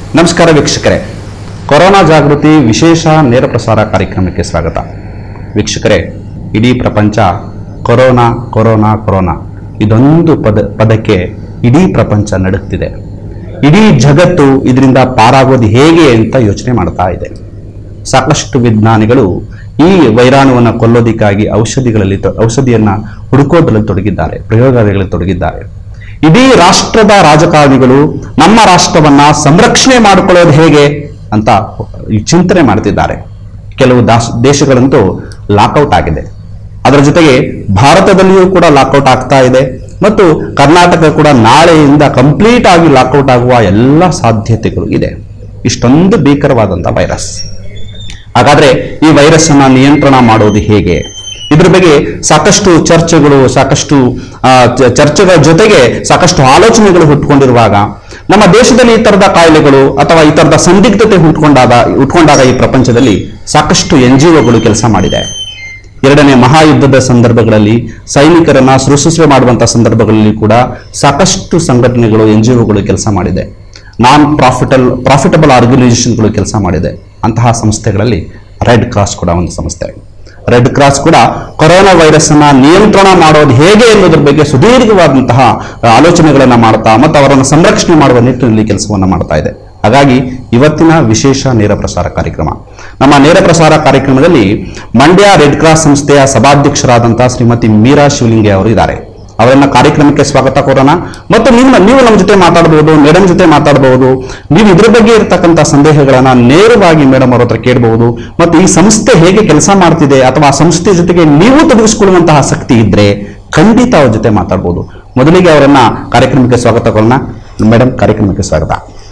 ನಮಸ್ಕಾರ ವೀಕ್ಷಕರೇ ಕೊರೋನಾ ಜಾಗೃತಿ ವಿಶೇಷ ನೇರ ಪ್ರಸಾರ ಕಾರ್ಯಕ್ರಮಕ್ಕೆ ಸ್ವಾಗತ ವೀಕ್ಷಕರೇ ಇಡೀ ಪ್ರಪಂಚ ಕೊರೋನಾ ಕೊರೋನಾ ಕೊರೋನಾ ಇದೊಂದು ಪದ ಪದಕ್ಕೆ ಇಡೀ ಪ್ರಪಂಚ ನಡುಗ್ತಿದೆ ಇಡೀ ಜಗತ್ತು ಇದರಿಂದ ಪಾರಾಗೋದು ಹೇಗೆ ಅಂತ ಯೋಚನೆ ಮಾಡ್ತಾ ಇದೆ ಸಾಕಷ್ಟು ವಿಜ್ಞಾನಿಗಳು ಈ ವೈರಾಣುವನ್ನು ಕೊಲ್ಲೋದಿಕ್ಕಾಗಿ ಔಷಧಿಗಳಲ್ಲಿ ತೊ- ಔಷಧಿಯನ್ನ ಹುಡುಕೋದ್ರಲ್ಲಿ ತೊಡಗಿದ್ದಾರೆ ಪ್ರಯೋಗಾಲಯಗಳಲ್ಲಿ ತೊಡಗಿದ್ದಾರೆ ಇಡೀ ರಾಷ್ಟ್ರದ ರಾಜಕಾರಣಿಗಳು ನಮ್ಮ ರಾಷ್ಟ್ರವನ್ನ ಸಂರಕ್ಷಣೆ ಮಾಡಿಕೊಳ್ಳೋದು ಹೇಗೆ ಅಂತ ಈ ಚಿಂತನೆ ಮಾಡ್ತಿದ್ದಾರೆ ಕೆಲವು ದಾಸ್ ದೇಶಗಳಂತೂ ಲಾಕೌಟ್ ಆಗಿದೆ ಅದರ ಜೊತೆಗೆ ಭಾರತದಲ್ಲಿಯೂ ಕೂಡ ಲಾಕೌಟ್ ಆಗ್ತಾ ಇದೆ ಮತ್ತು ಕರ್ನಾಟಕ ಕೂಡ ನಾಳೆಯಿಂದ ಕಂಪ್ಲೀಟ್ ಆಗಿ ಲಾಕೌಟ್ ಆಗುವ ಎಲ್ಲ ಸಾಧ್ಯತೆಗಳು ಇದೆ ಇಷ್ಟೊಂದು ಭೀಕರವಾದಂಥ ವೈರಸ್ ಹಾಗಾದ್ರೆ ಈ ವೈರಸ್ ಅನ್ನ ನಿಯಂತ್ರಣ ಮಾಡೋದು ಹೇಗೆ ಇದ್ರ ಬಗ್ಗೆ ಸಾಕಷ್ಟು ಚರ್ಚೆಗಳು ಸಾಕಷ್ಟು ಆ, ಚ- ಚರ್ಚೆಗಳ ಜೊತೆಗೆ ಸಾಕಷ್ಟು ಆಲೋಚನೆಗಳು ಹುಟ್ಕೊಂಡಿರುವಾಗ ನಮ್ಮ ದೇಶದಲ್ಲಿ ಈ ತರದ ಕಾಯಿಲೆಗಳು ಅಥವಾ ಈ ತರದ ಸಂದಿಗ್ಧತೆ ಹುಟ್ಕೊಂಡಾಗ ಹುಟ್ಕೊಂಡಾಗ ಈ ಪ್ರಪಂಚದಲ್ಲಿ ಸಾಕಷ್ಟು ಎನ್ ಜಿ ಒಗಳು ಕೆಲಸ ಮಾಡಿದೆ ಎರಡನೇ ಮಹಾಯುದ್ಧದ ಸಂದರ್ಭಗಳಲ್ಲಿ ಸೈನಿಕರನ್ನ ಶುಶ್ರೂಷೆ ಮಾಡುವಂತಹ ಸಂದರ್ಭಗಳಲ್ಲಿ ಕೂಡ ಸಾಕಷ್ಟು ಸಂಘಟನೆಗಳು ಎನ್ ಜಿ ಒಗಳು ಕೆಲಸ ಮಾಡಿದೆ ನಾನ್ ಪ್ರಾಫಿಟಲ್ ಪ್ರಾಫಿಟಬಲ್ ಆರ್ಗನೈಸೇಷನ್ಗಳು ಕೆಲಸ ಮಾಡಿದೆ ಅಂತಹ ಸಂಸ್ಥೆಗಳಲ್ಲಿ ರೆಡ್ ಕ್ರಾಸ್ ಕೂಡ ಒಂದು ಸಂಸ್ಥೆ ರೆಡ್ ಕ್ರಾಸ್ ಕೂಡ ಕೊರೋನಾ ವೈರಸ್ ಅನ್ನ ನಿಯಂತ್ರಣ ಮಾಡೋದು ಹೇಗೆ ಎನ್ನುವುದರ ಬಗ್ಗೆ ಸುದೀರ್ಘವಾದಂತಹ ಆಲೋಚನೆಗಳನ್ನ ಮಾಡ್ತಾ ಮತ್ತು ಅವರನ್ನು ಸಂರಕ್ಷಣೆ ಮಾಡುವ ನಿಟ್ಟಿನಲ್ಲಿ ಕೆಲಸವನ್ನ ಮಾಡ್ತಾ ಇದೆ ಹಾಗಾಗಿ ಇವತ್ತಿನ ವಿಶೇಷ ನೇರ ಪ್ರಸಾರ ಕಾರ್ಯಕ್ರಮ ನಮ್ಮ ನೇರ ಪ್ರಸಾರ ಕಾರ್ಯಕ್ರಮದಲ್ಲಿ ಮಂಡ್ಯ ರೆಡ್ ಕ್ರಾಸ್ ಸಂಸ್ಥೆಯ ಸಭಾಧ್ಯಕ್ಷರಾದಂತಹ ಶ್ರೀಮತಿ ಮೀರಾ ಶಿವಲಿಂಗೆ ಅವರು ಇದ್ದಾರೆ ಅವರನ್ನ ಕಾರ್ಯಕ್ರಮಕ್ಕೆ ಸ್ವಾಗತ ಕೋರೋಣ ಮತ್ತು ನಿಮ್ಮ ನೀವು ನಮ್ಮ ಜೊತೆ ಮಾತಾಡಬಹುದು ಮೇಡಮ್ ಜೊತೆ ಮಾತಾಡಬಹುದು ನೀವು ಇದ್ರ ಬಗ್ಗೆ ಇರತಕ್ಕಂಥ ಸಂದೇಹಗಳನ್ನ ನೇರವಾಗಿ ಮೇಡಮ್ ಅವ್ರ ಹತ್ರ ಕೇಳಬಹುದು ಮತ್ತು ಈ ಸಂಸ್ಥೆ ಹೇಗೆ ಕೆಲಸ ಮಾಡ್ತಿದೆ ಅಥವಾ ಆ ಸಂಸ್ಥೆ ಜೊತೆಗೆ ನೀವು ತೊಡಗಿಸಿಕೊಳ್ಳುವಂತಹ ಆಸಕ್ತಿ ಇದ್ರೆ ಖಂಡಿತ ಅವ್ರ ಜೊತೆ ಮಾತಾಡಬಹುದು ಮೊದಲಿಗೆ ಅವರನ್ನ ಕಾರ್ಯಕ್ರಮಕ್ಕೆ ಸ್ವಾಗತ ಕೋರೋಣ ಮೇಡಮ್ ಕಾರ್ಯಕ್ರಮಕ್ಕೆ ಸ್ವಾಗತ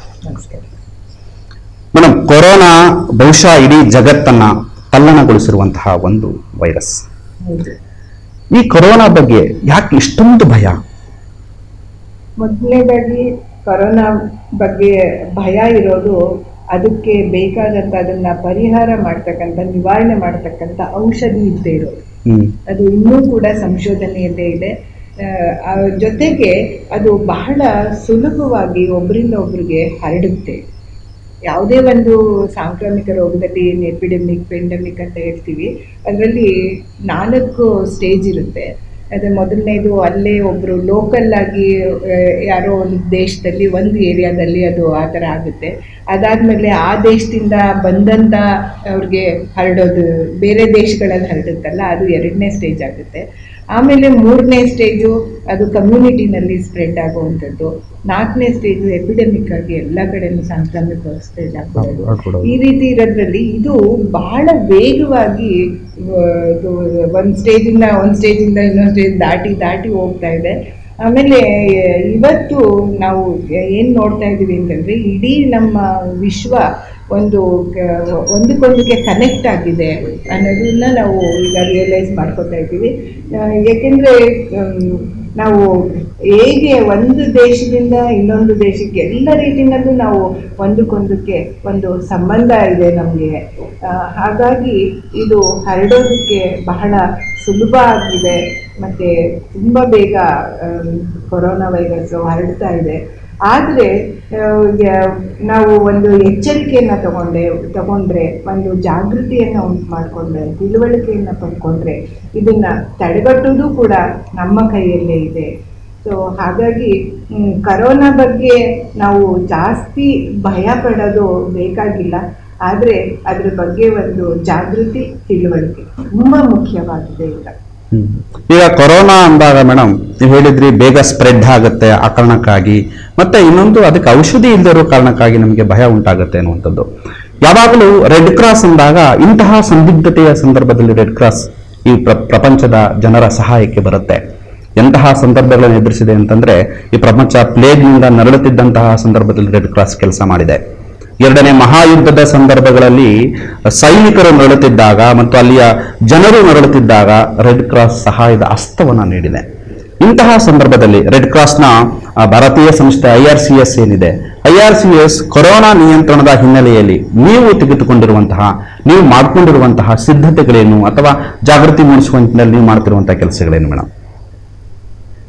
ಮೇಡಮ್ ಕೊರೋನಾ ಬಹುಶಃ ಇಡೀ ಜಗತ್ತನ್ನ ತಲ್ಲಣಗೊಳಿಸಿರುವಂತಹ ಒಂದು ವೈರಸ್ ಹೌದು ಈ ಕೊರೋನಾ ಬಗ್ಗೆ ಯಾಕೆ ಇಷ್ಟೊಂದು ಭಯ ಮೊದಲನೇದಾಗಿ ಕೊರೋನಾ ಬಗ್ಗೆ ಭಯ ಇರೋದು ಅದಕ್ಕೆ ಬೇಕಾದಂತ ಅದನ್ನ ಪರಿಹಾರ ಮಾಡ್ತಕ್ಕಂಥ ನಿವಾರಣೆ ಮಾಡ್ತಕ್ಕಂಥ ಔಷಧಿ ಇಲ್ಲದೆ ಇರೋದು ಹ್ಮ್ ಅದು ಇನ್ನೂ ಕೂಡ ಸಂಶೋಧನೆಯಲ್ಲೇ ಇದೆ ಆ, ಆ ಜೊತೆಗೆ ಅದು ಬಹಳ ಸುಲಭವಾಗಿ ಒಬ್ಬರಿಂದ ಒಬ್ರಿಗೆ ಹರಡುತ್ತೆ ಯಾವುದೇ ಒಂದು ಸಾಂಕ್ರಾಮಿಕ ರೋಗದಲ್ಲಿ ಎಪಿಡೆಮಿಕ್ ಪೆಂಡಮಿಕ್ ಅಂತ ಹೇಳ್ತೀವಿ ಅದರಲ್ಲಿ ನಾಲ್ಕು ಸ್ಟೇಜ್ ಇರುತ್ತೆ ಅದೇ ಮೊದಲನೇದು ಅಲ್ಲೇ ಒಬ್ಬರು ಲೋಕಲ್ ಆಗಿ ಆ, ಯಾರೋ ಒಂದು ದೇಶದಲ್ಲಿ ಒಂದು ಏರಿಯಾದಲ್ಲಿ ಅದು ಆ ಥರ ಆಗುತ್ತೆ ಅದಾದಮೇಲೆ ಆ ದೇಶದಿಂದ ಬಂದಂಥ ಅವ್ರಿಗೆ ಹರಡೋದು ಬೇರೆ ದೇಶಗಳಲ್ಲಿ ಹರಡುತ್ತಲ್ಲ ಅದು ಎರಡನೇ ಸ್ಟೇಜ್ ಆಗುತ್ತೆ ಆಮೇಲೆ ಮೂರನೇ ಸ್ಟೇಜು ಅದು ಕಮ್ಯುನಿಟಿನಲ್ಲಿ ಸ್ಪ್ರೆಡ್ ಆಗುವಂಥದ್ದು ನಾಲ್ಕನೇ ಸ್ಟೇಜು ಎಪಿಡೆಮಿಕ್ ಆಗಿ ಎಲ್ಲ ಕಡೆನೂ ಸಾಂಕ್ರಾಮಿಕ ಸ್ಟೇಜ್ ಆಗ್ಬಿಡೋದು. ಆಗ್ಬಿಡೋದು ಈ ರೀತಿ ಇರೋದ್ರಲ್ಲಿ ಇದು ಬಹಳ ವೇಗವಾಗಿ ಒಂದು ಸ್ಟೇಜಿಂದ ಒಂದು ಸ್ಟೇಜಿಂದ ಇನ್ನೊಂದು ಸ್ಟೇಜ್ ದಾಟಿ ದಾಟಿ ಹೋಗ್ತಾ ಇದೆ ಆಮೇಲೆ ಇವತ್ತು ನಾವು ಏನು ನೋಡ್ತಾ ಇದ್ದೀವಿ ಅಂತಂದರೆ ಇಡೀ ನಮ್ಮ ವಿಶ್ವ ಒಂದು ಕ- ಒಂದಕ್ಕೊಂದಕ್ಕೆ ಕನೆಕ್ಟ್ ಆಗಿದೆ ಅನ್ನೋದನ್ನ ನಾವು ಈಗ ರಿಯಲೈಸ್ ಮಾಡ್ಕೊತಾ ಇದ್ದೀವಿ ಆ, ಏಕೆಂದರೆ ಆಮ್, ನಾವು ಹೇಗೆ ಒಂದು ದೇಶದಿಂದ ಇನ್ನೊಂದು ದೇಶಕ್ಕೆ ಎಲ್ಲ ರೀತಿಯಲ್ಲೂ ನಾವು ಒಂದಕ್ಕೊಂದಕ್ಕೆ ಒಂದು ಸಂಬಂಧ ಇದೆ ನಮಗೆ ಹಾಗಾಗಿ ಇದು ಹರಡೋದಕ್ಕೆ ಬಹಳ ಸುಲಭ ಆಗಿದೆ ಮತ್ತು ತುಂಬ ಬೇಗ ಆಮ್, ಕೊರೋನಾ ವೈರಸ್ಸು ಹರಡ್ತಾ ಇದೆ ಆದರೆ ನಾವು ಒಂದು ಎಚ್ಚರಿಕೆಯನ್ನು ತಗೊಂಡೆ ತಗೊಂಡ್ರೆ ಒಂದು ಜಾಗೃತಿಯನ್ನು ಉಂಟು ಮಾಡಿಕೊಂಡ್ರೆ ತಿಳುವಳಿಕೆಯನ್ನು ಪಡ್ಕೊಂಡ್ರೆ ಇದನ್ನು ತಡೆಗಟ್ಟೋದು ಕೂಡ ನಮ್ಮ ಕೈಯಲ್ಲೇ ಇದೆ ಸೊ ಹಾಗಾಗಿ ಮ್, ಕರೋನಾ ಬಗ್ಗೆ ನಾವು ಜಾಸ್ತಿ ಭಯ ಪಡೋದು ಬೇಕಾಗಿಲ್ಲ ಆದರೆ ಅದ್ರ ಬಗ್ಗೆ ಒಂದು ಜಾಗೃತಿ ತಿಳುವಳಿಕೆ ತುಂಬ ಮುಖ್ಯವಾಗಿದೆ ಈಗ ಹ್ಮ್. ಈಗ ಕೊರೋನಾ ಅಂದಾಗ ಮೇಡಮ್ ನೀವು ಹೇಳಿದ್ರಿ ಬೇಗ ಸ್ಪ್ರೆಡ್ ಆಗುತ್ತೆ ಆ ಕಾರಣಕ್ಕಾಗಿ ಮತ್ತೆ ಇನ್ನೊಂದು ಅದಕ್ಕೆ ಔಷಧಿ ಇಲ್ಲದೆ ಇರೋ ಕಾರಣಕ್ಕಾಗಿ ನಮಗೆ ಭಯ ಉಂಟಾಗುತ್ತೆ ಅನ್ನುವಂಥದ್ದು ಯಾವಾಗಲೂ ರೆಡ್ ಕ್ರಾಸ್ ಅಂದಾಗ ಇಂತಹ ಸಂದಿಗ್ಧತೆಯ ಸಂದರ್ಭದಲ್ಲಿ ರೆಡ್ ಕ್ರಾಸ್ ಈ ಪ್ರ- ಪ್ರಪಂಚದ ಜನರ ಸಹಾಯಕ್ಕೆ ಬರುತ್ತೆ ಎಂತಹ ಸಂದರ್ಭಗಳನ್ನು ಎದುರಿಸಿದೆ ಅಂತಂದ್ರೆ ಈ ಪ್ರಪಂಚ ಪ್ಲೇಗ್ನಿಂದ ನರಳುತ್ತಿದ್ದಂತಹ ಸಂದರ್ಭದಲ್ಲಿ ರೆಡ್ ಕ್ರಾಸ್ ಕೆಲಸ ಮಾಡಿದೆ ಎರಡನೇ ಮಹಾಯುದ್ಧದ ಸಂದರ್ಭಗಳಲ್ಲಿ ಸೈನಿಕರು ನರಳುತ್ತಿದ್ದಾಗ ಮತ್ತು ಅಲ್ಲಿಯ ಜನರು ನರಳುತ್ತಿದ್ದಾಗ ರೆಡ್ ಕ್ರಾಸ್ ಸಹಾಯದ ಹಸ್ತವನ್ನು ನೀಡಿದೆ ಇಂತಹ ಸಂದರ್ಭದಲ್ಲಿ ರೆಡ್ ಕ್ರಾಸ್ನ ಆ, ಭಾರತೀಯ ಸಂಸ್ಥೆ ಐ ಆರ್ ಸಿ ಎಸ್ ಏನಿದೆ I R C S corona ನಿಯಂತ್ರಣದ ಹಿನ್ನೆಲೆಯಲ್ಲಿ ನೀವು ತೆಗೆದುಕೊಂಡಿರುವಂತಹ ನೀವು ಮಾಡಿಕೊಂಡಿರುವಂತಹ ಸಿದ್ಧತೆಗಳೇನು ಅಥವಾ ಜಾಗೃತಿ ಮೂಡಿಸುವ ನಿಟ್ಟಿನಲ್ಲಿ ನೀವು ಮಾಡ್ತಿರುವಂತಹ ಕೆಲಸಗಳೇನು ಮೇಡಮ್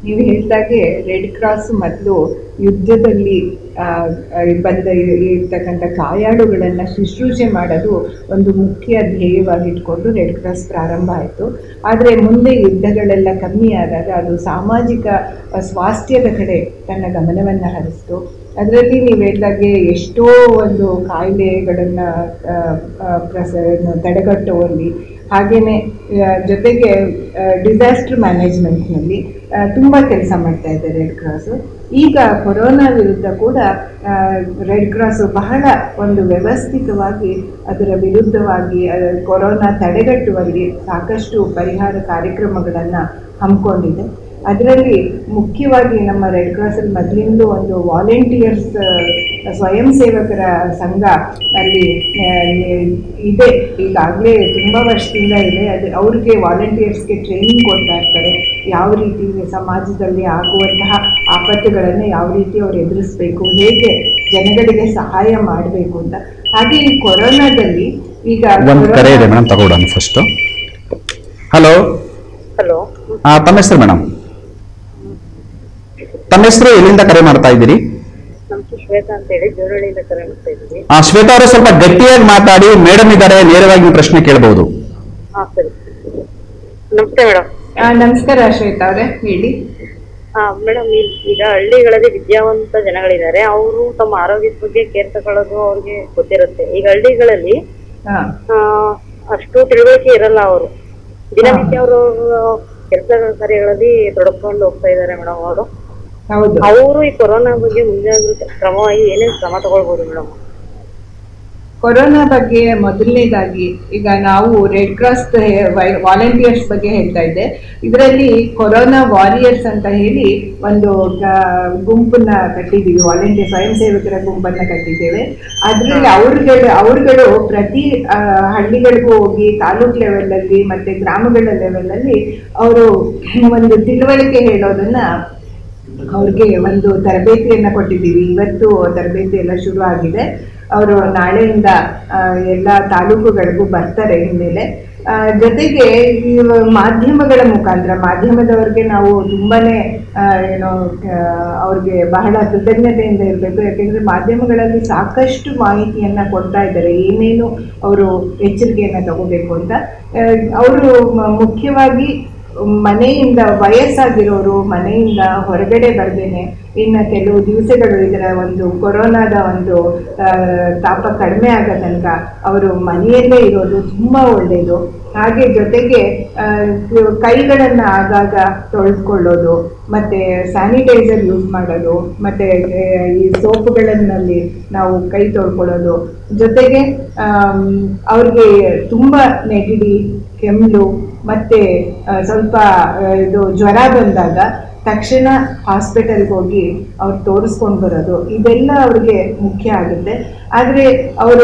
ನೀವು ಹೇಳಿದಾಗೆ ರೆಡ್ ಕ್ರಾಸ್ ಮೊದಲು ಯುದ್ಧದಲ್ಲಿ ಆ, ಆ, ಬಂದ ಇರ್ತಕ್ಕಂಥ ಗಾಯಾಳುಗಳನ್ನು ಶುಶ್ರೂಷೆ ಮಾಡೋದು ಒಂದು ಮುಖ್ಯ ಧ್ಯೇಯವಾಗಿ ಇಟ್ಕೊಂಡು ರೆಡ್ ಕ್ರಾಸ್ ಪ್ರಾರಂಭ ಆಯಿತು ಆದರೆ ಮುಂದೆ ಯುದ್ಧಗಳೆಲ್ಲ ಕಮ್ಮಿ ಆದಾಗ ಅದು ಸಾಮಾಜಿಕ ಆ, ಸ್ವಾಸ್ಥ್ಯದ ಕಡೆ ತನ್ನ ಗಮನವನ್ನು ಹರಿಸ್ತು ಅದರಲ್ಲಿ ನೀವು ಹೇಳಿದಾಗೆ ಎಷ್ಟೋ ಒಂದು ಕಾಯಿಲೆಗಳನ್ನು ಪ್ರಸ ಏನು ತಡೆಗಟ್ಟುವಲ್ಲಿ ಹಾಗೆಯೇ ಜೊತೆಗೆ ಡಿಸಾಸ್ಟರ್ ಮ್ಯಾನೇಜ್ಮೆಂಟ್ನಲ್ಲಿ ತುಂಬ ಕೆಲಸ ಮಾಡ್ತಾ ಇದೆ ರೆಡ್ ಕ್ರಾಸು ಈಗ ಕೊರೋನಾ ವಿರುದ್ಧ ಕೂಡ ರೆಡ್ ಕ್ರಾಸು ಬಹಳ ಒಂದು ವ್ಯವಸ್ಥಿತವಾಗಿ ಅದರ ವಿರುದ್ಧವಾಗಿ ಅಹ್, ಕೊರೋನಾ ತಡೆಗಟ್ಟುವಲ್ಲಿ ಸಾಕಷ್ಟು ಪರಿಹಾರ ಕಾರ್ಯಕ್ರಮಗಳನ್ನು ಹಮ್ಮಿಕೊಂಡಿದೆ ಅದರಲ್ಲಿ ಮುಖ್ಯವಾಗಿ ನಮ್ಮ ರೆಡ್ ಕ್ರಾಸಲ್ಲಿ ಮೊದಲಿಂದ ಒಂದು ವಾಲಂಟಿಯರ್ಸ್ ಸ್ವಯಂ ಸೇವಕರ ಸಂಘ ಅಲ್ಲಿ ಆ, ಇದೆ ಈಗಾಗಲೇ ತುಂಬ ವರ್ಷದಿಂದ ಇದೆ ಅದು ಅವ್ರಿಗೆ ವಾಲಂಟಿಯರ್ಸ್ಗೆ ಟ್ರೈನಿಂಗ್ ಕೊಡ್ತಾ ಇರ್ತಾರೆ ಯಾವ ರೀತಿ ಸಮಾಜದಲ್ಲಿ ಆಗುವಂತಹ ಆಪತ್ತುಗಳನ್ನು ಯಾವ ರೀತಿ ಅವ್ರು ಎದುರಿಸ್ಬೇಕು ಹೇಗೆ ಜನಗಳಿಗೆ ಸಹಾಯ ಮಾಡಬೇಕು ಅಂತ ಹಾಗೆ ಈ ಕೊರೋನಾದಲ್ಲಿ ಈಗ ಒಂದು ಕರೆ ಇದೆ ಮೇಡಮ್ ತಗೊಳ್ಳೋಣ ಫಸ್ಟು ಹಲೋ ಹಲೋ ತಮ್ಮ ಹೆಸರು ಮೇಡಮ್ ತಮ್ಮ ಹೆಸರು ಎಲ್ಲಿಂದ ಕರೆ ಮಾಡ್ತಾ ಇದ್ದೀರಿ ನಮ್ ಶ್ವೇತಾ ಅಂತ ಹೇಳಿ ಜೋರಳ್ಳಿಯಿಂದ ಕರೆ ಮಾಡ್ತಾ ಇದ್ದೀವಿ ಆ, ಶ್ವೇತಾ ಅವರು ಸ್ವಲ್ಪ ಗಟ್ಟಿಯಾಗಿ ಮಾತಾಡಿ ಮೇಡಮ್ ಇದ್ದಾರೆ ನೇರವಾಗಿ ನೀವು ಪ್ರಶ್ನೆ ಕೇಳಬಹುದು ಹಾ ಸರಿ ನಮಸ್ತೆ ಮೇಡಮ್ ಆ, ನಮಸ್ಕಾರ ಶ್ವೇತಾ ಅವರೇ ಹೇಳಿ ಹಾ ಮೇಡಮ್ ಈಗ ಹಳ್ಳಿಗಳಲ್ಲಿ ವಿದ್ಯಾವಂತ ಜನಗಳಿದ್ದಾರೆ ಅವರು ತಮ್ಮ ಆರೋಗ್ಯದ ಬಗ್ಗೆ ಕೇರ್ ತಗೊಳ್ಳೋದು ಅವ್ರಿಗೆ ಗೊತ್ತಿರುತ್ತೆ ಈಗ ಹಳ್ಳಿಗಳಲ್ಲಿ ಹಾಂ ಆ, ಅಷ್ಟು ತಿಳುವಳಿಕೆ ಇರಲ್ಲ ಅವರು ದಿನನಿತ್ಯ ಅವರು ಕೆಲಸ ಕಾರ್ಯಗಳಲ್ಲಿ ತೊಡಕೊಂಡು ಹೋಗ್ತಾ ಇದ್ದಾರೆ ಮೇಡಮ್ ಅವರು ಹೌದು ಅವರು ಈ ಕೊರೋನಾ ಬಗ್ಗೆ ಮುಂಜಾಗ್ರತೆ ಕ್ರಮವಾಗಿ ಏನೇನು ಕ್ರಮ ತಗೊಳ್ಬೋದು ಮೇಡಮ್ ಕೊರೋನಾ ಬಗ್ಗೆ ಮೊದಲನೇದಾಗಿ ಈಗ ನಾವು ರೆಡ್ ಕ್ರಾಸ್ ವಾಲಂಟಿಯರ್ಸ್ ಬಗ್ಗೆ ಹೇಳ್ತಾ ಇದ್ದೆ ಇದರಲ್ಲಿ ಕೊರೋನಾ ವಾರಿಯರ್ಸ್ ಅಂತ ಹೇಳಿ ಒಂದು ಗ- ಗುಂಪನ್ನ ಕಟ್ಟಿದ್ದೀವಿ ವಾಲಂಟಿಯರ್ ಸ್ವಯಂ ಸೇವಕರ ಗುಂಪನ್ನ ಕಟ್ಟಿದ್ದೇವೆ ಅದರಲ್ಲಿ ಅವ್ರುಗಳು ಅವ್ರುಗಳು ಪ್ರತಿ ಆ, ಹಳ್ಳಿಗಳಿಗೂ ಹೋಗಿ ತಾಲೂಕ್ ಲೆವೆಲಲ್ಲಿ ಮತ್ತೆ ಗ್ರಾಮಗಳ ಲೆವೆಲಲ್ಲಿ ಅವರು ಒಂದು ತಿಳುವಳಿಕೆ ಹೇಳೋದನ್ನ ಅವ್ರಿಗೆ ಒಂದು ತರಬೇತಿಯನ್ನ ಕೊಟ್ಟಿದ್ದೀವಿ ಇವತ್ತು ತರಬೇತಿ ಎಲ್ಲ ಶುರು ಆಗಿದೆ ಅವರು ನಾಳೆಯಿಂದ ಆ, ಎಲ್ಲ ತಾಲೂಕುಗಳಿಗೂ ಬರ್ತಾರೆ ಇನ್ಮೇಲೆ ಆ, ಜೊತೆಗೆ ಈ ಮಾಧ್ಯಮಗಳ ಮುಖಾಂತರ ಮಾಧ್ಯಮದವ್ರಿಗೆ ನಾವು ತುಂಬಾನೇ ಆ, ಏನೋ ಆ, ಅವ್ರಿಗೆ ಬಹಳ ಕೃತಜ್ಞತೆಯಿಂದ ಇರಬೇಕು ಯಾಕೆಂದ್ರೆ ಮಾಧ್ಯಮಗಳಲ್ಲಿ ಸಾಕಷ್ಟು ಮಾಹಿತಿಯನ್ನ ಕೊಡ್ತಾ ಇದ್ದಾರೆ ಏನೇನು ಅವರು ಎಚ್ಚರಿಕೆಯನ್ನ ತಗೋಬೇಕು ಅಂತ ಅವರು ಮುಖ್ಯವಾಗಿ ಮನೆಯಿಂದ ವಯಸ್ಸಾಗಿರೋರು ಮನೆಯಿಂದ ಹೊರಗಡೆ ಬರ್ದೇನೆ ಇನ್ನು ಕೆಲವು ದಿವಸಗಳು ಇದರ ಒಂದು ಕೊರೋನಾದ ಒಂದು ಆ, ತಾಪ ಕಡಿಮೆ ಆಗೋ ತನಕ ಅವರು ಮನೆಯಲ್ಲೇ ಇರೋದು ತುಂಬ ಒಳ್ಳೆಯದು ಹಾಗೆ ಜೊತೆಗೆ ಆ, ಕೈಗಳನ್ನು ಆಗಾಗ ತೊಳೆದುಕೊಳ್ಳೋದು ಮತ್ತು ಸ್ಯಾನಿಟೈಸರ್ ಯೂಸ್ ಮಾಡೋದು ಮತ್ತು ಈ ಸೋಪುಗಳಲ್ಲಿ ನಾವು ಕೈ ತೊಳ್ಕೊಳ್ಳೋದು ಜೊತೆಗೆ ಆಮ್, ಅವ್ರಿಗೆ ತುಂಬ ನೆಗಡಿ ಕೆಮ್ಮು ಮತ್ತೆ ಆ, ಸ್ವಲ್ಪ ಆ, ಇದು ಜ್ವರ ಬಂದಾಗ ತಕ್ಷಣ ಹಾಸ್ಪಿಟಲ್ಗೆ ಹೋಗಿ ಅವ್ರು ತೋರಿಸ್ಕೊಂಡು ಬರೋದು ಇದೆಲ್ಲ ಅವ್ರಿಗೆ ಮುಖ್ಯ ಆಗುತ್ತೆ ಆದರೆ ಅವರು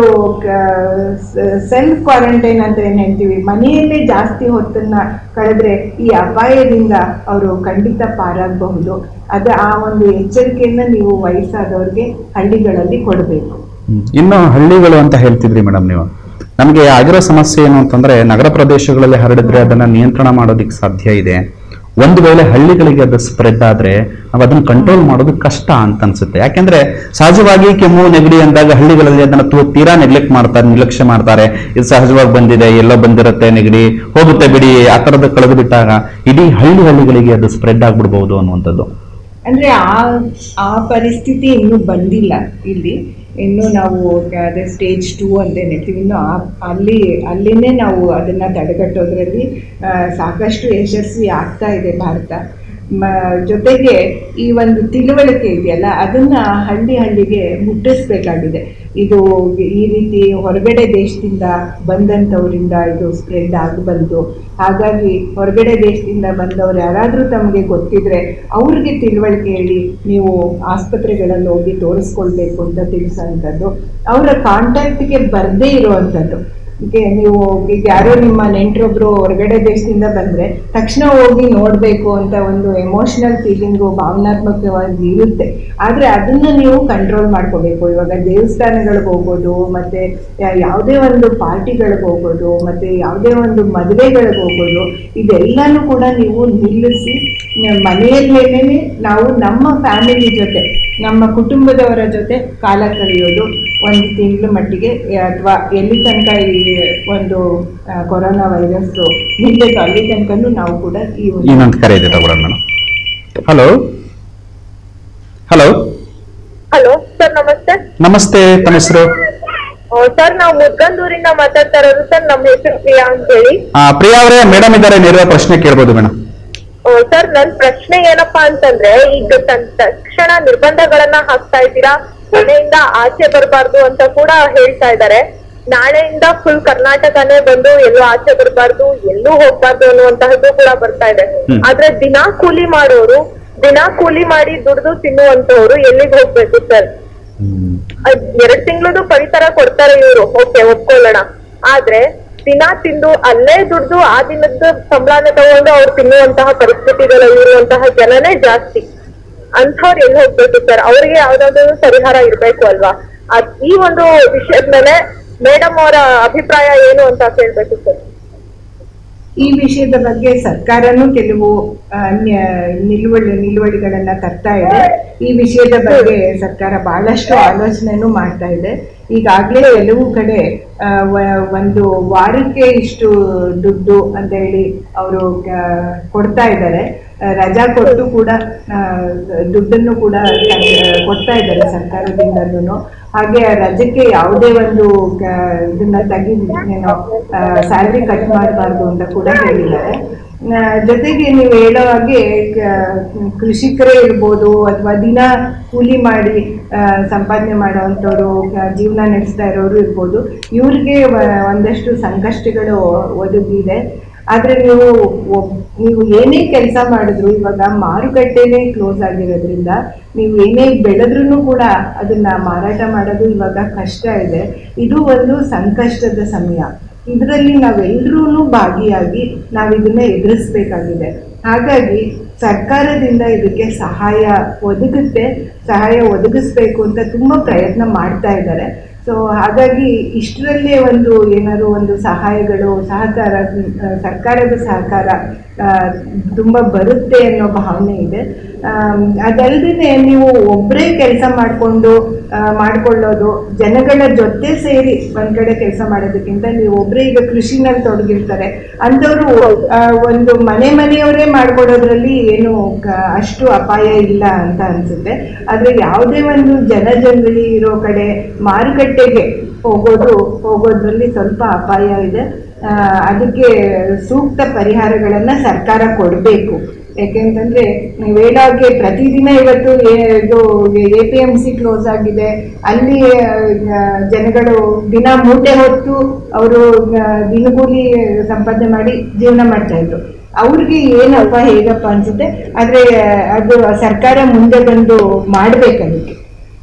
ಸೆಲ್ಫ್ ಕ್ವಾರಂಟೈನ್ ಅಂತ ಏನು ಹೇಳ್ತೀವಿ ಮನೆಯಲ್ಲೇ ಜಾಸ್ತಿ ಹೊತ್ತನ್ನ ಕಳೆದ್ರೆ ಈ ಅಪಾಯದಿಂದ ಅವರು ಖಂಡಿತ ಪಾರಾಗಬಹುದು ಅದು ಆ ಒಂದು ಎಚ್ಚರಿಕೆಯನ್ನ ನೀವು ವಯಸ್ಸಾದವ್ರಿಗೆ ಹಳ್ಳಿಗಳಲ್ಲಿ ಕೊಡಬೇಕು ಇನ್ನು ಹಳ್ಳಿಗಳು ಅಂತ ಹೇಳ್ತಿದ್ರಿ ಮೇಡಮ್ ನೀವು ನಮಗೆ ಆಗಿರೋ ಸಮಸ್ಯೆ ಏನು ಅಂತಂದ್ರೆ ನಗರ ಪ್ರದೇಶಗಳಲ್ಲಿ ಹರಡಿದ್ರೆ ಅದನ್ನ ನಿಯಂತ್ರಣ ಮಾಡೋದಿಕ್ ಸಾಧ್ಯ ಇದೆ ಒಂದು ವೇಳೆ ಹಳ್ಳಿಗಳಿಗೆ ಅದು ಸ್ಪ್ರೆಡ್ ಆದ್ರೆ ನಾವು ಅದನ್ನ ಕಂಟ್ರೋಲ್ ಮಾಡೋದು ಕಷ್ಟ ಅಂತ ಅನ್ಸುತ್ತೆ ಯಾಕೆಂದ್ರೆ ಸಹಜವಾಗಿ ಕೆಮ್ಮು ನೆಗಡಿ ಅಂದಾಗ ಹಳ್ಳಿಗಳಲ್ಲಿ ಅದನ್ನ ತು- ತೀರಾ ನೆಗ್ಲೆಕ್ಟ್ ಮಾಡ್ತಾರೆ ನಿರ್ಲಕ್ಷ್ಯ ಮಾಡ್ತಾರೆ ಇದು ಸಹಜವಾಗಿ ಬಂದಿದೆ ಎಲ್ಲೋ ಬಂದಿರುತ್ತೆ ನೆಗಡಿ ಹೋಗುತ್ತೆ ಬಿಡಿ ಆ ಥರದ್ದು ಕಳೆದು ಬಿಟ್ಟಾಗ ಇಡೀ ಹಳ್ಳಿ ಹಳ್ಳಿಗಳಿಗೆ ಅದು ಸ್ಪ್ರೆಡ್ ಆಗ್ಬಿಡ್ಬಹುದು ಅನ್ನುವಂಥದ್ದು ಅಂದ್ರೆ ಆ ಆ ಪರಿಸ್ಥಿತಿ ಇನ್ನೂ ಬಂದಿಲ್ಲ ಇಲ್ಲಿ ಇನ್ನು ನಾವು ಅದೇ ಸ್ಟೇಜ್ ಟೂ ಅಂತ ಏನ್ ಹೇಳ್ತೀವಿ ಇನ್ನು ಆ- ಅಲ್ಲಿ ಅಲ್ಲಿನೇ ನಾವು ಅದನ್ನ ತಡೆಗಟ್ಟೋದ್ರಲ್ಲಿ ಆ, ಸಾಕಷ್ಟು ಯಶಸ್ವಿ ಆಗ್ತಾ ಇದೆ ಭಾರತ ಮ ಜೊತೆಗೆ ಈ ಒಂದು ತಿಳುವಳಿಕೆ ಇದೆಯಲ್ಲ ಅದನ್ನ ಹಳ್ಳಿ ಹಳ್ಳಿಗೆ ಮುಟ್ಟಿಸ್ಬೇಕಾಗಿದೆ ಇದು ಈ ರೀತಿ ಹೊರಗಡೆ ದೇಶದಿಂದ ಬಂದಂಥವರಿಂದ ಇದು ಸ್ಪ್ರೆಡ್ ಆಗಬಲ್ದು ಹಾಗಾಗಿ ಹೊರಗಡೆ ದೇಶದಿಂದ ಬಂದವರು ಯಾರಾದರೂ ತಮಗೆ ಗೊತ್ತಿದ್ರೆ ಅವ್ರಿಗೆ ತಿಳುವಳಿಕೆ ಹೇಳಿ ನೀವು ಆಸ್ಪತ್ರೆಗಳಲ್ಲಿ ಹೋಗಿ ತೋರಿಸ್ಕೊಳ್ಬೇಕು ಅಂತ ತಿಳಿಸೋಂಥದ್ದು ಅವರ ಕಾಂಟ್ಯಾಕ್ಟ್ಗೆ ಬರದೇ ಇರುವಂಥದ್ದು ಹೀಗೆ ನೀವು ಈಗ ಯಾರೋ ನಿಮ್ಮ ನೆಂಟರೊಬ್ರು ಹೊರಗಡೆ ದೇಶದಿಂದ ಬಂದ್ರೆ ತಕ್ಷಣ ಹೋಗಿ ನೋಡ್ಬೇಕು ಅಂತ ಒಂದು ಎಮೋಷನಲ್ ಫೀಲಿಂಗು ಭಾವನಾತ್ಮಕವಾಗಿ ಇರುತ್ತೆ ಆದ್ರೆ ಅದನ್ನ ನೀವು ಕಂಟ್ರೋಲ್ ಮಾಡ್ಕೋಬೇಕು ಇವಾಗ ದೇವಸ್ಥಾನಗಳಿಗೆ ಹೋಗೋದು ಮತ್ತೆ ಯಾ- ಯಾವುದೇ ಒಂದು ಪಾರ್ಟಿಗಳಿಗೆ ಹೋಗೋದು ಮತ್ತೆ ಯಾವುದೇ ಒಂದು ಮದುವೆಗಳಿಗೆ ಹೋಗೋದು ಇದೆಲ್ಲಾನು ಕೂಡ ನೀವು ನಿಲ್ಲಿಸಿ ನ- ಮನೆಯಲ್ಲೇನೆ ನಾವು ನಮ್ಮ ಫ್ಯಾಮಿಲಿ ಜೊತೆ ನಮ್ಮ ಕುಟುಂಬದವರ ಜೊತೆ ಕಾಲ ಕಳೆಯೋದು ಒಂದು ತಿಂಗಳ ಮಟ್ಟಿಗೆ ಅಥವಾ ಎಲ್ಲಿ ತನಕ ಈ ಒಂದು ಆ, ಕೊರೋನಾ ವೈರಸ್ ನಿಲ್ಲಬೇಕು ಅಲ್ಲಿ ತನಕನೂ ನಾವು ಕೂಡ ಈ ಒಂದು ಇನ್ನೊಂದು ಕರೆ ಇದೆ ತಗೊಳ್ಳೋಣ madam hello hello hello sir ನಮಸ್ತೆ ನಮಸ್ತೆ ತಮ್ಮ ಹೆಸರು ಸರ್ ನಾವು ಮುದ್ಗಂದೂರಿಂದ ಮಾತಾಡ್ತಾ ಇರೋದು ಸರ್ ನಮ್ಮ ಹೆಸರು ಪ್ರಿಯಾ ಅಂತ ಹೇಳಿ ಆ, ಪ್ರಿಯಾ ಅವರೇ ಮೇಡಮ್ ಇದ್ದಾರೆ ನೇರ ಪ್ರಶ್ನೆ ಕೇಳ್ಬೋದು ಮೇಡಮ್ ಸರ್ ನನ್ ಪ್ರಶ್ನೆ ಏನಪ್ಪಾ ಅಂತಂದ್ರೆ ಈಗ ತನ್ ತಕ್ಷಣ ನಿರ್ಬಂಧಗಳನ್ನ ಹಾಕ್ತಾ ಇದ್ದೀರಾ ಮನೆಯಿಂದ ಆಚೆ ಬರಬಾರ್ದು ಅಂತ ಕೂಡ ಹೇಳ್ತಾ ಇದ್ದಾರೆ ನಾಳೆಯಿಂದ ಫುಲ್ ಕರ್ನಾಟಕನೇ ಬಂದು ಎಲ್ಲೂ ಆಚೆ ಬರಬಾರ್ದು ಎಲ್ಲೂ ಹೋಗ್ಬಾರ್ದು ಅನ್ನುವಂತಹದ್ದು ಕೂಡ ಬರ್ತಾ ಇದೆ ಹ್ಮ್. ಆದ್ರೆ ದಿನಾ ಕೂಲಿ ಮಾಡೋರು ದಿನಾ ಕೂಲಿ ಮಾಡಿ ದುಡ್ದು ತಿನ್ನುವಂತವ್ರು ಎಲ್ಲಿಗೆ ಹೋಗ್ಬೇಕು ಸರ್ ಅದ್ ಎರಡ್ ತಿಂಗಳದು ಪರಿಸರ ಕೊಡ್ತಾರೆ ಇವರು ಓಕೆ ಒಪ್ಕೊಳ್ಳೋಣ ಆದ್ರೆ ದಿನ ತಿಂದು ಅಲ್ಲೇ ದುಡ್ದು ಆ ದಿನದ ಸಂಬಳನ ತಗೊಂಡು ಅವ್ರು ತಿನ್ನುವಂತಹ ಪರಿಸ್ಥಿತಿಗಳು ಇರುವಂತಹ ಜನನೇ ಜಾಸ್ತಿ ಅಂಥವ್ರು ಎಲ್ಲಿ ಹೋಗ್ಬೇಕು ಸರ್ ಅವ್ರಿಗೆ ಯಾವ್ದಾದ್ರು ಪರಿಹಾರ ಇರ್ಬೇಕು ಅಲ್ವಾ ಅದ್ ಈ ಒಂದು ವಿಷಯದ ಮೇಲೆ ಮೇಡಮ್ ಅವರ ಅಭಿಪ್ರಾಯ ಏನು ಅಂತ ಕೇಳ್ಬೇಕು ಸರ್ ಈ ವಿಷಯದ ಬಗ್ಗೆ ಸರ್ಕಾರನೂ ಕೆಲವು ಆ, ನ್ಯ- ನಿಲುವಳಿ ನಿಲುವಳಿಗಳನ್ನ ತರ್ತಾ ಇದೆ ಈ ವಿಷಯದ ಬಗ್ಗೆ ಸರ್ಕಾರ ಬಹಳಷ್ಟು ಆಲೋಚನೆನೂ ಮಾಡ್ತಾ ಇದೆ ಈಗಾಗಲೇ ಕೆಲವು ಕಡೆ ಆ, ವ- ಒಂದು ವಾರಕ್ಕೆ ಇಷ್ಟು ದುಡ್ಡು ಅಂತ ಹೇಳಿ ಅವರು ಕೊಡ್ತಾ ಇದ್ದಾರೆ ಆ, ರಜಾ ಕೊಟ್ಟು ಕೂಡ ಆ, ದುಡ್ಡನ್ನು ಕೂಡ ಕ- ಕೊಡ್ತಾ ಇದ್ದಾರೆ ಸರ್ಕಾರದಿಂದಲೂ ಹಾಗೆ ಆ ರಜಕ್ಕೆ ಯಾವುದೇ ಒಂದು ಕ- ಇದನ್ನ ತೆಗಿ ಏನೋ ಸ್ಯಾಲ್ರಿ ಕಟ್ ಮಾಡಬಾರ್ದು ಅಂತ ಕೂಡ ಹೇಳಿದ್ದಾರೆ ಆ, ಜೊತೆಗೆ ನೀವು ಹೇಳೋ ಹಾಗೆ ಕ- ಕೃಷಿಕರೇ ಇರ್ಬೋದು ಅಥವಾ ದಿನ ಕೂಲಿ ಮಾಡಿ ಆ, ಸಂಪಾದನೆ ಮಾಡೋವಂಥವ್ರು ಕ- ಜೀವನ ನಡೆಸ್ತಾ ಇರೋರು ಇರ್ಬೋದು ಇವ್ರಿಗೆ ವ- ಒಂದಷ್ಟು ಸಂಕಷ್ಟಗಳು ಒದಗಿದೆ ಆದ್ರೆ ನೀವು ಒಬ್- ನೀವು ಏನೇ ಕೆಲಸ ಮಾಡಿದ್ರು ಇವಾಗ ಮಾರುಕಟ್ಟೆನೇ ಕ್ಲೋಸ್ ಆಗಿರೋದ್ರಿಂದ ನೀವು ಏನೇ ಬೆಳೆದ್ರೂ ಕೂಡ ಅದನ್ನ ಮಾರಾಟ ಮಾಡೋದು ಇವಾಗ ಕಷ್ಟ ಇದೆ ಇದು ಒಂದು ಸಂಕಷ್ಟದ ಸಮಯ ಇದರಲ್ಲಿ ನಾವೆಲ್ಲರೂ ಭಾಗಿಯಾಗಿ ನಾವು ಇದನ್ನ ಎದುರಿಸ್ಬೇಕಾಗಿದೆ ಹಾಗಾಗಿ ಸರ್ಕಾರದಿಂದ ಇದಕ್ಕೆ ಸಹಾಯ ಒದಗುತ್ತೆ ಸಹಾಯ ಒದಗಿಸ್ಬೇಕು ಅಂತ ತುಂಬಾ ಪ್ರಯತ್ನ ಮಾಡ್ತಾ ಇದ್ದಾರೆ ಸೊ ಹಾಗಾಗಿ ಇಷ್ಟರಲ್ಲೇ ಒಂದು ಏನಾದ್ರು ಒಂದು ಸಹಾಯಗಳು ಸಹಕಾರ ಆ, ಸರ್ಕಾರದ ಸಹಕಾರ ಆ, ತುಂಬ ಬರುತ್ತೆ ಅನ್ನೋ ಭಾವನೆ ಇದೆ ಅದಲ್ಲದೆ ನೀವು ಒಬ್ಬರೇ ಕೆಲಸ ಮಾಡಿಕೊಂಡು ಮಾಡ್ಕೊಳ್ಳೋದು ಜನಗಳ ಜೊತೆ ಸೇರಿ ಒಂದ್ ಕಡೆ ಕೆಲಸ ಮಾಡೋದಕ್ಕಿಂತ ನೀವು ಒಬ್ಬರೇ ಈಗ ಕೃಷಿನಲ್ಲಿ ತೊಡಗಿರ್ತಾರೆ ಅಂಥವ್ರು ಆ, ಒಂದು ಮನೆ ಮನೆಯವರೇ ಮಾಡ್ಕೊಡೋದ್ರಲ್ಲಿ ಏನು ಕ- ಅಷ್ಟು ಅಪಾಯ ಇಲ್ಲ ಅಂತ ಅನ್ಸುತ್ತೆ ಆದ್ರೆ ಯಾವುದೇ ಒಂದು ಜನಜಂಗಳಿ ಇರೋ ಕಡೆ ಮಾರುಕಟ್ಟೆಗೆ ಹೋಗೋದು ಹೋಗೋದ್ರಲ್ಲಿ ಸ್ವಲ್ಪ ಅಪಾಯ ಇದೆ ಆ, ಅದಕ್ಕೆ ಸೂಕ್ತ ಪರಿಹಾರಗಳನ್ನ ಸರ್ಕಾರ ಕೊಡಬೇಕು ಯಾಕೆಂತಂದ್ರೆ ನೀವು ಹೇಳಾಗೆ ಪ್ರತಿದಿನ ಇವತ್ತು ಏ- ಇದು A P M C close ಆಗಿದೆ ಅಲ್ಲಿ ಆ, ಜನಗಳು ದಿನ ಮೂಟೆ ಹೊತ್ತು ಅವರು ದಿನಗೂಲಿ ಸಂಪಾದನೆ ಮಾಡಿ ಜೀವನ ಮಾಡ್ತಾ ಇದ್ರು ಅವ್ರಿಗೆ ಏನಪ್ಪ ಹೇಗಪ್ಪ ಅನ್ಸುತ್ತೆ ಆದ್ರೆ ಅದು ಸರ್ಕಾರ ಮುಂದೆ ಬಂದು ಮಾಡ್ಬೇಕು ಅದಕ್ಕೆ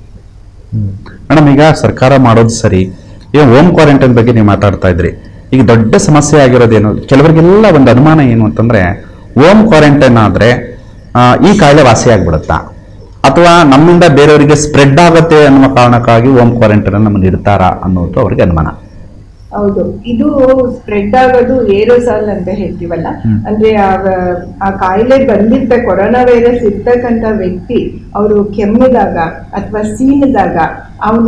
ಮೇಡಮ್ ಈಗ ಸರ್ಕಾರ ಮಾಡೋದು ಸರಿ ಈಗ ಹೋಮ್ ಕ್ವಾರಂಟೈನ್ ಬಗ್ಗೆ ನೀವು ಮಾತಾಡ್ತಾ ಇದ್ರಿ ಈಗ ದೊಡ್ಡ ಸಮಸ್ಯೆ ಆಗಿರೋದೇನು ಕೆಲವರಿಗೆಲ್ಲ ಒಂದು ಅನುಮಾನ ಏನು ಅಂತಂದ್ರೆ ಹೋಮ್ ಕ್ವಾರಂಟೈನ್ ಆದ್ರೆ ಆ, ಈ ಕಾಯಿಲೆ ವಾಸಿ ಆಗ್ಬಿಡುತ್ತಾ ಅಥವಾ ನಮ್ಮಿಂದ ಬೇರೆಯವರಿಗೆ ಸ್ಪ್ರೆಡ್ ಆಗುತ್ತೆ ಅನ್ನುವ ಕಾರಣಕ್ಕಾಗಿ ಹೋಮ್ ಕ್ವಾರಂಟೈನ್ ನಮ್ಮನ್ನು ಇಡ್ತಾರಾ ಅನ್ನೋದು ಅವರಿಗೆ ಅನುಮಾನ ಹೌದು ಇದು ಸ್ಪ್ರೆಡ್ ಆಗೋದು ಏರೋಸಾಲ್ ಅಂತ ಹೇಳ್ತೀವಲ್ಲ ಹ್ಮ್. ಅಂದ್ರೆ ಆ- ಆ ಕಾಯಿಲೆ ಬಂದಿದ್ದ ಕೊರೋನಾ ವೈರಸ್ ಇರ್ತಕ್ಕಂಥ ವ್ಯಕ್ತಿ ಅವರು ಕೆಮ್ಮಿದಾಗ ಅಥವಾ ಸೀನಿದಾಗ ಅವನ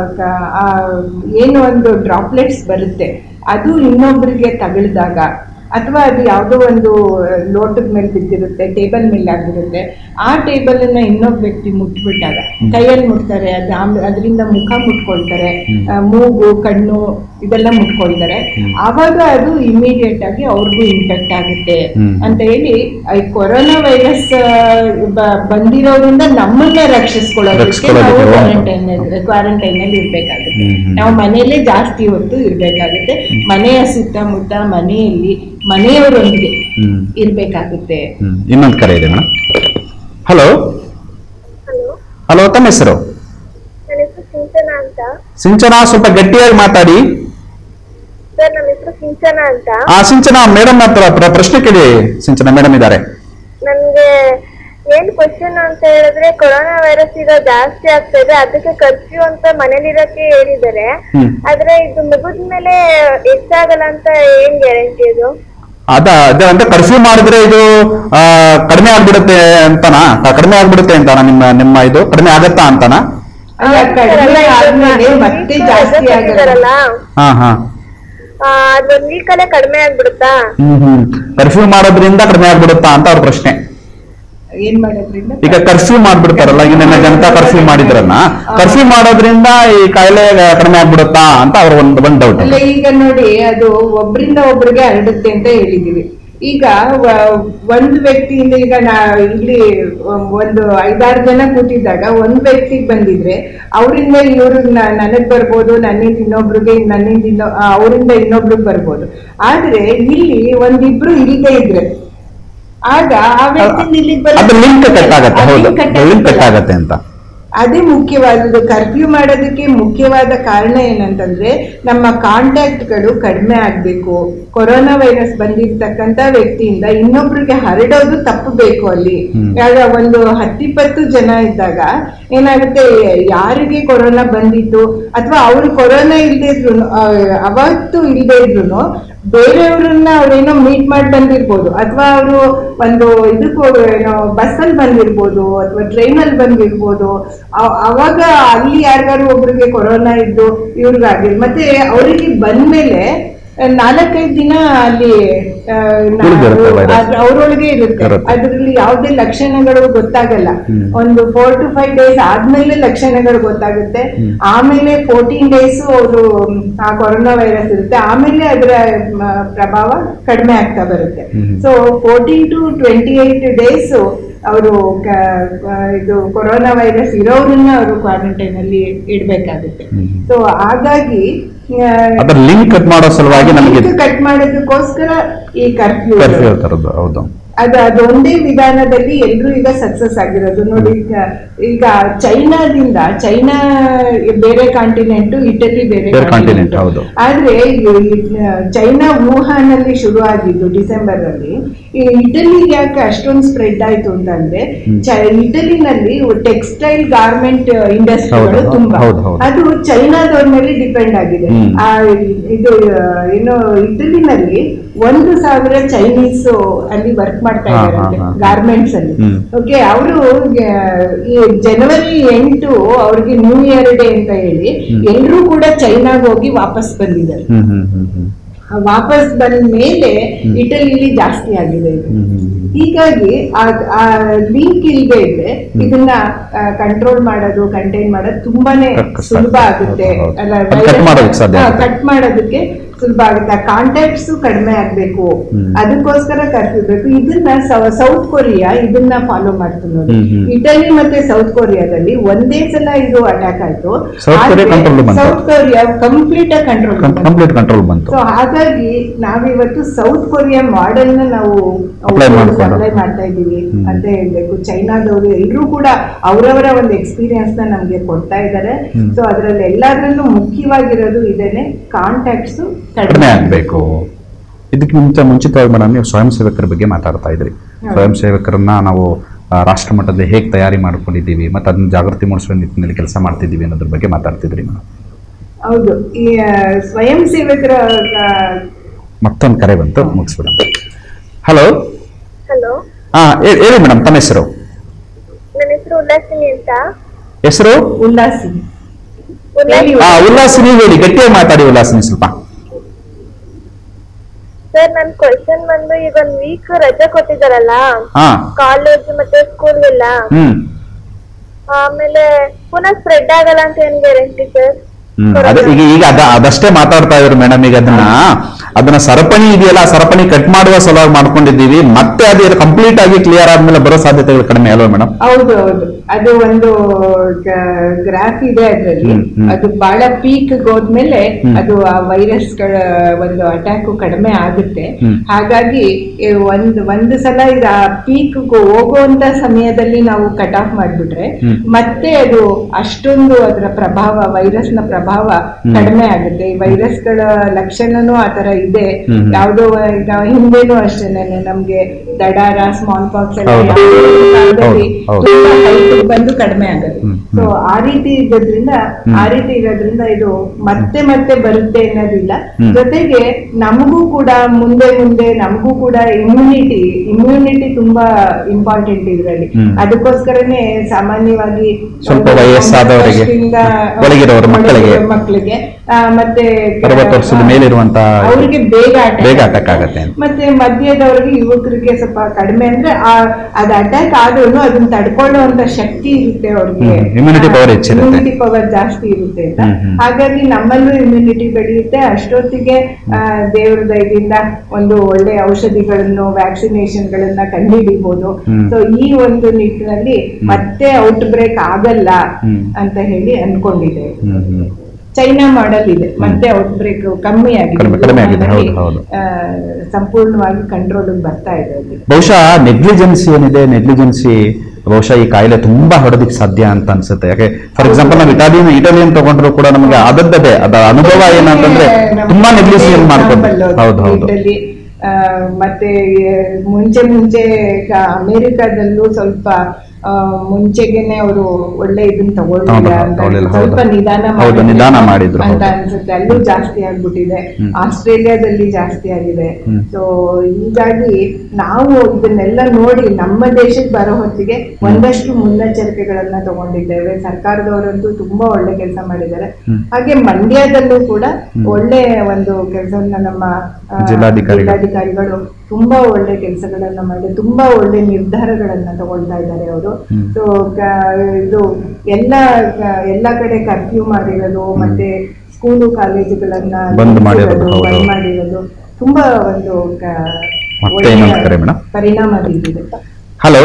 ಏನು ಒಂದು ಡ್ರಾಪ್ಲೆಟ್ಸ್ ಬರುತ್ತೆ ಅದು ಇನ್ನೊಬ್ಬರಿಗೆ ತಗುಲಿದಾಗ ಅಥವಾ ಅದು ಯಾವುದೋ ಒಂದು ಲೋಟದ ಮೇಲೆ ಬಿದ್ದಿರುತ್ತೆ ಟೇಬಲ್ ಮೇಲೆ ಆಗಿರುತ್ತೆ ಆ ಟೇಬಲ್ ಅನ್ನ ಇನ್ನೊಬ್ಬ ವ್ಯಕ್ತಿ ಮುಟ್ಬಿಟ್ಟಾಗ ಕೈಯಲ್ಲಿ ಮುಟ್ತಾರೆ ಅದು ಆಮೇಲೆ ಅದರಿಂದ ಮುಖ ಮುಟ್ಕೊಳ್ತಾರೆ ಆ, ಮೂಗು ಕಣ್ಣು ಇದೆಲ್ಲ ಮುಟ್ಕೊಳ್ತಾರೆ ಆವಾಗ ಅದು ಇಮಿಡಿಯೇಟ್ ಆಗಿ ಅವ್ರಿಗೂ ಇಂಫೆಕ್ಟ್ ಆಗುತ್ತೆ ಹ್ಮ್. ಅಂತ ಹೇಳಿ ಈ ಕೊರೋನಾ ವೈರಸ್ ಬಂದಿರೋದ್ರಿಂದ ನಮ್ಮನ್ನ ರಕ್ಷಿಸ್ಕೊಳ್ಳೋದಕ್ಕೆ ರಕ್ಷಿಸ್ಕೊಳ್ಳೋದಕ್ಕೆ ನಾವು ಹೌದು. ಕ್ವಾರಂಟೈನ್ ಕ್ವಾರಂಟೈನ್ ಅಲ್ಲಿ ಇರ್ಬೇಕಾಗುತ್ತೆ ಹ್ಮ್, ಹ್ಮ್. ನಾವು ಮನೆಯಲ್ಲೇ ಜಾಸ್ತಿ ಹೊತ್ತು ಇರ್ಬೇಕಾಗುತ್ತೆ ಮನೆಯ ಸುತ್ತಮುತ್ತ ಮನೆಯಲ್ಲಿ ಮನೆಯವರೊಂದಿಗೆ ಹ್ಮ್ ಇರ್ಬೇಕಾಗುತ್ತೆ ಹ್ಮ್ ಇನ್ನೊಂದು ಕರೆ ಇದೆ ಮೇಡಮ್ ಹಲೋ ಹಲೋ ಹಲೋ ತಮ್ಮ ಹೆಸರು ನನ್ನ ಹೆಸರು ಸಿಂಚನಾ ಅಂತ ಸಿಂಚನ ಸ್ವಲ್ಪ ಗಟ್ಟಿಯಾಗಿ ಮಾತಾಡಿ ಸರ್ ನಮ್ಮ ಹೆಸರು ಸಿಂಚನ ಅಂತ ಆ ಸಿಂಚನ ಮೇಡಮ್ ಹತ್ರ ಪ್ರ- ಪ್ರಶ್ನೆ ಕೇಳಿ ಸಿಂಚನ ಮೇಡಮ್ ಇದ್ದಾರೆ ನನ್ಗೆ ಏನ್ ಕ್ವಶನ್ ಅಂತ ಹೇಳಿದ್ರೆ ಕೊರೋನಾ ವೈರಸ್ ಈಗ ಜಾಸ್ತಿ ಆಗ್ತಾ ಇದೆ ಅದಕ್ಕೆ ಕರ್ಫ್ಯೂ ಅಂತ ಮನೇಲಿರಕ್ಕೆ ಹೇಳಿದ್ದಾರೆ ಹ್ಮ್. ಆದ್ರೆ ಇದು ಮುಗಿದ್ಮೇಲೆ ಹೆಚ್ಚಾಗಲ್ಲ ಅಂತ ಏನ್ ಗ್ಯಾರಂಟಿ ಇದು ಅದ ಅದೇ ಅಂದ್ರೆ ಕರ್ಫ್ಯೂ ಮಾಡಿದ್ರೆ ಇದು ಆ, ಕಡಿಮೆ ಆಗ್ಬಿಡುತ್ತೆ ಅಂತನಾ ಕ- ಕಡಿಮೆ ಆಗ್ಬಿಡುತ್ತೆ ಅಂತಾನ ನಿಮ್ಮ ನಿಮ್ಮ ಇದು ಕಡಿಮೆ ಆಗತ್ತಾ ಅಂತಾನ ಅಲ್ಲ ಕಡಿಮೆ ಆದ್ಮೇಲೆ ಮತ್ತೆ ಜಾಸ್ತಿ ಆಗಲ್ಲ ಕೊಟ್ಟಿದಾರಲ್ಲ ಹಾ ಹಾ ಅದೊಂದ್ ವೀಕಲ್ಲೇ ಕಡಿಮೆ ಆಗ್ಬಿಡುತ್ತಾ ಹ್ಮ್ ಹ್ಮ್ ಕರ್ಫ್ಯೂ ಮಾಡೋದ್ರಿಂದ ಕಡಿಮೆ ಆಗ್ಬಿಡುತ್ತಾ ಅಂತ ಅವ್ರ ಪ್ರಶ್ನೆ ಏನ್ ಮಾಡೋದ್ರಿಂದ ಈಗ ಕರ್ಫ್ಯೂ ಮಾಡ್ಬಿಡ್ತಾರಲ್ಲ ಈಗ ನನ್ನ ಜನತಾ ಕರ್ಫ್ಯೂ ಮಾಡಿದ್ರನ್ನ ಕರ್ಫ್ಯೂ ಮಾಡೋದ್ರಿಂದ ಈ ಕಾಯಿಲೆ ಕಡಿಮೆ ಆಗ್ಬಿಡುತ್ತಾ ಅಂತ ಅವ್ರ ಒಂದ್ ಒಂದ್ ಡೌಟ್ ಅಲ್ಲ ಈಗ ನೋಡಿ ಅದು ಒಬ್ರಿಂದ ಒಬ್ರಿಗೆ ಹರಡುತ್ತೆ ಅಂತ ಹೇಳಿದೀವಿ ಈಗ ವ- ಒಂದು ವ್ಯಕ್ತಿಯಿಂದ ಈಗ ನಾ ಇಲ್ಲಿ ಒಂದು ಐದಾರು ಜನ ಕೂತಿದ್ದಾಗ ಒಂದ್ ವ್ಯಕ್ತಿಗೆ ಬಂದಿದ್ರೆ ಅವರಿಂದ ಇವ್ರಿಗೆ ನನಗ್ ಬರ್ಬೋದು ನನ್ನಿಂದ ಇನ್ನೊಬ್ರಿಗೆ ನನ್ನಿಂದ ಇನ್ನೊ ಆ, ಅವರಿಂದ ಇನ್ನೊಬ್ರಿಗೆ ಬರ್ಬೋದು ಆದ್ರೆ ಇಲ್ಲಿ ಒಂದಿಬ್ರು ಇಲ್ಲದೆ ಇದ್ರೆ ಆಗ ಆ ವ್ಯಕ್ತಿಯಿಂದ ಇಲ್ಲಿಗೆ ಬರೋ- ಅದು ಲಿಂಕ್ ಕಟ್ ಆಗತ್ತೆ ಆ ಹೌದು link cut ಲಿಂಕ್ ಕಟ್ ಆಗಲ್ಲ. ಆಗತ್ತೆ ಅಂತ ಅದೇ ಮುಖ್ಯವಾದದ್ದು ಕರ್ಫ್ಯೂ ಮಾಡೋದಕ್ಕೆ ಮುಖ್ಯವಾದ ಕಾರಣ ಏನಂತಂದ್ರೆ ನಮ್ಮ ಕಾಂಟ್ಯಾಕ್ಟ್ಗಳು ಕಡಿಮೆ ಆಗ್ಬೇಕು ಕೊರೋನಾ ವೈರಸ್ ಬಂದಿರ್ತಕ್ಕಂತ ವ್ಯಕ್ತಿಯಿಂದ ಇನ್ನೊಬ್ರಿಗೆ ಹರಡೋದು ತಪ್ಪಬೇಕು ಅಲ್ಲಿ ಹ್ಮ್. ಆಗ ಒಂದು ಹತ್ತಿಪ್ಪತ್ತು ಜನ ಇದ್ದಾಗ ಏನಾಗುತ್ತೆ ಯಾರಿಗೆ ಕೊರೋನಾ ಬಂದಿತ್ತು ಅಥವಾ ಅವ್ರು ಕೊರೋನಾ ಇಲ್ದೇ ಇದ್ರು ಅವತ್ತು ಇಲ್ದೇ ಇದ್ರು ಬೇರೆಯವ್ರನ್ನ ಅವ್ರೇನೋ ಮೀಟ್ ಮಾಡಿ ಬಂದಿರ್ಬೋದು ಅಥವಾ ಅವರು ಒಂದು ಇದಕ್ಕೆ ಏನೋ ಬಸ್ಸಲ್ಲಿ ಬಂದಿರ್ಬೋದು ಅಥವಾ ಟ್ರೈನಲ್ಲಿ ಬಂದಿರ್ಬೋದು ಅವ್- ಅವಾಗ ಅಲ್ಲಿ ಯಾರಿಗಾರು ಒಬ್ರಿಗೆ ಕೊರೋನಾ ಇದ್ದು ಇವ್ರಿಗಾಗಿರ್ ಮತ್ತೆ ಅವರಿಗೆ ಬಂದ್ಮೇಲೆ ನಾಲ್ಕೈದು ದಿನ ಅಲ್ಲಿ ಆ, ನಾ- ಉಳ್ದಿರುತ್ತೆ virus. ಅದ್- ಅವ್ರೊಳಗೆ ಇರುತ್ತೆ ಇರುತ್ತೆ. ಅದ್ರಲ್ಲಿ ಯಾವುದೇ ಲಕ್ಷಣಗಳು ಗೊತ್ತಾಗಲ್ಲ ಹ್ಮ್. ಒಂದು ಫೋರ್ ಟು ಫೈವ್ ಡೇಸ್ ಆದ್ಮೇಲೆ ಲಕ್ಷಣಗಳು ಗೊತ್ತಾಗುತ್ತೆ ಹ್ಮ್. ಆಮೇಲೆ ಫೋರ್ಟೀನ್ ಡೇಸ್ ಅವರು ಆ ಕೊರೋನಾ ವೈರಸ್ ಇರುತ್ತೆ ಆಮೇಲೆ ಅದರ ಮ, ಪ್ರಭಾವ ಕಡಿಮೆ ಆಗ್ತಾ ಬರುತ್ತೆ hmm. So fourteen to twenty eight days ಅವರು ಇದು ಕೊರೋನಾ ವೈರಸ್ ಇರೋರನ್ನ ಅವರು ಕ್ವಾರಂಟೈನ್ ಅಲ್ಲಿ ಇಡ್ಬೇಕಾಗುತ್ತೆ ಹ್ಮ್. ಸೊ ಹಾಗಾಗಿ ಅದ್ರ ಲಿಂಕ್ ಕಟ್ ಮಾಡೋ ಸಲುವಾಗಿ ನಮಗೆ ಕಟ್ ಮಾಡೋದಕ್ಕೋಸ್ಕರ ಈ ಕರ್ಫ್ಯೂ ಕರ್ಫ್ಯೂ ತರದ್ದು ಹೌದು ಅದು ಅದೊಂದೇ ವಿಧಾನದಲ್ಲಿ ಎಲ್ರೂ ಈಗ ಸಕ್ಸಸ್ ಆಗಿರೋದು ನೋಡಿ ಈಗ ಈಗ ಚೈನಾದಿಂದ ಚೈನಾ ಬೇರೆ ಕಾಂಟಿನೆಂಟ್ ಇಟಲಿ ಬೇರೆ ಬೇರೆ continent, continent. ಹೌದು. ಆದ್ರೆ ಈ- ಈ ಚೈನಾ ವುಹಾನ್ ಅಲ್ಲಿ ಶುರು ಆಗಿದ್ದು ಡಿಸೆಂಬರ್ ಅಲ್ಲಿ ಈ ಇಟಲಿಗೆ ಯಾಕೆ ಅಷ್ಟೊಂದು ಸ್ಪ್ರೆಡ್ ಆಯ್ತು ಅಂತಂದ್ರೆ ಹ್ಮ್. ಚೈ- ಇಟಲಿನಲ್ಲಿ ಟೆಕ್ಸ್ಟೈಲ್ ಗಾರ್ಮೆಂಟ್ ಇಂಡಸ್ಟ್ರಿಗಳು ಹೌದು, ತುಂಬಾ ಹೌದು, ಹೌದು. ಅದು ಚೈನಾದವ್ರ ಮೇಲೆ ಡಿಪೆಂಡ್ ಆಗಿದೆ ಹ್ಮ್. ಆ ಇದು ಆ, ಏನು ಇಟಲಿನಲ್ಲಿ ಒಂದು ಸಾವಿರ ಚೈನೀಸ್ ಅಲ್ಲಿ ವರ್ಕ್ ಮಾಡ್ತಾ ಹಾ, ಇದ್ದಾರೆ ಹಾ, ಹಾ. ಗಾರ್ಮೆಂಟ್ಸ್ ಅಲ್ಲಿ ಹ್ಮ್. ಓಕೆ ಅವರು ಈ ಜನವರಿ ಎಂಟು ಅವ್ರಿಗೆ ನ್ಯೂ ಇಯರ್ ಡೇ ಅಂತ ಹೇಳಿ ಹ್ಮ್. ಎಲ್ಲರೂ ಕೂಡ ಚೈನಾಗ್ ಹೋಗಿ ವಾಪಸ್ ಬಂದಿದ್ದಾರೆ ಹ್ಮ್ ಹ್ಮ್ ಹ್ಮ್ ಹ್ಮ್ ಆ ವಾಪಸ್ ಬಂದ ಮೇಲೆ ಹ್ಮ್. ಇಟಲಿಲಿ ಜಾಸ್ತಿ ಆಗಿದೆ ಇದು ಹ್ಮ್ ಹ್ಮ್ ಹ್ಮ್. ಹೀಗಾಗಿ ಆ ಲಿಂಕ್ ಇಲ್ಲದೆ ಇದ್ರೆ ಇದನ್ನ ಕಂಟ್ರೋಲ್ ಮಾಡೋದು ಕಂಟೈನ್ ಮಾಡೋದು ತುಂಬಾನೇ ಕಷ್ಟ. ಸುಲಭ ಆಗುತ್ತೆ ಹೌದು, ಹೌದು. ಅಲ್ಲ ಅದು cut ಮಾಡೋದಕ್ಕೆ ಸಾಧ್ಯ ಆಗುತ್ತೆ. ಕಟ್ ಮಾಡೋದಕ್ಕೆ ಸುಲಭ ಆಗುತ್ತೆ ಕಾಂಟ್ಯಾಕ್ಟ್ಸ್ ಕಡಿಮೆ ಆಗ್ಬೇಕು ಹ್ಮ್. ಅದಕ್ಕೋಸ್ಕರ ಕರ್ಫ್ಯೂ ಬೇಕು ಇದನ್ನ ಸೌತ್ ಕೊರಿಯಾ ಇದನ್ನ ಫಾಲೋ ಮಾಡ್ತು ನೋಡಿ ಹ್ಮ್, ಹ್ಮ್. ಇಟಲಿ ಮತ್ತೆ ಸೌತ್ ಕೊರಿಯಾದಲ್ಲಿ ಒಂದೇ ಸಲ ಇದು ಅಟ್ಯಾಕ್ ಆಯ್ತು South Korea control ಬಂತು. ಸೌತ್ ಕೊರಿಯಾ ಕಂಪ್ಲೀಟ್ ಆಗಿ ಕಂಟ್ರೋಲ್ ಕಂಪ್ಲೀಟ್ ಕಂಟ್ರೋಲ್ ಬಂತು ಸೊ ಹಾಗಾಗಿ ನಾವಿವತ್ತು ಸೌತ್ ಕೊರಿಯಾ ಮಾಡೆಲ್ ನ ನಾವು Apply ಮಾಡ್ಕೊಂಡು. ಅಪ್ಲೈ ಮಾಡ್ತಾ ಇದ್ದೀವಿ ಹ್ಮ್. ಅಂತ ಹೇಳ್ಬೇಕು ಚೈನಾದವರು ಎಲ್ಲರೂ ಕೂಡ ಅವರವರ ಒಂದು ಎಕ್ಸ್ಪೀರಿಯನ್ಸ್ ನ ನಮ್ಗೆ ಕೊಡ್ತಾ ಇದ್ದಾರೆ ಹ್ಮ್. ಸೊ ಅದ್ರಲ್ಲಿ ಎಲ್ಲಾದ್ರಲ್ಲೂ ಮುಖ್ಯವಾಗಿರೋದು ಇದೇನೆ ಕಾಂಟ್ಯಾಕ್ಟ್ಸ್ ಕಡಿಮೆ ಆಗ್ಬೇಕು ಇದಕ್ಕೆ ಮುಂಚೆ ಮುಂಚಿತವಾಗಿ ಮೇಡಮ್ ನೀವು ಸ್ವಯಂ ಸೇವಕರ ಬಗ್ಗೆ ಮಾತಾಡ್ತಾ ಇದ್ರಿ ಹೌದು. ಸ್ವಯಂ ಸೇವಕರನ್ನ ನಾವು ಆ, ರಾಷ್ಟ್ರ ಮಟ್ಟದಲ್ಲಿ ಹೇಗೆ ತಯಾರಿ ಮಾಡ್ಕೊಂಡಿದ್ದೀವಿ ಮತ್ತೆ ಅದನ್ನ ಜಾಗೃತಿ ಮೂಡಿಸುವ ನಿಟ್ಟಿನಲ್ಲಿ ಕೆಲಸ ಮಾಡ್ತಿದ್ದೀವಿ ಅನ್ನೋದ್ರ ಬಗ್ಗೆ ಮಾತಾಡ್ತಿದ್ರಿ ಮೇಡಮ್ ಹೌದು ಈ ಆ, ಸ್ವಯಂ ಸೇವಕರ ಆ, ಮತ್ತೊಂದು ಕರೆ ಬಂತು ಮುಗಿಸ್ಬಿಡೋಣ ಹಲೋ ಹಲೋ ಹಾ ಹೇ- ಹೇಳಿ ಮೇಡಮ್ ತಮ್ಮ ಹೆಸರು ನನ್ನ ಹೆಸರು ಉಲ್ಲಾಸಿನಿ ಅಂತ ಹೆಸರು ಉಲ್ಲಾಸಿ ಉಲ್ಲಾಸಿನಿ ಹಾ ಉಲ್ಲಾಸಿನಿ ಹೇಳಿ ಗಟ್ಟಿಯಾಗಿ ಮಾತಾಡಿ ಉಲ್ಲಾಸಿನಿ ಸ್ವಲ್ಪ ಸರ್ ನನ್ ಕ್ವಶನ್ ಬಂದು ಈಗ ಒಂದ್ ವೀಕ್ ರಜೆ ಕೊಟ್ಟಿದಾರಲ್ಲ ಹಾ ಕಾಲೇಜ್ ಮತ್ತೆ ಸ್ಕೂಲ್ ಎಲ್ಲ ಹ್ಮ್ ಆಮೇಲೆ ಪುನಃ ಸ್ಪ್ರೆಡ್ ಆಗಲ್ಲ ಅಂತ ಏನ್ ಗ್ಯಾರಂಟಿ ಸರ್ ಹ್ಮ್ ಅದೇ ಈಗ ಈಗ ಅದ ಅದಷ್ಟೇ ಮಾತಾಡ್ತಾ ಇದ್ರು ಮೇಡಮ್ ಈಗ ಅದನ್ನ ಅದನ್ನ ಸರಪಣಿ ಇದೆಯಲ್ಲ ಆ ಸರಪಣಿ ಕಟ್ ಮಾಡುವ ಸಲುವಾಗಿ ಮಾಡ್ಕೊಂಡಿದ್ದೀವಿ ಮತ್ತೆ ಅದು ಕಂಪ್ಲೀಟ್ ಆಗಿ ಕ್ಲಿಯರ್ ಆದ್ಮೇಲೆ ಬರೋ ಸಾಧ್ಯತೆಗಳು ಕಡಿಮೆ ಅಲ್ವಾ ಮೇಡಮ್ ಹೌದು ಹೌದು ಅದು ಒಂದು ಗ್ರಾಫ್ ಇದೆ ಅದರಲ್ಲಿ ಹ್ಮ್, ಹ್ಮ್. ಅದು ಬಹಳ ಪೀಕ್ ಹೋದ್ಮೇಲೆ ಹ್ಮ್. ಅದು ಆ ವೈರಸ್ ಗಳ ಒಂದು ಅಟ್ಯಾಕ್ ಕಡಿಮೆ ಆಗುತ್ತೆ ಹ್ಮ್. ಹಾಗಾಗಿ ಈ ಒಂದ್ ಒಂದು ಸಲ ಇದು ಆ ಪೀಕ್ ಹೋಗುವಂತ ಸಮಯದಲ್ಲಿ ನಾವು ಕಟ್ ಆಫ್ ಮಾಡ್ಬಿಟ್ರೆ ಹ್ಮ್. ಮತ್ತೆ ಅದು ಅಷ್ಟೊಂದು ಅದರ ಪ್ರಭಾವ ವೈರಸ್ ನ ಪ್ರಭಾವ ಪ್ರಭಾವ ಕಡಿಮೆ ಆಗುತ್ತೆ ಈ ವೈರಸ್ಗಳ ಲಕ್ಷಣನೂ ಆ ತರ ಇದೆ ಹ್ಮ್. ಯಾವುದೋ ಈಗ ಹಿಂದೆನೂ ಅಷ್ಟೇನೆ ನಮ್ಗೆ ದಡಾರ ಸ್ಮಾಲ್ ಪಾಕ್ಸ್ ಎಲ್ಲ ಹೌದು. ಯಾವುದೋ ಕಾಲದಲ್ಲಿ ಹೌದು, ಹೌದು. ತುಂಬಾ height ಬಂದು ಕಡಿಮೆ ಆಗುತ್ತೆ ಹ್ಮ್, ಸೊ ಆ ರೀತಿ ಇರೋದ್ರಿಂದ ಆ ರೀತಿ ಇರೋದ್ರಿಂದ ಇದು ಮತ್ತೆ ಮತ್ತೆ ಬರುತ್ತೆ ಅನ್ನೋದಿಲ್ಲ ಹ್ಮ್. ಜೊತೆಗೆ ನಮಗೂ ಕೂಡ ಮುಂದೆ ಮುಂದೆ ನಮಗೂ ಕೂಡ ಇಮ್ಯುನಿಟಿ ಇಮ್ಯುನಿಟಿ ತುಂಬಾ ಇಂಪಾರ್ಟೆಂಟ್ ಇದರಲ್ಲಿ ಹ್ಮ್. ಅದಕ್ಕೋಸ್ಕರನೇ ಸಾಮಾನ್ಯವಾಗಿ ಸ್ವಲ್ಪ ಒಂದು ವಯಸ್ಸಾದವರಿಗೆ, ಒಂಬತ್ತು ವರ್ಷದಿಂದ, ಒಳಗಿರೋರು ಮಕ್ಕಳಿಗೆ, ಮಕ್ಕಳಿಗೆ ಆ, ಮತ್ತೆ ಅರವತ್ತು ವರ್ಷದ ಮೇಲಿರುವಂತ ಅವರಿಗೆ ಬೇಗ attack ಬೇಗ ಆಗುತ್ತೆ. attack ಆಗತ್ತೆ. ಮತ್ತೆ ಮಧ್ಯದವರಿಗೆ ಯುವಕರಿಗೆ ಸ್ವಲ್ಪ ಕಡಿಮೆ ಅಂದ್ರೆ ಆ ಅದ್ ಅಟ್ಯಾಕ್ ಆದ್ರೂ ಅದನ್ನ ತಡ್ಕೊಳ್ಳುವಂತ ಶಕ್ತಿ ಇರುತ್ತೆ ಅವ್ರಿಗೆ ಹ್ಮ್, immunity power ಹೆಚ್ಚಿರುತ್ತೆ. ಇಮ್ಯುನಿಟಿ ಪವರ್ ಜಾಸ್ತಿ ಇರುತ್ತೆ ಅಂತ ಹ್ಮ್, ಹ್ಮ್. ಹಾಗಾಗಿ ನಮ್ಮಲ್ಲೂ ಇಮ್ಯುನಿಟಿ ಬೆಳೆಯುತ್ತೆ ಅಷ್ಟೊತ್ತಿಗೆ ಆ, ದೇವ್ರ ದಯದಿಂದ ಒಂದು ಒಳ್ಳೆ ಔಷಧಿಗಳನ್ನು ವ್ಯಾಕ್ಸಿನೇಷನ್ ಗಳನ್ನ ಕಂಡುಹಿಡಿಬಹುದು ಹ್ಮ್. ಸೊ ಈ ಒಂದು ನಿಟ್ಟಿನಲ್ಲಿ ಮತ್ತೆ ಔಟ್ ಬ್ರೇಕ್ ಆಗಲ್ಲ ಹ್ಮ್. ಅಂತ ಹೇಳಿ ಅನ್ಕೊಂಡಿದ್ದೇವೆ ಹ್ಮ್, ಹ್ಮ್. ಚೈನಾ ಮಾಡೆಲ್ ಇದೆ ಮತ್ತೆ ಔಟ್ ಬ್ರೇಕ್ ಕಮ್ಮಿ ಆಗಿದೆ ಕಡಿಮೆ- ಕಡಿಮೆ ಆಗಿದೆ, ನಮ್ಮಲ್ಲಿ, ಹೌದು, ಹೌದು. ಆ, ಸಂಪೂರ್ಣವಾಗಿ ಕಂಟ್ರೋಲ್ ಬರ್ತಾ ಇದೆ ಅಲ್ಲಿ ಬಹುಶಃ ನೆಗ್ಲಿಜೆನ್ಸಿ ಏನಿದೆ ನೆಗ್ಲಿಜೆನ್ಸಿ ಬಹುಶಃ ಈ ಕಾಯಿಲೆ ತುಂಬಾ ಹರಡೋದಕ್ಕೆ ಸಾಧ್ಯ ಅಂತ ಅನ್ಸುತ್ತೆ ಯಾಕೆ ಫಾರ್ ಎಕ್ಸಾಂಪಲ್ ನಾವು ಇಟಾಲಿಯನ್ ಇಟಾಲಿಯನ್ ತಗೊಂಡ್ರು ಕೂಡ ನಮಗೆ ಆದದ್ದದೇ ಅದ ಅನುಭವ ಏನಂತಂದ್ರೆ ನಮ್ಮ ತುಂಬಾ ನೆಗ್ಲಿಜಿಯನ್ ಮಾಡ್ಕೊಂಡು example ಅದು ಹೌದು ಹೌದು ಇಟಲಿ, ಆ, ಮತ್ತೆ ಆ, ಮುಂಚೆ ಮುಂಚೆ ಈಗ ಅಮೆರಿಕಾದಲ್ಲೂ ಸ್ವಲ್ಪ ಆ, ಮುಂಚೆಗೆನೆ ಅವರು ಒಳ್ಳೆ ಇದನ್ನ ತಗೊಳ್ಳಿಲ್ಲ ಹೌದು, ಅಂತ ತಗೊಳ್ಳಿಲ್ಲ, ಸ್ವಲ್ಪ ಹೌದು. ನಿಧಾನ ಹೌದು, ಮಾಡಿದ್ರು ನಿಧಾನ ಮಾಡಿದ್ರು, ಅಂತ ಹೌದು. ಅನ್ಸುತ್ತೆ ಅಲ್ಲೂ ಜಾಸ್ತಿ ಆಗ್ಬಿಟ್ಟಿದೆ ಹ್ಮ್. ಆಸ್ಟ್ರೇಲಿಯಾದಲ್ಲಿ ಜಾಸ್ತಿ ಆಗಿದೆ ಹ್ಮ್. ಸೊ ಹೀಗಾಗಿ ನಾವು ಇದನ್ನೆಲ್ಲ ನೋಡಿ ನಮ್ಮ ದೇಶಕ್ಕೆ ಬರೋ ಹೊತ್ತಿಗೆ ಒಂದಷ್ಟು ಮುನ್ನೆಚ್ಚರಿಕೆಗಳನ್ನ ತಗೊಂಡಿದ್ದೇವೆ ಸರ್ಕಾರದವರಂತೂ ತುಂಬಾ ಒಳ್ಳೆ ಕೆಲಸ ಮಾಡಿದ್ದಾರೆ ಹ್ಮ್. ಹಾಗೆ ಮಂಡ್ಯದಲ್ಲೂ ಕೂಡ ಒಳ್ಳೆ ಒಂದು ಕೆಲಸವನ್ನ ನಮ್ಮ ಆ, ಜಿಲ್ಲಾಧಿಕಾರಿಗಳು. ಜಿಲ್ಲಾಧಿಕಾರಿಗಳು ತುಂಬಾ ಒಳ್ಳೆ ಕೆಲಸಗಳನ್ನ ಮಾಡಿ ತುಂಬಾ ಒಳ್ಳೆ ನಿರ್ಧಾರಗಳನ್ನ ತಗೊಳ್ತಾ ಇದ್ದಾರೆ ಅವರು ಹ್ಮ್. ಸೊ ಇದು ಎಲ್ಲ ಎಲ್ಲ ಕಡೆ ಕರ್ಫ್ಯೂ ಮಾಡಿರೋದು ಮತ್ತೆ ಸ್ಕೂಲು ಕಾಲೇಜುಗಳನ್ನ ಬಂದ್ ಮಾಡಿರೋದು, ನಿಲ್ಸಿರೋದು, ಹೌದು, ಬಂದ್ ಹೌದು. ಮಾಡಿರೋದು ತುಂಬಾ ಒಂದು ಕ- ಮತ್ತೆ ಒಳ್ಳೆಯ ಇನ್ನೊಂದು ಕರೆ ಮೇಡಮ್. ಪರಿಣಾಮ ಬೀರಿದೆ ಹಲೋ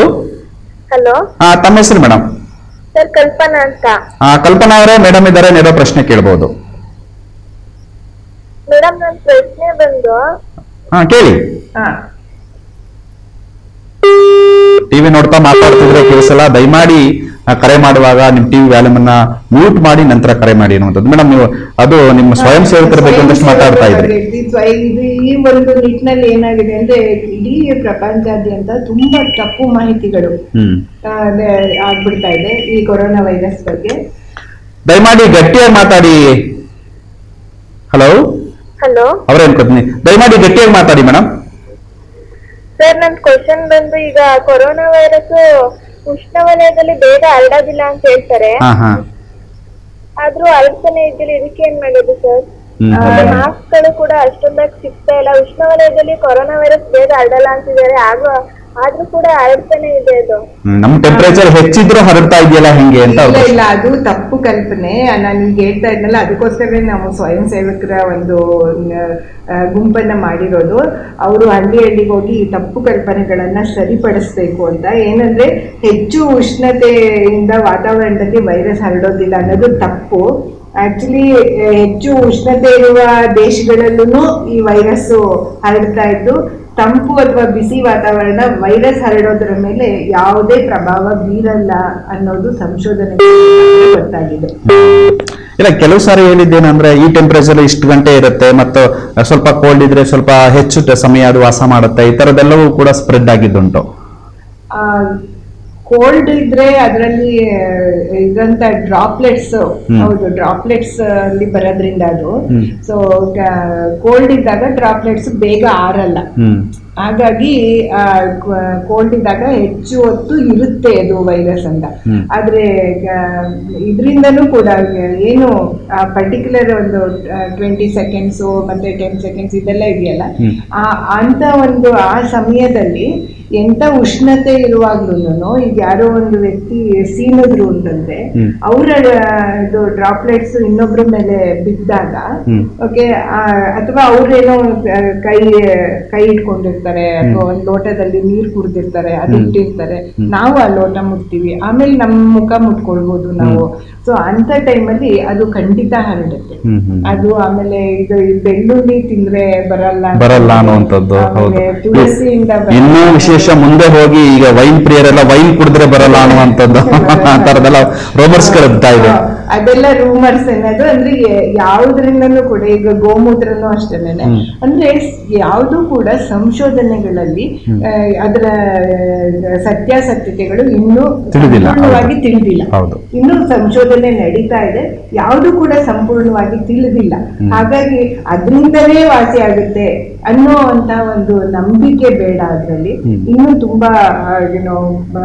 ಹಲೋ ತಮ್ಮ ಹೆಸರು ಮೇಡಮ್ ಸರ್ ಕಲ್ಪನಾ ಅಂತ ಕಲ್ಪನಾ ಅವರೇ ಮೇಡಮ್ ಇದ್ದಾರೆ ನೇರ ಪ್ರಶ್ನೆ ಕೇಳಬಹುದು ಮೇಡಮ್ ನನ್ ಪ್ರಶ್ನೆ ಬಂದು ಹಾ ಕೇಳಿ ಹಾ ಟಿವಿ ನೋಡ್ತಾ ಮಾತಾಡ್ತಿದ್ರೆ ಕೇಳಿಸಲ್ಲ ದಯಮಾಡಿ ಆ, ಕರೆ ಮಾಡುವಾಗ ನಿಮ್ ಟಿವಿ ವ್ಯಾಲ್ಯೂಮ್ ಅನ್ನ ಮ್ಯೂಟ್ ಮಾಡಿ ನಂತರ ಕರೆ ಮಾಡಿ ಅನ್ನುವಂಥದ್ದು ಮೇಡಮ್ ನೀವು ಅದು ನಿಮ್ಮ ಸ್ವಯಂ ಸೇವಕರ ಬಗ್ಗೆ ಒಂದಷ್ಟು ಮಾತಾಡ್ತಾ ಇದ್ರಿ ಇದು ಸ್ವ- ಇದು ಈ ಒಂದು ನಿಟ್ಟಿನಲ್ಲಿ ಏನಾಗಿದೆ ಅಂದ್ರೆ ಇಡೀ ಪ್ರಪಂಚಾದ್ಯಂತ ತುಂಬಾ ತಪ್ಪು ಮಾಹಿತಿಗಳು ಹ್ಮ್ ಆ, ಅದೇ ಆಗ್ಬಿಡ್ತಾ ಇದೆ ಈ ಕೊರೋನಾ ವೈರಸ್ ಬಗ್ಗೆ ದಯಮಾಡಿ ಗಟ್ಟಿಯಾಗಿ ಮಾತಾಡಿ ಹಲೋ ಹಲೋ ಅವರೇ ಅನ್ಕೋತೀನಿ ದಯಮಾಡಿ ಗಟ್ಟಿಯಾಗಿ ಮಾತಾಡಿ ಮೇಡಮ್ ಸರ್ ನನ್ ಕ್ವಶನ್ ಬಂದು ಈಗ ಕೊರೋನಾ ವೈರಸ್ ಉಷ್ಣವಲಯದಲ್ಲಿ ಬೇಗ ಹರಡೋದಿಲ್ಲ ಅಂತ ಹೇಳ್ತಾರೆ ಹಾ ಹಾ ಆದ್ರೂ ಹರಡ್ತಾನೆ ಇದ್ದಿಲ್ಲ ಇದಕ್ಕೆ ಏನ್ ಮಾಡೋದು ಸರ್ ಹ್ಮ್ ಆ, ಮಾಸ್ಕ್ ಗಳು ಕೂಡ ಅಷ್ಟೊಂದಾಗಿ ಸಿಗ್ತಾ ಇಲ್ಲ ಉಷ್ಣವಲಯದಲ್ಲಿ ಕೊರೋನಾ ವೈರಸ್ ಬೇಗ ಹರಡಲ್ಲ ಅಂತಿದ್ದಾರೆ ಆಗ ಆದ್ರೂ ಕೂಡ ಹರಡ್ತಾನೆ ಇದೆ ಅದು ಹ್ಮ್, ನಮ್ ಟೆಂಪರೇಚರ್ ಹೆಚ್ಚಿದ್ರು ಹರಡ್ತಾ ಇದೆಯಲ್ಲ ಹೆಂಗೆ ಅಂತ ಇಲ್ಲ ಅವ್ರು ಇಲ್ಲ ಅದು ತಪ್ಪು ಕಲ್ಪನೆ ನಾನು ಈಗ ಹೇಳ್ತಾ ಇದ್ನಲ್ಲ ಅದಕ್ಕೋಸ್ಕರ ನಾವು ಸ್ವಯಂ ಸೇವಕರ ಒಂದು ಆ, ಗುಂಪನ್ನ ಮಾಡಿರೋದು ಅವರು ಹಳ್ಳಿ ಹಳ್ಳಿಗೆ ಹೋಗಿ ಈ ತಪ್ಪು ಕಲ್ಪನೆಗಳನ್ನ ಸರಿಪಡಿಸ್ಬೇಕು ಅಂತ ಏನಂದ್ರೆ ಹೆಚ್ಚು ಉಷ್ಣತೆಯಿಂದ ವಾತಾವರಣದಲ್ಲಿ ವೈರಸ್ ಹರಡೋದಿಲ್ಲ ಅನ್ನೋದು ತಪ್ಪು ಆಕ್ಚುಲಿ ಹೆಚ್ಚು ಉಷ್ಣತೆ ಇರುವ ದೇಶಗಳಲ್ಲೂ ಈ ವೈರಸ್ ಹರಡ್ತಾ ಇದ್ದು ತಂಪು ಅಥವಾ ಬಿಸಿ ವಾತಾವರಣ ವೈರಸ್ ಹರಡೋದರ ಮೇಲೆ ಯಾವುದೇ ಪ್ರಭಾವ ಬೀರಲ್ಲ ಅನ್ನೋದು ಸಂಶೋಧನೆ ಗೊತ್ತಾಗಿದೆ ಇಲ್ಲ ಕೆಲವು ಸಾರಿ ಹೇಳಿದ್ದೇನಂದ್ರೆ ಈ ಟೆಂಪರೇಚರ್ ಇಷ್ಟು ಗಂಟೆ ಇರುತ್ತೆ ಮತ್ತು ಸ್ವಲ್ಪ ಕೋಲ್ಡ್ ಇದ್ರೆ ಸ್ವಲ್ಪ ಹೆಚ್ಚು ಟ- ಸಮಯ ಅದು ವಾಸ ಮಾಡುತ್ತೆ ಈ ತರದೆಲ್ಲವೂ ಕೂಡ ಸ್ಪ್ರೆಡ್ ಆಗಿದ್ದುಂಟು ಕೋಲ್ಡ್ ಇದ್ರೆ ಅದರಲ್ಲಿ ಇದಂತ ಡ್ರಾಪ್ಲೆಟ್ಸ್ ಹ್ಮ್. ಹೌದು ಡ್ರಾಪ್ಲೆಟ್ಸ್ ಅಲ್ಲಿ ಬರೋದ್ರಿಂದ ಅದು ಹ್ಮ್. ಸೊ ಕೋಲ್ಡ್ ಇದ್ದಾಗ ಡ್ರಾಪ್ಲೆಟ್ಸ್ ಬೇಗ ಆರಲ್ಲ ಹ್ಮ್ ಹಾಗಾಗಿ ಕೋಲ್ಡ್ ಇದ್ದಾಗ ಹೆಚ್ಚು ಹೊತ್ತು ಇರುತ್ತೆ ಅದು ವೈರಸ್ ಅಂತ ಹ್ಮ್. ಆದ್ರೆ ಇದರಿಂದನೂ ಕೂಡ ಏನು ಪರ್ಟಿಕ್ಯುಲರ್ ಒಂದು ಟ್ವೆಂಟಿ ಸೆಕೆಂಡ್ಸು ಮತ್ತೆ ಟೆನ್ ಸೆಕೆಂಡ್ಸ್ ಇದೆಲ್ಲ ಇದೆಯಲ್ಲ ಹ್ಮ್. ಆ ಅಂತ ಒಂದು ಆ ಸಮಯದಲ್ಲಿ ಎಂತ ಉಷ್ಣತೆ ಇರುವಾಗ್ಲೂ ಈಗ ಯಾರೋ ಒಂದು ವ್ಯಕ್ತಿ ಸೀನಿದ್ರು ಅಂತಂದ್ರೆ ಹ್ಮ್. ಅವರ ಇದು ಡ್ರಾಪ್ಲೆಟ್ಸ್ ಇನ್ನೊಬ್ರ ಮೇಲೆ ಬಿದ್ದಾಗ ಹ್ಮ್. ಓಕೆ ಅಥವಾ ಅವ್ರೇನೋ ಆ, ಕೈ ಕೈ ಇಟ್ಕೊಂಡಿರ್ತಾರೆ ಅಥವಾ ಒಂದ್ ಲೋಟದಲ್ಲಿ ನೀರ್ ಕುಡ್ದಿರ್ತಾರೆ ಅದು ಹ್ಮ್. ಇಟ್ಟಿರ್ತಾರೆ ಹ್ಮ್. ನಾವು ಆ ಲೋಟ ಮುಟ್ತೀವಿ ಆಮೇಲೆ ನಮ್ಮ ಮುಖ ಮುಟ್ಕೊಳ್ಬೋದು ನಾವು ಸೊ ಅಂತ ಟೈಮಲ್ಲಿ ಅದು ಖಂಡಿತ ಹರಡುತ್ತೆ ಹ್ಮ್, ಹ್ಮ್. ಅದು ಆಮೇಲೆ ಇದು ಈ ಬೆಳ್ಳುಳ್ಳಿ ತಿಂದ್ರೆ ಬರಲ್ಲ ಅಂತ ಬರಲ್ಲ ಅನ್ನುವಂಥದ್ದು ಹೌದು ಆಮೇಲೆ ತುಳಸಿಯಿಂದ ಬರಲ್ಲ. ಇನ್ನೂ ವಿಶೇಷ ಮುಂದೆ ಹೋಗಿ ಈಗ ವೈನ್ ಪ್ರಿಯರೆಲ್ಲ ವೈನ್ ಕುಡಿದ್ರೆ ಬರಲ್ಲ ಅನ್ನುವಂಥದ್ದು ಆ ತರದೆಲ್ಲ ರೋಮರ್ಸ್ ಗಳು ಇದೆ ಹಾ. ಅದೆಲ್ಲ ರೂಮರ್ಸ್ ಅನ್ನೋದು ಅಂದ್ರೆ ಯ- ಯಾವುದ್ರಿಂದನೂ ಕೂಡ ಈಗ ಗೋಮೂತ್ರನೂ ಅಷ್ಟೇನೆ ಹ್ಮ್. ಅಂದ್ರೆ ಯಾವುದು ಕೂಡ ಸಂಶೋಧನೆಗಳಲ್ಲಿ ಆ, ಅದರ ಆ, ಸತ್ಯಾಸತ್ಯತೆಗಳು ಇನ್ನೂ ತಿಳಿದಿಲ್ಲ, ಸಂಪೂರ್ಣವಾಗಿ ಹೌದು. ತಿಳಿದಿಲ್ಲ ಹೌದು. ಇನ್ನೂ ಸಂಶೋಧನೆ ನಡೀತಾ ಇದೆ ಯಾವುದು ಕೂಡ ಸಂಪೂರ್ಣವಾಗಿ ತಿಳಿದಿಲ್ಲ ಹಾಗಾಗಿ ಅದರಿಂದಲೇ ವಾಸಿ ಆಗುತ್ತೆ ಅನ್ನೋ ಅಂತ ಒಂದು ನಂಬಿಕೆ ಬೇಡ ಅದರಲ್ಲಿ ಹ್ಮ್. ಇನ್ನೂ ತುಂಬಾ ಏನೋ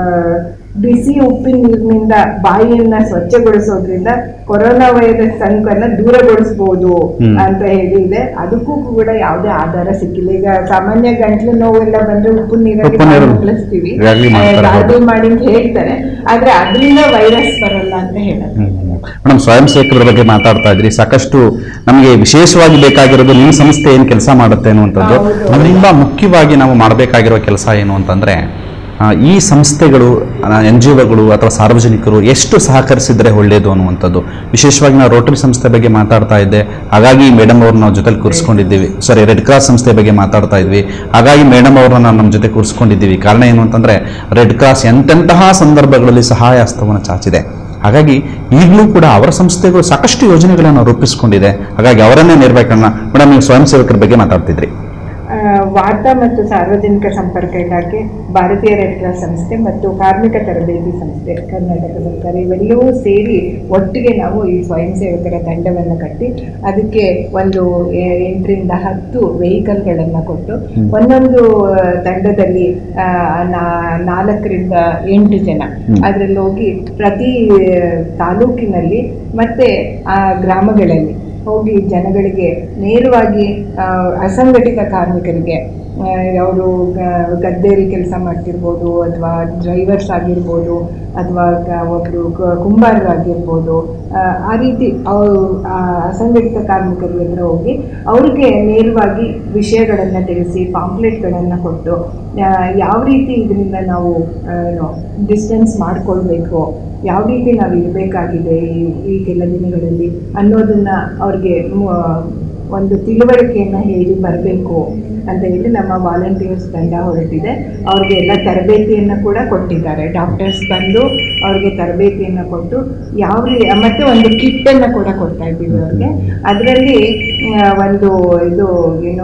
ಬಿಸಿ ಉಪ್ಪಿನ ನೀರಿನಿಂದ ಬಾಯಿಯನ್ನ ಸ್ವಚ್ಛಗೊಳಿಸೋದ್ರಿಂದ ಕೊರೋನಾ ವೈರಸ್ ಸೋಂಕನ್ನ ದೂರಗೊಳಿಸಬಹುದು ಹ್ಮ್. ಅಂತ ಹೇಳಿ ಇದೆ ಅದಕ್ಕೂ ಕೂಡ ಯಾವುದೇ ಆಧಾರ ಸಿಕ್ಕಿಲ್ಲ ಈಗ ಸಾಮಾನ್ಯ ಗಂಟ್ಲು ನೋವೆಲ್ಲ ಬಂದ್ರೆ ಉಪ್ಪು ನೀರಲ್ಲಿ ಉಪ್ಪು ನೀರು ಕಲಿಸ್ತೀವಿ gargle ಮಾಡ್ತಾರೆ, ಹೌದು. ಗಾರ್ಗಲ್ ಮಾಡಿ ಅಂತ ಹೇಳ್ತಾರೆ ಆದ್ರೆ ಅದರಿಂದ ವೈರಸ್ ಬರಲ್ಲ ಅಂತ ಹೇಳೋದು ಮೇಡಮ್ ಸ್ವಯಂ ಸೇವಕರ ಬಗ್ಗೆ ಮಾತಾಡ್ತಾ ಇದ್ರಿ ಸಾಕಷ್ಟು ನಮಗೆ ವಿಶೇಷವಾಗಿ ಬೇಕಾಗಿರೋದು ನಿಮ್ಮ ಸಂಸ್ಥೆ ಏನು ಕೆಲಸ ಮಾಡುತ್ತೆ ಅನ್ನುವಂಥದ್ದು ಹೌದು. ಅದರಿಂದ ಮುಖ್ಯವಾಗಿ ನಾವು ಮಾಡಬೇಕಾಗಿರೋ ಕೆಲಸ ಏನು ಅಂತಂದ್ರೆ ಆ, ಈ ಸಂಸ್ಥೆಗಳು ಎನ್ ಜಿ ಒಗಳು ಅಥವಾ ಸಾರ್ವಜನಿಕರು ಎಷ್ಟು ಸಹಕರಿಸಿದ್ರೆ ಒಳ್ಳೆಯದು ಅನ್ನುವಂಥದ್ದು ವಿಶೇಷವಾಗಿ ನಾವು ರೋಟರಿ ಸಂಸ್ಥೆ ಬಗ್ಗೆ ಮಾತಾಡ್ತಾ ಇದ್ದೆ ಹಾಗಾಗಿ ಮೇಡಮ್ ಅವ್ರನ್ನ ನಾವು ಜೊತೆಲಿ ಕೂರಿಸ್ಕೊಂಡಿದ್ದೀವಿ ಸಾರಿ ರೆಡ್ ಕ್ರಾಸ್ ಸಂಸ್ಥೆ ಬಗ್ಗೆ ಮಾತಾಡ್ತಾ ಇದ್ವಿ ಹಾಗಾಗಿ ಮೇಡಮ್ ಅವ್ರನ್ನ ನಾವು ನಮ್ಮ ಜೊತೆ ಕೂರಿಸ್ಕೊಂಡಿದ್ದೀವಿ ಕಾರಣ ಏನು ಅಂತಂದ್ರೆ ರೆಡ್ ಕ್ರಾಸ್ ಎಂತೆಂತಹ ಸಂದರ್ಭಗಳಲ್ಲಿ ಸಹಾಯ ಹಸ್ತವನ್ನು ಚಾಚಿದೆ ಹಾಗಾಗಿ ಈಗಲೂ ಕೂಡ ಅವರ ಸಂಸ್ಥೆಗಳು ಸಾಕಷ್ಟು ಯೋಜನೆಗಳನ್ನು ರೂಪಿಸಿಕೊಂಡಿದೆ ಹಾಗಾಗಿ ಅವರನ್ನೇ ನೇರಬೇಕನ್ನ ಮೇಡಮ್ ನೀವು ಸ್ವಯಂ ಸೇವಕರ ಬಗ್ಗೆ ಮಾತಾಡ್ತಿದ್ರಿ ಆ, ವಾರ್ತಾ ಮತ್ತು ಸಾರ್ವಜನಿಕ ಸಂಪರ್ಕ ಇಲಾಖೆ ಭಾರತೀಯ ರೆಡ್ ಕ್ರಾಸ್ ಸಂಸ್ಥೆ ಮತ್ತು ಕಾರ್ಮಿಕ ತರಬೇತಿ ಸಂಸ್ಥೆ ಕರ್ನಾಟಕ ಸರ್ಕಾರ ಇವೆಲ್ಲವೂ ಸೇರಿ ಒಟ್ಟಿಗೆ ನಾವು ಈ ಸ್ವಯಂ ಸೇವಕರ ತಂಡವನ್ನು ಕಟ್ಟಿ ಅದಕ್ಕೆ ಒಂದು ಎ- ಎಂಟರಿಂದ ಹತ್ತು ವೆಹಿಕಲ್ಗಳನ್ನು ಕೊಟ್ಟು ಒಂದೊಂದು ಆ, ತಂಡದಲ್ಲಿ ಆ, ನಾ- ನಾಲ್ಕರಿಂದ ಎಂಟು ಜನ ಅದರಲ್ಲಿ ಹೋಗಿ ಪ್ರತಿ ಆ, ತಾಲೂಕಿನಲ್ಲಿ ಮತ್ತೆ ಆ ಗ್ರಾಮಗಳಲ್ಲಿ ಹೋಗಿ ಜನಗಳಿಗೆ ನೇರವಾಗಿ ಆ, ಅಸಂಘಟಿತ ಕಾರ್ಮಿಕರಿಗೆ ಅವರು ಗದ್ದೇರಿ ಕೆಲಸ ಮಾಡ್ತಿರ್ಬೋದು ಅಥವಾ ಡ್ರೈವರ್ಸ್ ಆಗಿರ್ಬೋದು ಅಥವಾ ಒಬ್ಬರು ಕುಂಬಾರರಾಗಿರ್ಬೋದು ಆ, ಆ ರೀತಿ ಅವರು ಆ ಅಸಂಘಟಿತ ಕಾರ್ಮಿಕರ ಹತ್ರ ಹೋಗಿ ಅವ್ರಿಗೆ ನೇರವಾಗಿ ವಿಷಯಗಳನ್ನು ತಿಳಿಸಿ ಪಾಂಪ್ಲೆಟ್ಗಳನ್ನು ಕೊಟ್ಟು ಆ, ಯಾವ ರೀತಿ ಇದರಿಂದ ನಾವು ಆ, ಏನು ಡಿಸ್ಟೆನ್ಸ್ ಮಾಡ್ಕೊಳ್ಬೇಕು ಯಾವ ರೀತಿ ನಾವು ಇರಬೇಕಾಗಿದೆ ಈ ಈ ಕೆಲ ದಿನಗಳಲ್ಲಿ ಅನ್ನೋದನ್ನ ಅವ್ರಿಗೆ ಮ- ಒಂದು ತಿಳುವಳಿಕೆಯನ್ನು ಹೇಳಿ ಬರಬೇಕು ಅಂತ ಹೇಳಿ ನಮ್ಮ ವಾಲಂಟಿಯರ್ಸ್ ತಂಡ ಹೊರಟಿದೆ ಅವ್ರಿಗೆ ಎಲ್ಲ ತರಬೇತಿಯನ್ನು ಕೂಡ ಕೊಟ್ಟಿದ್ದಾರೆ ಡಾಕ್ಟರ್ಸ್ ಬಂದು ಅವ್ರಿಗೆ ತರಬೇತಿಯನ್ನು ಕೊಟ್ಟು ಯಾವ ರೀ ಮತ್ತೆ ಒಂದು ಕಿಟ್ಟನ್ನು ಕೂಡ ಕೊಡ್ತಾ ಇದ್ದೀವಿ ಅವ್ರಿಗೆ ಅದರಲ್ಲಿ ಒಂದು ಇದು ಏನು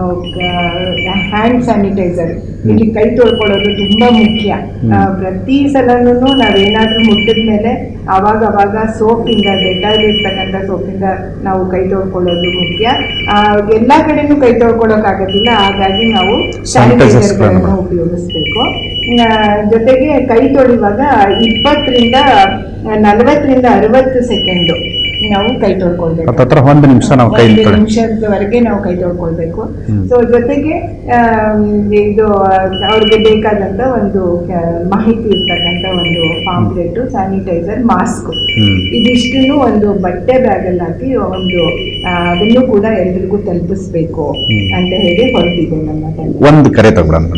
ಹ್ಯಾಂಡ್ ಸ್ಯಾನಿಟೈಸರ್ ಇಲ್ಲಿ ಕೈ ತೊಳ್ಕೊಳ್ಳೋದು ತುಂಬಾ ಮುಖ್ಯ ಆ, ಪ್ರತಿ ಸಲನೂ ನಾವೇನಾದ್ರೂ ಮುಟ್ಟಿದ ಮೇಲೆ ಅವಾಗ ಅವಾಗ ಸೋಪಿಂದ ಡೆಟಾಲ್ ಇರ್ತಕ್ಕಂಥ ಸೋಪಿಂದ ನಾವು ಕೈ ತೊಳ್ಕೊಳ್ಳೋದು ಮುಖ್ಯ ಆ, ಎಲ್ಲಾ ಕಡೆನೂ ಕೈ ತೊಳ್ಕೊಳ್ಳೋಕ್ಕಾಗೋದಿಲ್ಲ ಹಾಗಾಗಿ ನಾವು Sanitizers ಸ್ಯಾನಿಟೈಸರ್ಗಳನ್ನು ಗಳನ್ನ. ಉಪಯೋಗಿಸ್ಬೇಕು ಆ, ಜೊತೆಗೆ ಕೈ ತೊಳೆಯುವಾಗ ಇಪ್ಪತ್ತರಿಂದ ನಲವತ್ತರಿಂದ ಅರವತ್ತು ಸೆಕೆಂಡು ನಾವು ಕೈ ತೊಳ್ಕೊಳ್ಬೇಕು ಹತ್ತತ್ರ ಒಂದು ನಿಮಿಷ ನಾವು ಕೈ ಒಂದು ತೊಳೆ ನಿಮಿಷದವರೆಗೆ ನಾವು ಕೈ ತೊಳ್ಕೊಳ್ಬೇಕು ಹ್ಮ್. ಸೊ ಜೊತೆಗೆ ಆಮ್, ಇದು ಅವ್ರಿಗೆ ಬೇಕಾದಂತ ಒಂದು ಆ, ಮಾಹಿತಿ ಇರ್ತಕ್ಕಂಥ ಒಂದು ಪಾಂಪ್ಲೆಟ್ ಸ್ಯಾನಿಟೈಸರ್ ಮಾಸ್ಕ್ ಹ್ಮ್. ಇದಿಷ್ಟನ್ನು ಒಂದು ಬಟ್ಟೆ ಬ್ಯಾಗಲ್ಲಿ ಹಾಕಿ ಒಂದು ಆ, ಅದನ್ನು ಕೂಡ ಎಲ್ರಿಗೂ ತಲುಪಿಸ್ಬೇಕು ಹ್ಮ್. ಅಂತ ಹೇಳಿ ಹೊರಟಿದೆ ನಮ್ಮ ತಂಡ ಒಂದು ಕರೆ ತಗೊಳ್ಳೋಣ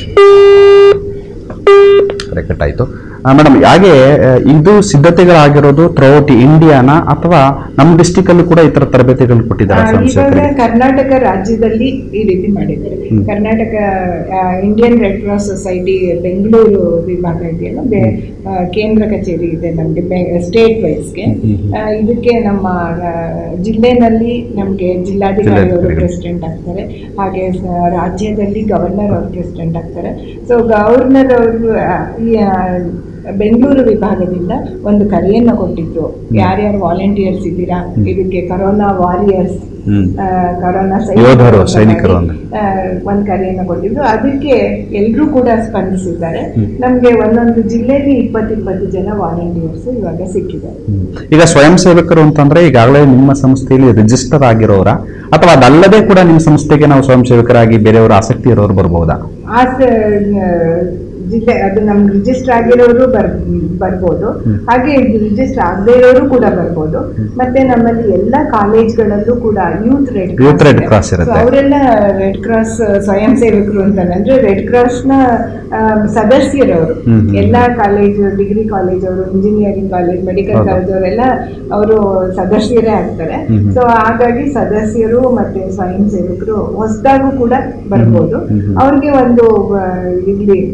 ಕರೆ ಕಟ್ಟಾಯ್ತು ಮೇಡಮ್ ಹಾಗೆ ಆ, ಇದು ಸಿದ್ಧತೆಗಳಾಗಿರೋದು ಥ್ರೌಟ್ ಇಂಡಿಯಾನ ಅಥವಾ ನಮ್ಮ ಡಿಸ್ಟಿಕ್ ಅಲ್ಲೂ ಕೂಡ ಈ ತರ ತರಬೇತಿಗಳು ಕೊಟ್ಟಿದ್ದಾರೆ ಆ, ಇವಾಗ ಸಂಸ್ಥೆಗಳಿಗೆ ಕರ್ನಾಟಕ ರಾಜ್ಯದಲ್ಲಿ ಈ ರೀತಿ ಮಾಡಿದ್ದಾರೆ ಹ್ಮ್. Karnataka Indian red cross society Bengaluru ವಿಭಾಗ ಇದೆಯಲ್ಲ ಬೆ- ಆ, ಕೇಂದ್ರ ಕಚೇರಿ ಇದೆ ನಮಗೆ ಸ್ಟೇಟ್ ವೈಸ್ಗೆ ಹ್ಮ್, ಹ್ಮ್. ಇದಕ್ಕೆ ನಮ್ಮ ಆ, ಜಿಲ್ಲೆನಲ್ಲಿ ನಮಗೆ ಜಿಲ್ಲಾಧಿಕಾರಿ ಅವರು ಜಿಲ್ಲಾಧಿಕಾರಿಗಳು. ಪ್ರೆಸಿಡೆಂಟ್ ಆಗ್ತಾರೆ ಹಾಗೆ ಸ- ರಾಜ್ಯದಲ್ಲಿ ಗವರ್ನರ್ ಅವರು ಪ್ರೆಸಿಡೆಂಟ್ ಆಗ್ತಾರೆ ಸೊ ಗವರ್ನರ್ ಅವರು ಆ, ಈ ಆ, ಬೆಂಗಳೂರು ವಿಭಾಗದಿಂದ ಒಂದು ಕರೆಯನ್ನು ಕೊಟ್ಟಿದ್ರು ಯಾರ್ಯಾರು ವಾಲಂಟಿಯರ್ಸ್ ಇದ್ದೀರಾ ಇದಕ್ಕೆ ಕರೋನಾ ವಾರಿಯರ್ಸ್ ಹ್ಮ್ ಆ, ಕರೋನಾ ಯೋಧರು, ಅಂತ ಸೈನಿಕರು ಮಾಡಿ, ಆ, ಒಂದ್ ಕರೆಯನ್ನು ಕೊಟ್ಟಿದ್ರು ಅದಕ್ಕೆ ಎಲ್ಲರೂ ಕೂಡ ಸ್ಪಂದಿಸಿದ್ದಾರೆ ಹ್ಮ್. ನಮ್ಗೆ ಒಂದೊಂದು ಜಿಲ್ಲೆಗೆ ಇಪ್ಪತ್ತಿಪ್ಪತ್ತು ಜನ ವಾಲಂಟಿಯರ್ಸ್ ಇವಾಗ ಸಿಕ್ಕಿದ್ದಾರೆ ಹ್ಮ್. ಈಗ ಸ್ವಯಂ ಸೇವಕರು ಅಂತಂದ್ರೆ ಈಗಾಗಲೇ ನಿಮ್ಮ ಸಂಸ್ಥೆಯಲ್ಲಿ ರಿಜಿಸ್ಟರ್ ಆಗಿರೋರ ಅಥವಾ ಅದಲ್ಲದೆ ಕೂಡ ನಿಮ್ಮ ಸಂಸ್ಥೆಗೆ ನಾವು ಸ್ವಯಂ ಸೇವಕರಾಗಿ ಬೇರೆಯವರ ಆಸಕ್ತಿ ಇರೋರು ಬರ್ಬೋದಾ ಆ ಸ- ಆ, ಜಿಲ್ಲೆ ಅದು ನಮ್ಗೆ ರಿಜಿಸ್ಟರ್ ಆಗಿರೋರು ಬರ್ ಬರ್ಬೋದು ಹ್ಮ್. ಹಾಗೆ ರಿಜಿಸ್ಟರ್ ಆಗದೇ ಇರೋರು ಕೂಡ ಬರ್ಬೋದು ಮತ್ತೆ ನಮ್ಮಲ್ಲಿ ಎಲ್ಲ ಕಾಲೇಜ್ಗಳಲ್ಲೂ ಕೂಡ youth red Youth Red Cross ಇರುತ್ತೆ. ಅವರೆಲ್ಲ ರೆಡ್ ಕ್ರಾಸ್ ಸ್ವಯಂ ಸೇವಕರು ಅಂತಾರೆ ಅಂದ್ರೆ ರೆಡ್ ಕ್ರಾಸ್ ನ ಆ, ಸದಸ್ಯರವರು ಹ್ಮ್, ಹ್ಮ್. ಎಲ್ಲ ಕಾಲೇಜು ಡಿಗ್ರಿ ಕಾಲೇಜ್ ಅವರು ಇಂಜಿನಿಯರಿಂಗ್ ಕಾಲೇಜ್ ಮೆಡಿಕಲ್ ಹೌದು. ಕಾಲೇಜ್ ಅವರೆಲ್ಲ ಅವರು ಸದಸ್ಯರೇ ಆಗ್ತಾರೆ ಹ್ಮ್, ಹ್ಮ್. ಸೊ ಹಾಗಾಗಿ ಸದಸ್ಯರು ಮತ್ತೆ ಸ್ವಯಂ ಸೇವಕರು ಹೊಸದಾಗೂ ಕೂಡ ಬರ್ಬೋದು ಹ್ಮ್, ಹ್ಮ್. ಅವ್ರಿಗೆ ಒಂದು ಆ, ಇಲ್ಲಿ ಡಿಸ್ಟ್ರಿಕ್ಟ್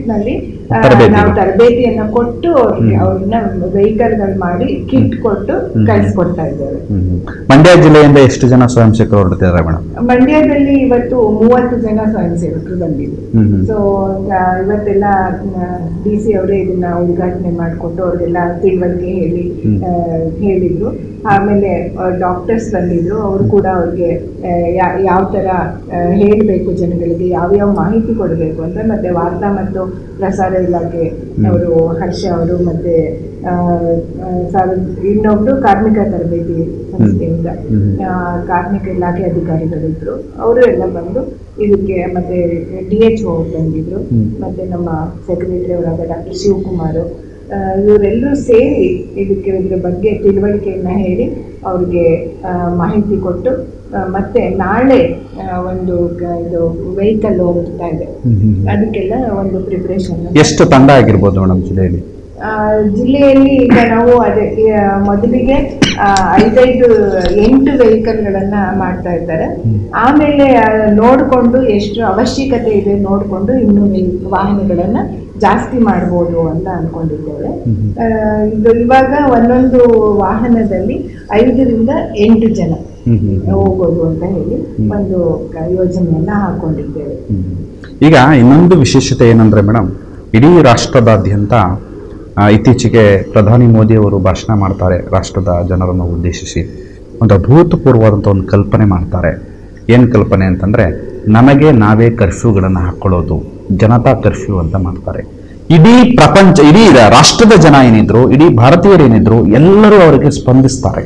ಡಿಸ್ಟ್ರಿಕ್ಟ್ ನಲ್ಲಿ ಆ, ತರಬೇತಿ. ನಾವು ತರಬೇತಿಯನ್ನ ಕೊಟ್ಟು ಅವ್ರಿಗೆ ಅವ್ರನ್ನ ವೆಹಿಕಲ್ ಗಳು ಮಾಡಿ ಕಿಟ್ ಕೊಟ್ಟು ಹ್ಮ್. ಕಳಿಸ್ಕೊಡ್ತಾ ಇದ್ದೇವೆ ಹ್ಮ್ ಹ್ಮ್. ಮಂಡ್ಯ ಜಿಲ್ಲೆಯಿಂದ ಎಷ್ಟು ಜನ ಸ್ವಯಂ ಸೇವಕರು ಹೊರಡ್ತಿದ್ದಾರೆ ಮೇಡಮ್ ಮಂಡ್ಯದಲ್ಲಿ ಇವತ್ತು ಮೂವತ್ತು ಜನ ಸ್ವಯಂ ಸೇವಕರು ಬಂದಿದ್ರು ಹ್ಮ್ ಹ್ಮ್. ಸೊ ಇವತ್ತೆಲ್ಲ ಡಿ ಸಿ ಅವರೇ ಇದನ್ನ ಉದ್ಘಾಟನೆ ಮಾಡಿಕೊಟ್ಟು ಅವ್ರಿಗೆಲ್ಲ ತಿಳುವಳಿಕೆ ಹೇಳಿ ಹ್ಮ್. ಆ, ಹೇಳಿದ್ರು ಆಮೇಲೆ ಡಾಕ್ಟರ್ಸ್ ಬಂದಿದ್ರು ಅವರು ಕೂಡ ಅವ್ರಿಗೆ ಆ, ಯಾ- ಯಾವ ತರ ಹೇಳಬೇಕು ಜನಗಳಿಗೆ ಯಾವ್ಯಾವ ಮಾಹಿತಿ ಕೊಡಬೇಕು ಅಂತ ಮತ್ತೆ ವಾರ್ತಾ ಮತ್ತು ಪ್ರಸಾರ ಇಲಾಖೆ ಅವರು ಹರ್ಷ ಅವರು ಮತ್ತೆ ಆ, ಆ, ಸಾರ್- ಇನ್ನೊಬ್ರು ಕಾರ್ಮಿಕ ತರಬೇತಿ ಸಂಸ್ಥೆಯಿಂದ ಹ್ಮ್. ಆ, ಕಾರ್ಮಿಕ ಇಲಾಖೆ ಅಧಿಕಾರಿಗಳಿದ್ರು ಅವರು ಎಲ್ಲ ಬಂದು ಇದಕ್ಕೆ ಮತ್ತೆ ಡಿ ಎಚ್ ಒ ಬಂದಿದ್ರು ಹ್ಮ್. ಮತ್ತೆ ನಮ್ಮ ಸೆಕ್ರೆಟರಿ ಅವರಾದ ಡಾಕ್ಟರ್ ಶಿವಕುಮಾರ್ ಇವರೆಲ್ಲರೂ ಸೇರಿ ಇದಕ್ಕೆ ಇದ್ರ ಬಗ್ಗೆ ತಿಳುವಳಿಕೆಯನ್ನ ಹೇಳಿ ಅವ್ರಿಗೆ ಆ, ಮಾಹಿತಿ ಕೊಟ್ಟು ಆ, ಮತ್ತೆ ನಾಳೆ ಆ, ಒಂದು ಗ- ಇದು ವೆಹಿಕಲ್ ಹೊರಡ್ತಾ ಇದೆ ಹ್ಮ್ ಹ್ಮ್. ಅದಕ್ಕೆಲ್ಲ ಒಂದು ಪ್ರಿಪ್ರೇಷನ್ ಎಷ್ಟು ತಂಡ ಆಗಿರ್ಬೋದು ಮೇಡಮ್ ಜಿಲ್ಲೆಯಲ್ಲಿ ಆ, ಜಿಲ್ಲೆಯಲ್ಲಿ ಈಗ ನಾವು ಅದೇ ಆ, ಮೊದಲಿಗೆ ಆ, ಐದೈದು ಎಂಟು ವೆಹಿಕಲ್ಗಳನ್ನ ಮಾಡ್ತಾ ಇದ್ದಾರೆ ಆಮೇಲೆ ಆ, ನೋಡ್ಕೊಂಡು ಎಷ್ಟು ಅವಶ್ಯಕತೆ ಇದೆ ನೋಡ್ಕೊಂಡು ಇನ್ನು ವೆ- ವಾಹನಗಳನ್ನ ಜಾಸ್ತಿ ಮಾಡ್ಬೋದು ಅಂತ ಅನ್ಕೊಂಡಿದ್ದೇವೆ ಆ, ಇದು ಇವಾಗ ಒಂದೊಂದು ವಾಹನದಲ್ಲಿ ಐದರಿಂದ ಎಂಟು ಜನ ಹ್ಮ್ ಹ್ಮ್. ಹೋಗೋದು ಅಂತ ಹೇಳಿ ಒಂದು ಕ- ಯೋಜನೆಯನ್ನ ಹಾಕೊಂಡಿದ್ದೇವೆ ಹ್ಮ್. ಈಗ ಇನ್ನೊಂದು ವಿಶೇಷತೆ ಏನಂದ್ರೆ ಮೇಡಮ್ ಇಡೀ ರಾಷ್ಟ್ರದಾದ್ಯಂತ ಆ, ಇತ್ತೀಚೆಗೆ ಪ್ರಧಾನಿ ಮೋದಿ ಅವರು ಭಾಷಣ ಮಾಡ್ತಾರೆ ರಾಷ್ಟ್ರದ ಜನರನ್ನು ಉದ್ದೇಶಿಸಿ ಒಂದು ಅಭೂತಪೂರ್ವವಾದಂಥ ಒಂದು ಕಲ್ಪನೆ ಮಾಡ್ತಾರೆ ಏನು ಕಲ್ಪನೆ ಅಂತಂದ್ರೆ ನಮಗೆ ನಾವೇ ಕರ್ಫ್ಯೂಗಳನ್ನು ಹಾಕ್ಕೊಳ್ಳೋದು ಜನತಾ ಕರ್ಫ್ಯೂ ಅಂತ ಮಾಡ್ತಾರೆ ಇಡೀ ಪ್ರಪಂಚ ಇಡೀ ರಾಷ್ಟ್ರದ ಜನ ಏನಿದ್ರು ಇಡೀ ಭಾರತೀಯರು ಏನಿದ್ರು ಎಲ್ಲರೂ ಅವರಿಗೆ ಸ್ಪಂದಿಸ್ತಾರೆ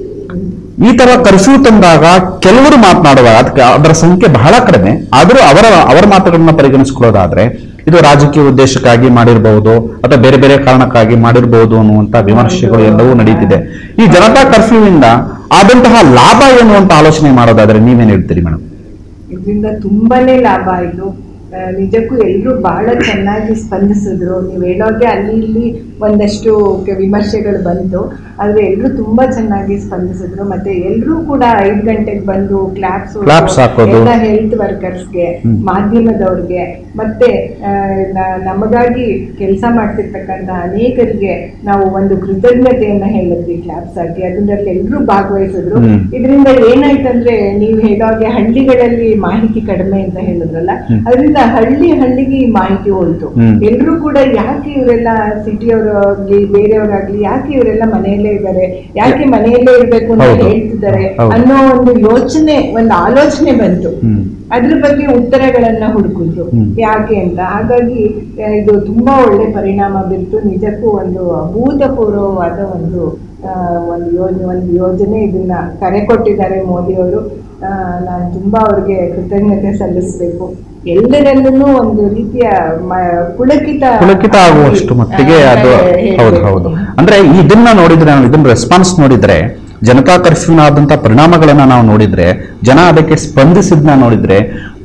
ಈ ತರ ಕರ್ಫ್ಯೂ ತಂದಾಗ ಕೆಲವರು ಮಾತನಾಡುವಾಗ ಅದಕ್ಕೆ ಅದರ ಸಂಖ್ಯೆ ಬಹಳ ಕಡಿಮೆ ಆದರೂ ಅವರ ಅವರ ಮಾತುಗಳನ್ನ ಪರಿಗಣಿಸ್ಕೊಳ್ಳೋದಾದ್ರೆ ಇದು ರಾಜಕೀಯ ಉದ್ದೇಶಕ್ಕಾಗಿ ಮಾಡಿರಬಹುದು ಅಥವಾ ಬೇರೆ ಬೇರೆ ಕಾರಣಕ್ಕಾಗಿ ಮಾಡಿರಬಹುದು ಅನ್ನುವಂತ ವಿಮರ್ಶೆಗಳು ಎಲ್ಲವೂ ನಡೀತಿದೆ ಈ ಜನತಾ ಕರ್ಫ್ಯೂ ಇಂದ ಆದಂತಹ ಲಾಭ ಏನು ಅಂತ ಆಲೋಚನೆ ಮಾಡೋದಾದ್ರೆ ನೀವೇನ್ ಹೇಳ್ತೀರಿ ಮೇಡಮ್ ಇದರಿಂದ ತುಂಬಾನೇ ಲಾಭ ಆಯ್ತು ಆ, ನಿಜಕ್ಕೂ ಎಲ್ಲರೂ ಬಹಳ ಚೆನ್ನಾಗಿ ಸ್ಪಂದಿಸಿದ್ರು ನೀವು ಹೇಳೋಗೆ ಅಲ್ಲಿ ಇಲ್ಲಿ ಒಂದಷ್ಟು ಕೆ- ವಿಮರ್ಶೆಗಳು ಬಂತು ಆದ್ರೆ ಎಲ್ಲರೂ ತುಂಬಾ ಚೆನ್ನಾಗಿ ಸ್ಪಂದಿಸಿದ್ರು ಮತ್ತೆ ಎಲ್ಲರೂ ಕೂಡ ಐದು ಗಂಟೆಗೆ ಬಂದು ಕ್ಲಾಪ್ಸ್ Claps ಹಾಕೋದು. ಎಲ್ಲ ಹೆಲ್ತ್ ವರ್ಕರ್ಸ್ಗೆ ಹ್ಮ್. ಮಾಧ್ಯಮದವ್ರಿಗೆ ಮತ್ತೆ ಆ, ನ- ನಮಗಾಗಿ ಕೆಲಸ ಮಾಡ್ತಿರ್ತಕ್ಕಂಥ ಅನೇಕರಿಗೆ ನಾವು ಒಂದು ಕೃತಜ್ಞತೆಯನ್ನ ಹೇಳಿದ್ವಿ ಕ್ಲಾಪ್ಸ್ ಹಾಕಿ ಅದರಲ್ಲಿ ಎಲ್ಲರೂ ಭಾಗವಹಿಸಿದ್ರು ಹ್ಮ್. ಇದರಿಂದ ಏನಾಯ್ತಂದ್ರೆ ನೀವು ಹೇಳೋಗೆ ಹಳ್ಳಿಗಳಲ್ಲಿ ಮಾಹಿತಿ ಕಡಿಮೆ ಅಂತ ಹೇಳಿದ್ರಲ್ಲ ಹ್ಮ್. ಅದರಿಂದ ಹಳ್ಳಿ ಹಳ್ಳಿಗೆ ಈ ಮಾಹಿತಿ ಹೋಯ್ತು ಹ್ಮ್. ಎಲ್ರೂ ಕೂಡ ಯಾಕೆ ಇವರೆಲ್ಲ ಸಿಟಿಯವರು ಆಗ್ಲಿ ಬೇರೆಯವರಾಗ್ಲಿ ಯಾಕೆ ಇವರೆಲ್ಲ ಮನೆಯಲ್ಲೇ ಇದ್ದಾರೆ ಯಾಕೆ ಮನೆಯಲ್ಲೇ ಇರ್ಬೇಕು ಅಂತ ಹೌದು. ಹೇಳ್ತಿದ್ದಾರೆ ಹೌದು. ಅನ್ನೋ ಒಂದು ಯೋಚನೆ ಒಂದು ಆಲೋಚನೆ ಬಂತು ಹ್ಮ್. ಅದ್ರ ಬಗ್ಗೆ ಉತ್ತರಗಳನ್ನ ಹುಡುಕಿದ್ರು ಹ್ಮ್. ಯಾಕೆ ಅಂತ ಹಾಗಾಗಿ ಆ, ಇದು ತುಂಬಾ ಒಳ್ಳೆ ಪರಿಣಾಮ ಬೀರ್ತು ನಿಜಕ್ಕೂ ಒಂದು ಅಭೂತಪೂರ್ವವಾದ ಒಂದು ಆ, ಒಂದು ಯೋಜನೆ ಒಂದು ಯೋಜನೆ ಇದನ್ನ ಕರೆ ಕೊಟ್ಟಿದ್ದಾರೆ ಮೋದಿಯವರು ನಾನು ತುಂಬಾ ಅವ್ರಿಗೆ ಕೃತಜ್ಞತೆ ಸಲ್ಲಿಸಬೇಕು ಎಲ್ಲರಲ್ಲೂ ಒಂದು ರೀತಿಯ ಮ- ಪುಳಕಿತ ಪುಳಕಿತ ಆಗುವಷ್ಟು ಮಟ್ಟಿಗೆ ಆ, ಅದು ಹೇಳ್ಬೇಕು. ಹೌದು ಹೌದು ಅಂದ್ರೆ ಇದನ್ನ ನೋಡಿದ್ರೆ ನಾವು ಇದನ್ನ ರೆಸ್ಪಾನ್ಸ್ ನೋಡಿದ್ರೆ ಜನತಾ ಕರ್ಫ್ಯೂನಾದಂತ ಪರಿಣಾಮಗಳನ್ನ ನಾವು ನೋಡಿದ್ರೆ ಜನ ಅದಕ್ಕೆ ಸ್ಪಂದಿಸಿದ್ನ ನೋಡಿದ್ರೆ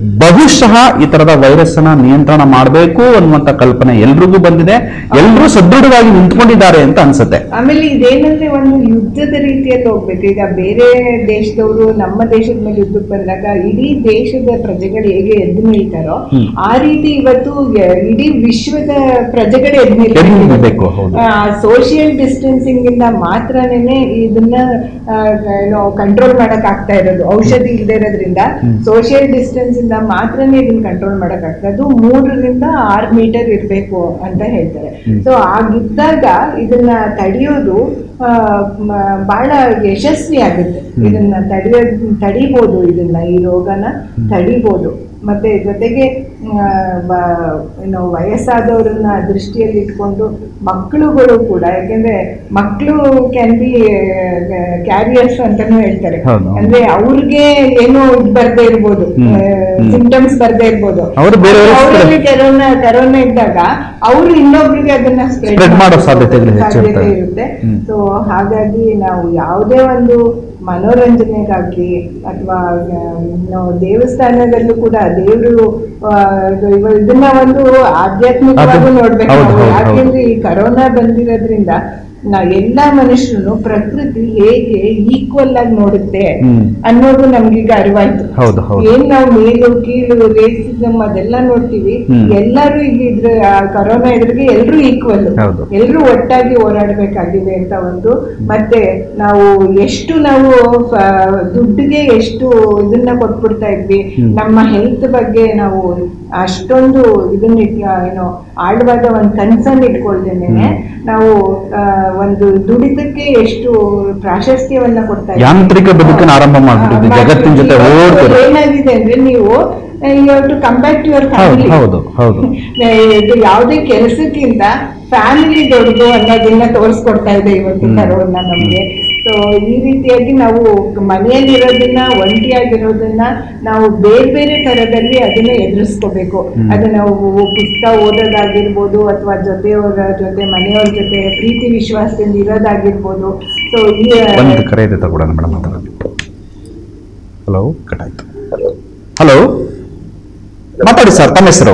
ಬಹುಶಃ ಈ ತರದ ವೈರಸ್ ಅನ್ನ ನಿಯಂತ್ರಣ ಮಾಡಬೇಕು ಅನ್ನುವಂತ ಕಲ್ಪನೆ ಎಲ್ರಿಗೂ ಬಂದಿದೆ ಎಲ್ಲರೂ ಸದೃಢವಾಗಿ ನಿಂತ್ಕೊಂಡಿದ್ದಾರೆ ಅಂತ ಅನ್ಸುತ್ತೆ ಆಮೇಲೆ ಇದೇನಂದ್ರೆ ಒಂದು ಯುದ್ಧದ ರೀತಿಯಲ್ಲಿ ಹೋಗ್ಬೇಕು ಈಗ ಬೇರೆ ದೇಶದವರು ನಮ್ಮ ದೇಶದ ಮೇಲೆ ಯುದ್ಧಕ್ಕೆ ಬಂದಾಗ ಇಡೀ ದೇಶದ ಪ್ರಜೆಗಳು ಹೇಗೆ ಎದ್ದು ನಿಲ್ತಾರೋ ಹ್ಮ್. ಆ ರೀತಿ ಇವತ್ತು ಯ- ಇಡೀ ವಿಶ್ವದ ಪ್ರಜೆಗಳು ಎದ್ದು ಎದ್ದು ನಿಲ್ಬೇಕು ನಿಲ್ಬೇಕು, ಹೌದು. ಸೋಷಿಯಲ್ ಡಿಸ್ಟೆನ್ಸಿಂಗ್ ಇಂದ ಮಾತ್ರನೇ ಇದನ್ನ ಆ, ಏನೋ ಕಂಟ್ರೋಲ್ ಮಾಡಕ್ ಆಗ್ತಾ ಇರೋದು ಔಷಧಿ ಇಲ್ಲದೆ ಇರೋದ್ರಿಂದ ಸೋಷಿಯಲ್ ಡಿಸ್ಟೆನ್ಸ್ ಇಂದ ಮಾತ್ರನೇ ಇದನ್ನ ಕಂಟ್ರೋಲ್ ಮಾಡಕ್ ಆಗ್ತದೆ ಅದು ಮೂರರಿಂದ ಆರು ಮೀಟರ್ ಇರಬೇಕು ಅಂತ ಹೇಳ್ತಾರೆ ಸೊ ಆಗಿದ್ದಾಗ ಇದನ್ನ ತಡೆಯೋದು ಆ, ಮ- ಬಹಳ ಯಶಸ್ವಿ ಆಗುತ್ತೆ ಇದನ್ನ ತಡೆಯೋ ತಡಿಬೋದು ಇದನ್ನ ಈ ರೋಗನ ತಡಿಬೋದು ಮತ್ತೆ ಜೊತೆಗೆ ಆ, ಬ- ಏನು ವಯಸ್ಸಾದವ್ರನ್ನ ದೃಷ್ಟಿಯಲ್ಲಿ ಇಟ್ಕೊಂಡು ಮಕ್ಕಳುಗಳು ಕೂಡ ಯಾಕೆಂದ್ರೆ ಮಕ್ಕಳು ಕ್ಯಾನ್ ಬಿ ಕ್ಯಾರಿಯರ್ಸ್ ಅಂತಾನು ಹೇಳ್ತಾರೆ ಹೌದು. ಅಂದ್ರೆ ಅವ್ರಿಗೆ ಏನೋ ಇದು ಬರ್ದೇ ಇರ್ಬೋದು ಹ್ಮ್. ಹ್ಮ್. ಸಿಂಟಮ್ಸ್ ಬರ್ದೇ ಇರ್ಬೋದು ಅವ್ರು ಬೇರೆಯವ್ರಿಗೆ ಅವರಲ್ಲಿ ಕರೋನಾ ಕರೋನಾ ಇದ್ದಾಗ ಅವರು ಇನ್ನೊಬ್ರಿಗೆ ಅದನ್ನ ಸ್ಪ್ರೆಡ್ Spread ಮಾಡೋ ಸಾಧ್ಯತೆಗಳು ಹೆಚ್ಚಿರ್ತವೆ. ಇರುತ್ತೆ ಹ್ಮ್. ಸೊ ಹಾಗಾಗಿ ನಾವು ಯಾವುದೇ ಒಂದು ಮನೋರಂಜನೆಗಾಗ್ಲಿ ಅಥವಾ ನಾವು ದೇವಸ್ಥಾನದಲ್ಲೂ ಕೂಡ ದೇವರು ಇದನ್ನ ಒಂದು ಆಧ್ಯಾತ್ಮಿಕವಾಗಿ ಅದು- ನೋಡ್ಬೇಕು ಹೌದು, ನಾವು. ಹೌದು, ಹೌದು. ಯಾಕೆಂದ್ರೆ ಈ ಕರೋನಾ ಬಂದಿರೋದ್ರಿಂದ ನಾ ಎಲ್ಲಾ ಮನುಷ್ಯರು ಪ್ರಕೃತಿ ಹೇಗೆ ಈಕ್ವಲ್ ಆಗಿ ನೋಡುತ್ತೆ ಹ್ಮ್. ಅನ್ನೋದು ನಮ್ಗೀಗ ಅರಿವಾಯ್ತು ಹೌದು ಹೌದು ಏನ್ ನಾವು ಮೇಲು ಕೀಳು ರೇಸಿಸಮ್ ಅದೆಲ್ಲ ನೋಡ್ತೀವಿ ಹ್ಮ್. ಎಲ್ಲರೂ ಈಗ ಇದ್ರ ಆ ಕರೋನಾ ಎದುರಿಗೆ ಎಲ್ರು ಈಕ್ವಲ್ ಹೌದು. ಎಲ್ರು ಒಟ್ಟಾಗಿ ಹೋರಾಡ್ಬೇಕಾಗಿದೆ ಅಂತ ಒಂದು ಮತ್ತೆ ನಾವು ಎಷ್ಟು ನಾವು ಫ- ದುಡ್ಡಿಗೆ ಎಷ್ಟು ಇದನ್ನ ಕೊಟ್ಬಿಡ್ತಾ ಇದ್ವಿ ಹ್ಮ್. ನಮ್ಮ ಹೆಲ್ತ್ ಬಗ್ಗೆ ನಾವು ಅಷ್ಟೊಂದು ಇದನ್ನ ಇಟ್- ಏನೋ ಆಳವಾದ ಒಂದು ಕನ್ಸರ್ನ್ ಇಟ್ಕೊಳ್ದೇನೆ ಹ್ಮ್. ನಾವು ಆ, ಒಂದು ದುಡಿತಕ್ಕೆ ಎಷ್ಟು ಪ್ರಾಶಸ್ತ್ಯವನ್ನ ಕೊಡ್ತಾ ಇದ್ವಿ ಯಾಂತ್ರಿಕ ಬದುಕನ್ನು ಆರಂಭ ಮಾಡ್ಬಿಟ್ಟಿದ್ವಿ ಆ, ಜಗತ್ತಿನ ಜೊತೆ ಇವತ್ತು ಓಡ್ತಿರೋ ಏನಾಗಿದೆ ಅಂದ್ರೆ ನೀವು you to come back to your ಹೌದು ಫ್ಯಾಮಿಲಿ ಹೌದು ಹೌದು ಇದು ಯಾವುದೇ ಕೆಲಸಕ್ಕಿಂತ ಫ್ಯಾಮಿಲಿ ದೊಡ್ಡದು ಅನ್ನೋದನ್ನ ತೋರಿಸ್ಕೊಡ್ತಾ ಇದೆ ಇವತ್ತು ಹ್ಮ್. ಕರೋನಾ ನಮಗೆ ಸೊ ಈ ರೀತಿಯಾಗಿ ನಾವು ಮನೆಯಲ್ಲಿರೋದನ್ನ ಒಂಟಿಯಾಗಿರೋದನ್ನ ನಾವು ಬೇರೆ ಬೇರೆ ತರದಲ್ಲಿ ಅದನ್ನ ಎದುರಿಸ್ಕೋಬೇಕು ಹ್ಮ್. ಅದು ನಾವು ಪುಸ್ತಕ ಓದೋದಾಗಿರ್ಬೋದು ಅಥವಾ ಜೊತೆಯವರ ಜೊತೆ ಮನೆಯವ್ರ ಜೊತೆ ಪ್ರೀತಿ ವಿಶ್ವಾಸದಿಂದ ಇರೋದಾಗಿರ್ಬೋದು ಸೊ ಈ ಒಂದು ಕರೆ ಇದೆ ತಗೊಳ್ಳೋಣ ಮೇಡಮ್ ಮಾತಾಡೋಣ ಹಲೋ ಕಟಾಯ್ತು ಹಲೋ ಮಾತಾಡಿ ಸರ್ ತಮ್ಮ ಹೆಸರು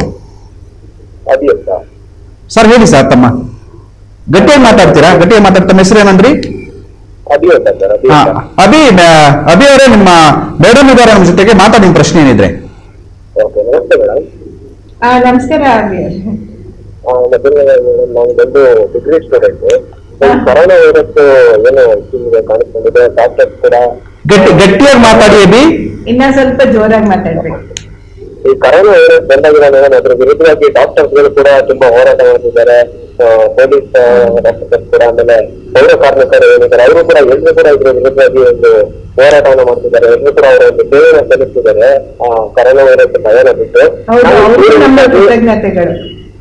ಅದಿ ಅಂತ ಸರ್ ಹೇಳಿ ಸರ್ ತಮ್ಮ ಗಟ್ಟಿಯಾಗಿ ಮಾತಾಡ್ತೀರಾ ಗಟ್ಟಿಯಾಗಿ ಮಾತಾಡ್ ತಮ್ಮ ಹೆಸರು ಏನಂದ್ರಿ ಅದಿ ಅಂತ ಸರ್ ಅದಿ ಹಾ, ಅಂತ ಅಭಿ ಮ- ಅಭಿ ಅವರೇ ನಿಮ್ಮ ಮೇಡಮ್ ಇದ್ದಾರೆ ನಮ್ಮ ಜೊತೆಗೆ ಮಾತಾಡಿ ನಿಮ್ಮ ಪ್ರಶ್ನೆ ಏನಿದ್ರೆ ಓಕೆ ನಮಸ್ತೆ ಮೇಡಮ್ ಆ, ನಮಸ್ಕಾರ ಆಗಿ ಮೊದಲನೇ ಮೇಡಮ್ ನಾನು ಬಂದು ಡಿಗ್ರಿ ಸ್ಟೂಡೆಂಟ್ ಹಾ. ಕೊರೋನಾ ವೈರಸ್ ಏನು ನಿಮಗೆ ಕಾಣಿಸ್ಕೊಂಡಿದೆ ಡಾಕ್ಟರ್ಸ್ ಕೂಡ ಗಟ್ಟಿ ಗಟ್ಟಿಯಾಗಿ ಮಾತಾಡಿ ಅಭಿ ಇನ್ನ ಸ್ವಲ್ಪ ಜೋರಾಗಿ ಮಾತಾಡ್ಬೇಕು ಈ ಕೊರೋನಾ ವೈರಸ್ ಬಂದಾಗಿನ ಮೇಡಮ್ ಅದ್ರ ವಿರುದ್ಧವಾಗಿ ಡಾಕ್ಟರ್ಸ್ಗಳು ಕೂಡ ತುಂಬಾ ಹೋರಾಟ ಮಾಡ್ತಿದ್ದಾರೆ ಪೊಲೀಸ್ ಡಾಕ್ಟರ್ಸ್ ಕೂಡ ಆಮೇಲೆ ಪೌರ ಕಾರ್ಮಿಕರು ಏನಿದ್ದಾರೆ ಅವರು ಕೂಡ ಎಲ್ಲರೂ ಕೂಡ ಇದ್ರ ವಿರುದ್ಧವಾಗಿ ಒಂದು ಹೋರಾಟವನ್ನು ಮಾಡ್ತಿದ್ದಾರೆ ಎಲ್ಲರೂ ಕೂಡ ಅವರ ಒಂದು ಸೇವೆಯನ್ನು ಸಲ್ಲಿಸ್ತಿದ್ದಾರೆ ಆ, ಕೊರೋನಾ ವೈರಸ್ ಭಯನ ಬಿಟ್ಟು ಹೌದು ನಾವು ಅವ್ರಿಗೂ ನಮ್ಮ students ಆಗಿ- ಕೃತಜ್ಞತೆಗಳು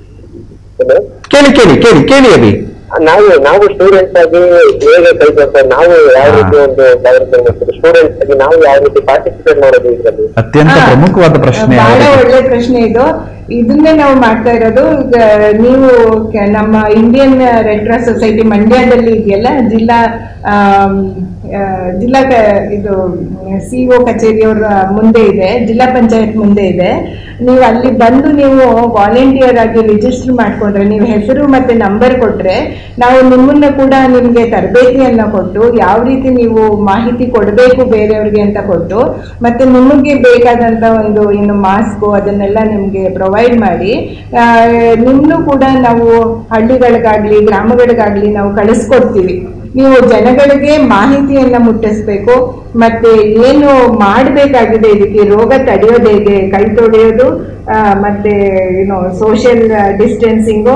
ಏನು? ಕೇಳಿ ಕೇಳಿ ಕೇಳಿ ಕೇಳಿ ಅಭಿ ನಾವು ನಾವು ಸ್ಟೂಡೆಂಟ್ಸ್ ಆಗಿ ಹೇಗೆ ಕೈ ಜೋಡಿಸ್ತಾರೆ ನಾವು ಯಾವ ಹಾ. ರೀತಿ ಒಂದು ಸ್ಟೂಡೆಂಟ್ಸ್ ಆಗಿ ನಾವು ಯಾವ ರೀತಿ ಪಾರ್ಟಿಸಿಪೇಟ್ ಮಾಡೋದು ಇದರಲ್ಲಿ ಅತ್ಯಂತ ಹಾ, ಪ್ರಮುಖವಾದ ಪ್ರಶ್ನೆ ಬಹಳ ಯಾವುದು? ಒಳ್ಳೆ ಪ್ರಶ್ನೆ ಇದು ಇದನ್ನೇ ನಾವು ಮಾಡ್ತಾ ಇರೋದು ಈಗ ನೀವು ಕ- ನಮ್ಮ ಇಂಡಿಯನ್ ರೆಡ್ ಕ್ರಾಸ್ ಸೊಸೈಟಿ ಮಂಡ್ಯದಲ್ಲಿ ಇದೆಯಲ್ಲ ಜಿಲ್ಲಾ ಆಮ್, ಆ, ಜಿಲ್ಲಾ ಕ- ಇದು ಸಿ ಒ ಕಚೇರಿಯವರ ಮುಂದೆ ಇದೆ ಜಿಲ್ಲಾ ಪಂಚಾಯತ್ ಮುಂದೆ ಇದೆ ನೀವು ಅಲ್ಲಿ ಬಂದು ನೀವು ವಾಲಂಟಿಯರ್ ಆಗಿ ರಿಜಿಸ್ಟರ್ ಮಾಡ್ಕೊಂಡ್ರೆ ನೀವು ಹೆಸರು ಮತ್ತೆ ನಂಬರ್ ಕೊಟ್ರೆ ನಾವು ನಿಮ್ಮನ್ನ ಕೂಡ ನಿಮ್ಗೆ ತರಬೇತಿಯನ್ನ ಕೊಟ್ಟು ಯಾವ ರೀತಿ ನೀವು ಮಾಹಿತಿ ಕೊಡಬೇಕು ಬೇರೆಯವ್ರಿಗೆ ಅಂತ ಕೊಟ್ಟು ಮತ್ತೆ ನಿಮಗೆ ಬೇಕಾದಂತ ಒಂದು ಏನು ಮಾಸ್ಕು ಅದನ್ನೆಲ್ಲ ನಿಮ್ಗೆ ಪ್ರೊವೈಡ್ ಮಾಡಿ ಆ, ನಿಮ್ನು ಕೂಡ ನಾವು ಹಳ್ಳಿಗಳಿಗಾಗ್ಲಿ ಗ್ರಾಮಗಳಿಗಾಗ್ಲಿ ನಾವು ಕಳಿಸ್ಕೊಡ್ತೀವಿ ನೀವು ಜನಗಳಿಗೆ ಮಾಹಿತಿಯನ್ನ ಮುಟ್ಟಿಸ್ಬೇಕು ಮತ್ತೆ ಏನು ಮಾಡಬೇಕಾಗಿದೆ ಇದಕ್ಕೆ ರೋಗ ತಡೆಯೋದು ಹೇಗೆ ಕೈ ತೊಳೆಯೋದು ಆ, ಮತ್ತೆ ಏನು ಸೋಷಿಯಲ್ ಡಿಸ್ಟೆನ್ಸಿಂಗು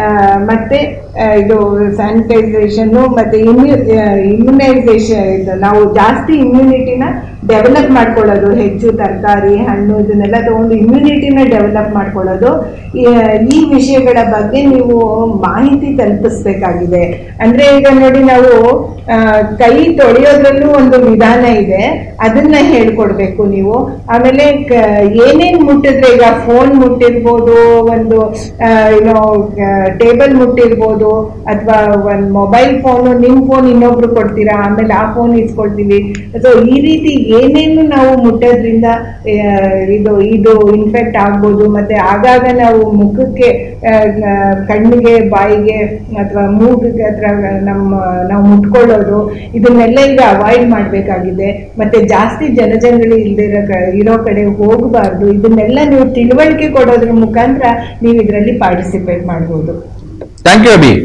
ಮತ್ತೆ ಆ, ಇದು ಸ್ಯಾನಿಟೈಸೇಷನ್ನು ಮತ್ತೆ ಇಮ್ಯೂ ಇಮ್ಯುನೈಸೇಷನ್ ಇದು ನಾವು ಜಾಸ್ತಿ ಇಮ್ಯುನಿಟಿನ ಡೆವಲಪ್ ಮಾಡ್ಕೊಳ್ಳೋದು ಹೆಚ್ಚು ತರಕಾರಿ ಹಣ್ಣು ಇದನ್ನೆಲ್ಲ ತಗೊಂಡು ಇಮ್ಯುನಿಟಿನ ಡೆವಲಪ್ ಮಾಡ್ಕೊಳ್ಳೋದು ಈ ಈ ವಿಷಯಗಳ ಬಗ್ಗೆ ನೀವು ಮಾಹಿತಿ ತಲುಪಿಸ್ಬೇಕಾಗಿದೆ ಅಂದ್ರೆ ಈಗ ನೋಡಿ ನಾವು ಆ, ಕೈ ತೊಳೆಯೋದ್ರಲ್ಲೂ ಒಂದು ವಿಧಾನ ಇದೆ ಅದನ್ನ ಹೇಳ್ಕೊಡ್ಬೇಕು ನೀವು ಆಮೇಲೆ ಕ- ಏನೇನ್ ಮುಟ್ಟಿದ್ರೆ ಈಗ ಫೋನ್ ಮುಟ್ಟಿರ್ಬೋದು ಒಂದು ಆ, ಏನೋ ಟೇಬಲ್ ಮುಟ್ಟಿರ್ಬೋದು ಅಥವಾ ಒಂದು ಮೊಬೈಲ್ ಫೋನು ನಿಮ್ಮ ಫೋನ್ ಇನ್ನೊಬ್ರು ಕೊಡ್ತೀರಾ ಆಮೇಲೆ ಆ ಫೋನ್ ಇಸ್ಕೊಳ್ತೀವಿ ಸೊ ಈ ರೀತಿ ಏನೇನು ನಾವು ಮುಟ್ಟೋದ್ರಿಂದ ಆ, ಇದು ಇದು ಇನ್ಫೆಕ್ಟ್ ಆಗ್ಬೋದು ಮತ್ತೆ ಆಗಾಗ ನಾವು ಮುಖಕ್ಕೆ ಆ, ಆ, ಕಣ್ಣಿಗೆ ಬಾಯಿಗೆ ಅಥವಾ ಮೂಗಿಗೆ ಹತ್ರ ನಮ್ಮ ನಾವು ಮುಟ್ಕೊಳ್ಳೋದು ಇದನ್ನೆಲ್ಲ ಈಗ ಅವಾಯ್ಡ್ ಮಾಡಬೇಕಾಗಿದೆ ಮತ್ತೆ ಜಾಸ್ತಿ ಜನಜಂಗಳಿ ಇಲ್ದಿರೋ ಕ- ಇರೋ ಕಡೆ ಹೋಗಬಾರ್ದು ಇದನ್ನೆಲ್ಲ ನೀವು ತಿಳುವಳಿಕೆ ಕೊಡೋದ್ರ ಮುಖಾಂತರ ನೀವು ಇದರಲ್ಲಿ ಪಾರ್ಟಿಸಿಪೇಟ್ ಮಾಡ್ಬೋದು ಥ್ಯಾಂಕ್ ಯು ಅಭಿ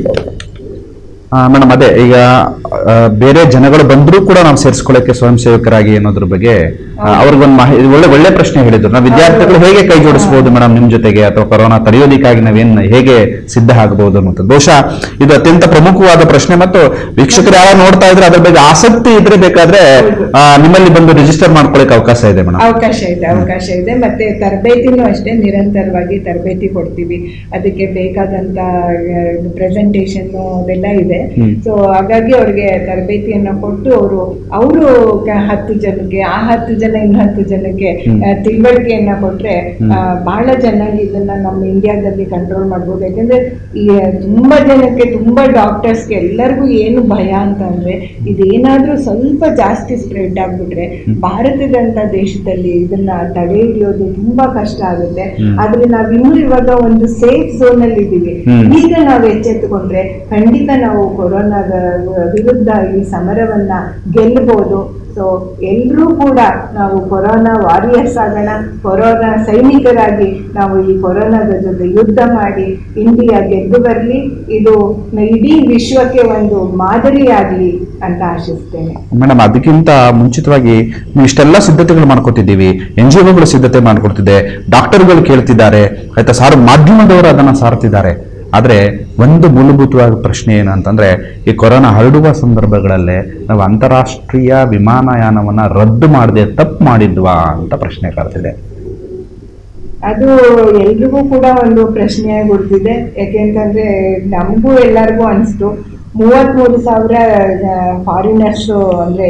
ಮೇಡಮ್ ಅದೇ ಈಗ ಆ, ಬೇರೆ ಜನಗಳು ಬಂದರೂ ಕೂಡ ನಾವು ಸೇರಿಸ್ಕೊಳ್ಳೋಕೆ ಸ್ವಯಂ ಸೇವಕರಾಗಿ ಅನ್ನೋದ್ರ ಬಗ್ಗೆ ಆ, ಅವ್ರಿಗೊಂದು ಮಾಹಿತಿ ಒಳ್ಳೆ ಒಳ್ಳೆ ಪ್ರಶ್ನೆ ಹೇಳಿದ್ರು ನಾವು ವಿದ್ಯಾರ್ಥಿಗಳು ಹೇಗೆ ಕೈ ಜೋಡಿಸಬಹುದು ಮೇಡಮ್ ನಿಮ್ ಜೊತೆಗೆ ಅಥವಾ ಕೊರೋನಾ ತಡೆಯೋದಿಕ್ಕಾಗಿ ನಾವೇನ್ ಹೇಗೆ ಸಿದ್ಧ ಆಗಬಹುದು ಮತ್ತು ಬಹುಶಃ ಇದು ಅತ್ಯಂತ ಪ್ರಮುಖವಾದ ಪ್ರಶ್ನೆ ಮತ್ತು ವೀಕ್ಷಕರು ಯಾರು ನೋಡ್ತಾ ಇದ್ರೆ ಅದ್ರ ಬಗ್ಗೆ ಆಸಕ್ತಿ ಇದ್ರೆ ಬೇಕಾದ್ರೆ ಆ, ನಿಮ್ಮಲ್ಲಿ ಬಂದು ರಿಜಿಸ್ಟರ್ ಮಾಡ್ಕೊಳ್ಳಿಕ್ಕೆ ಅವಕಾಶ ಇದೆ ಮೇಡಮ್ ಅವಕಾಶ ಇದೆ ಅವಕಾಶ ಇದೆ ಮತ್ತೆ ತರಬೇತಿನೂ ಅಷ್ಟೇ ನಿರಂತರವಾಗಿ ತರಬೇತಿ ಕೊಡ್ತೀವಿ ಅದಕ್ಕೆ ಬೇಕಾದಂತ ಪ್ರೆಸೆಂಟೇಶನ್ ಅದೆಲ್ಲ ಇದೆ ಹ್ಮ್. ಸೊ ಹಾಗಾಗಿ ಅವ್ರಿಗೆ ತರಬೇತಿಯನ್ನ ಕೊಟ್ಟು ಅವರು ಅವರು ಹತ್ತು ಜನಕ್ಕೆ ಆ ಹತ್ತು ಜನ ಇನ್ನು ಹತ್ತು ಜನಕ್ಕೆ ಹ್ಮ್. ಆ, ತಿಳುವಳಿಕೆಯನ್ನ ಕೊಟ್ರೆ ಹ್ಮ್. ಆ, ಬಹಳ ಚೆನ್ನಾಗಿ ಇದನ್ನ ನಮ್ಮ ಇಂಡಿಯಾದಲ್ಲಿ ಕಂಟ್ರೋಲ್ ಮಾಡ್ಬೋದು ಯಾಕಂದ್ರೆ ಈ ತುಂಬಾ ಜನಕ್ಕೆ ತುಂಬಾ ಡಾಕ್ಟರ್ಸ್ಗೆ ಎಲ್ಲರಿಗೂ ಏನು ಭಯ ಅಂತ ಅಂದ್ರೆ ಇದೇನಾದ್ರೂ ಸ್ವಲ್ಪ ಜಾಸ್ತಿ ಸ್ಪ್ರೆಡ್ ಆಗ್ಬಿಟ್ರೆ ಭಾರತದಂತ ದೇಶದಲ್ಲಿ ಇದನ್ನ ತಡೆ ಹಿಡಿಯೋದು ತುಂಬಾ ಕಷ್ಟ ಆಗುತ್ತೆ ಹ್ಮ್. ಆದ್ರೆ ನಾವಿನ್ನೂ ಇವಾಗ ಒಂದು ಸೇಫ್ ಝೋನ್ ಅಲ್ಲಿ ಇದ್ದೀವಿ ಹ್ಮ್. ಈಗ ನಾವು ಎಚ್ಚೆತ್ತುಕೊಂಡ್ರೆ ಖಂಡಿತ ನಾವು ಕೊರೋನಾದ ವಿರುದ್ಧ ಈ ಸಮರವನ್ನ ಗೆಲ್ಲಬಹುದು ಸೊ ಎಲ್ಲರೂ ಕೂಡ ನಾವು ಕೊರೋನಾ ವಾರಿಯರ್ಸ್ ಆಗೋಣ ಕೊರೋನಾ ಸೈನಿಕರಾಗಿ ನಾವು ಈ ಕೊರೋನಾದ ಜೊತೆ ಯುದ್ಧ ಮಾಡಿ ಇಂಡಿಯಾ ಗೆದ್ದು ಬರಲಿ ಇದು ಇಡೀ ವಿಶ್ವಕ್ಕೆ ಒಂದು ಮಾದರಿಯಾಗಲಿ ಅಂತ ಆಶಿಸ್ತೇನೆ ಮೇಡಮ್ ಅದಕ್ಕಿಂತ ಮುಂಚಿತವಾಗಿ ನೀವು ಇಷ್ಟೆಲ್ಲ ಸಿದ್ಧತೆಗಳು ಮಾಡ್ಕೊತಿದ್ದೀವಿ ಎನ್ ಜಿ ಒಗಳು ಸಿದ್ಧತೆ ಮಾಡ್ಕೊಡ್ತಿದೆ ಡಾಕ್ಟರ್ಗಳು ಕೇಳ್ತಿದ್ದಾರೆ ಆಯ್ತಾ ಸಾರು ಮಾಧ್ಯಮದವರು ಅದನ್ನ ಸಾರ್ತಿದ್ದಾರೆ ಆದ್ರೆ ಒಂದು ಮೂಲಭೂತವಾದ ಪ್ರಶ್ನೆ ಏನು ಅಂತಂದ್ರೆ ಈ ಕೊರೋನಾ ಹರಡುವ ಸಂದರ್ಭಗಳಲ್ಲೇ ನಾವು ಅಂತಾರಾಷ್ಟ್ರೀಯ ವಿಮಾನಯಾನವನ್ನ ರದ್ದು ಮಾಡದೆ ತಪ್ಪು ಮಾಡಿದ್ವಾ ಅಂತ ಪ್ರಶ್ನೆ ಕಾಡ್ತಿದೆ ಅದು ಎಲ್ರಿಗೂ ಕೂಡ ಒಂದು ಪ್ರಶ್ನೆಯಾಗಿ ಉಳಿದಿದೆ ಯಾಕೆಂತಂದ್ರೆ ನಮಗೂ ಎಲ್ಲರಿಗೂ ಅನಿಸ್ತು ಮೂವತ್ಮೂರು ಸಾವಿರ ಫಾರಿನರ್ಸ್ ಅಂದ್ರೆ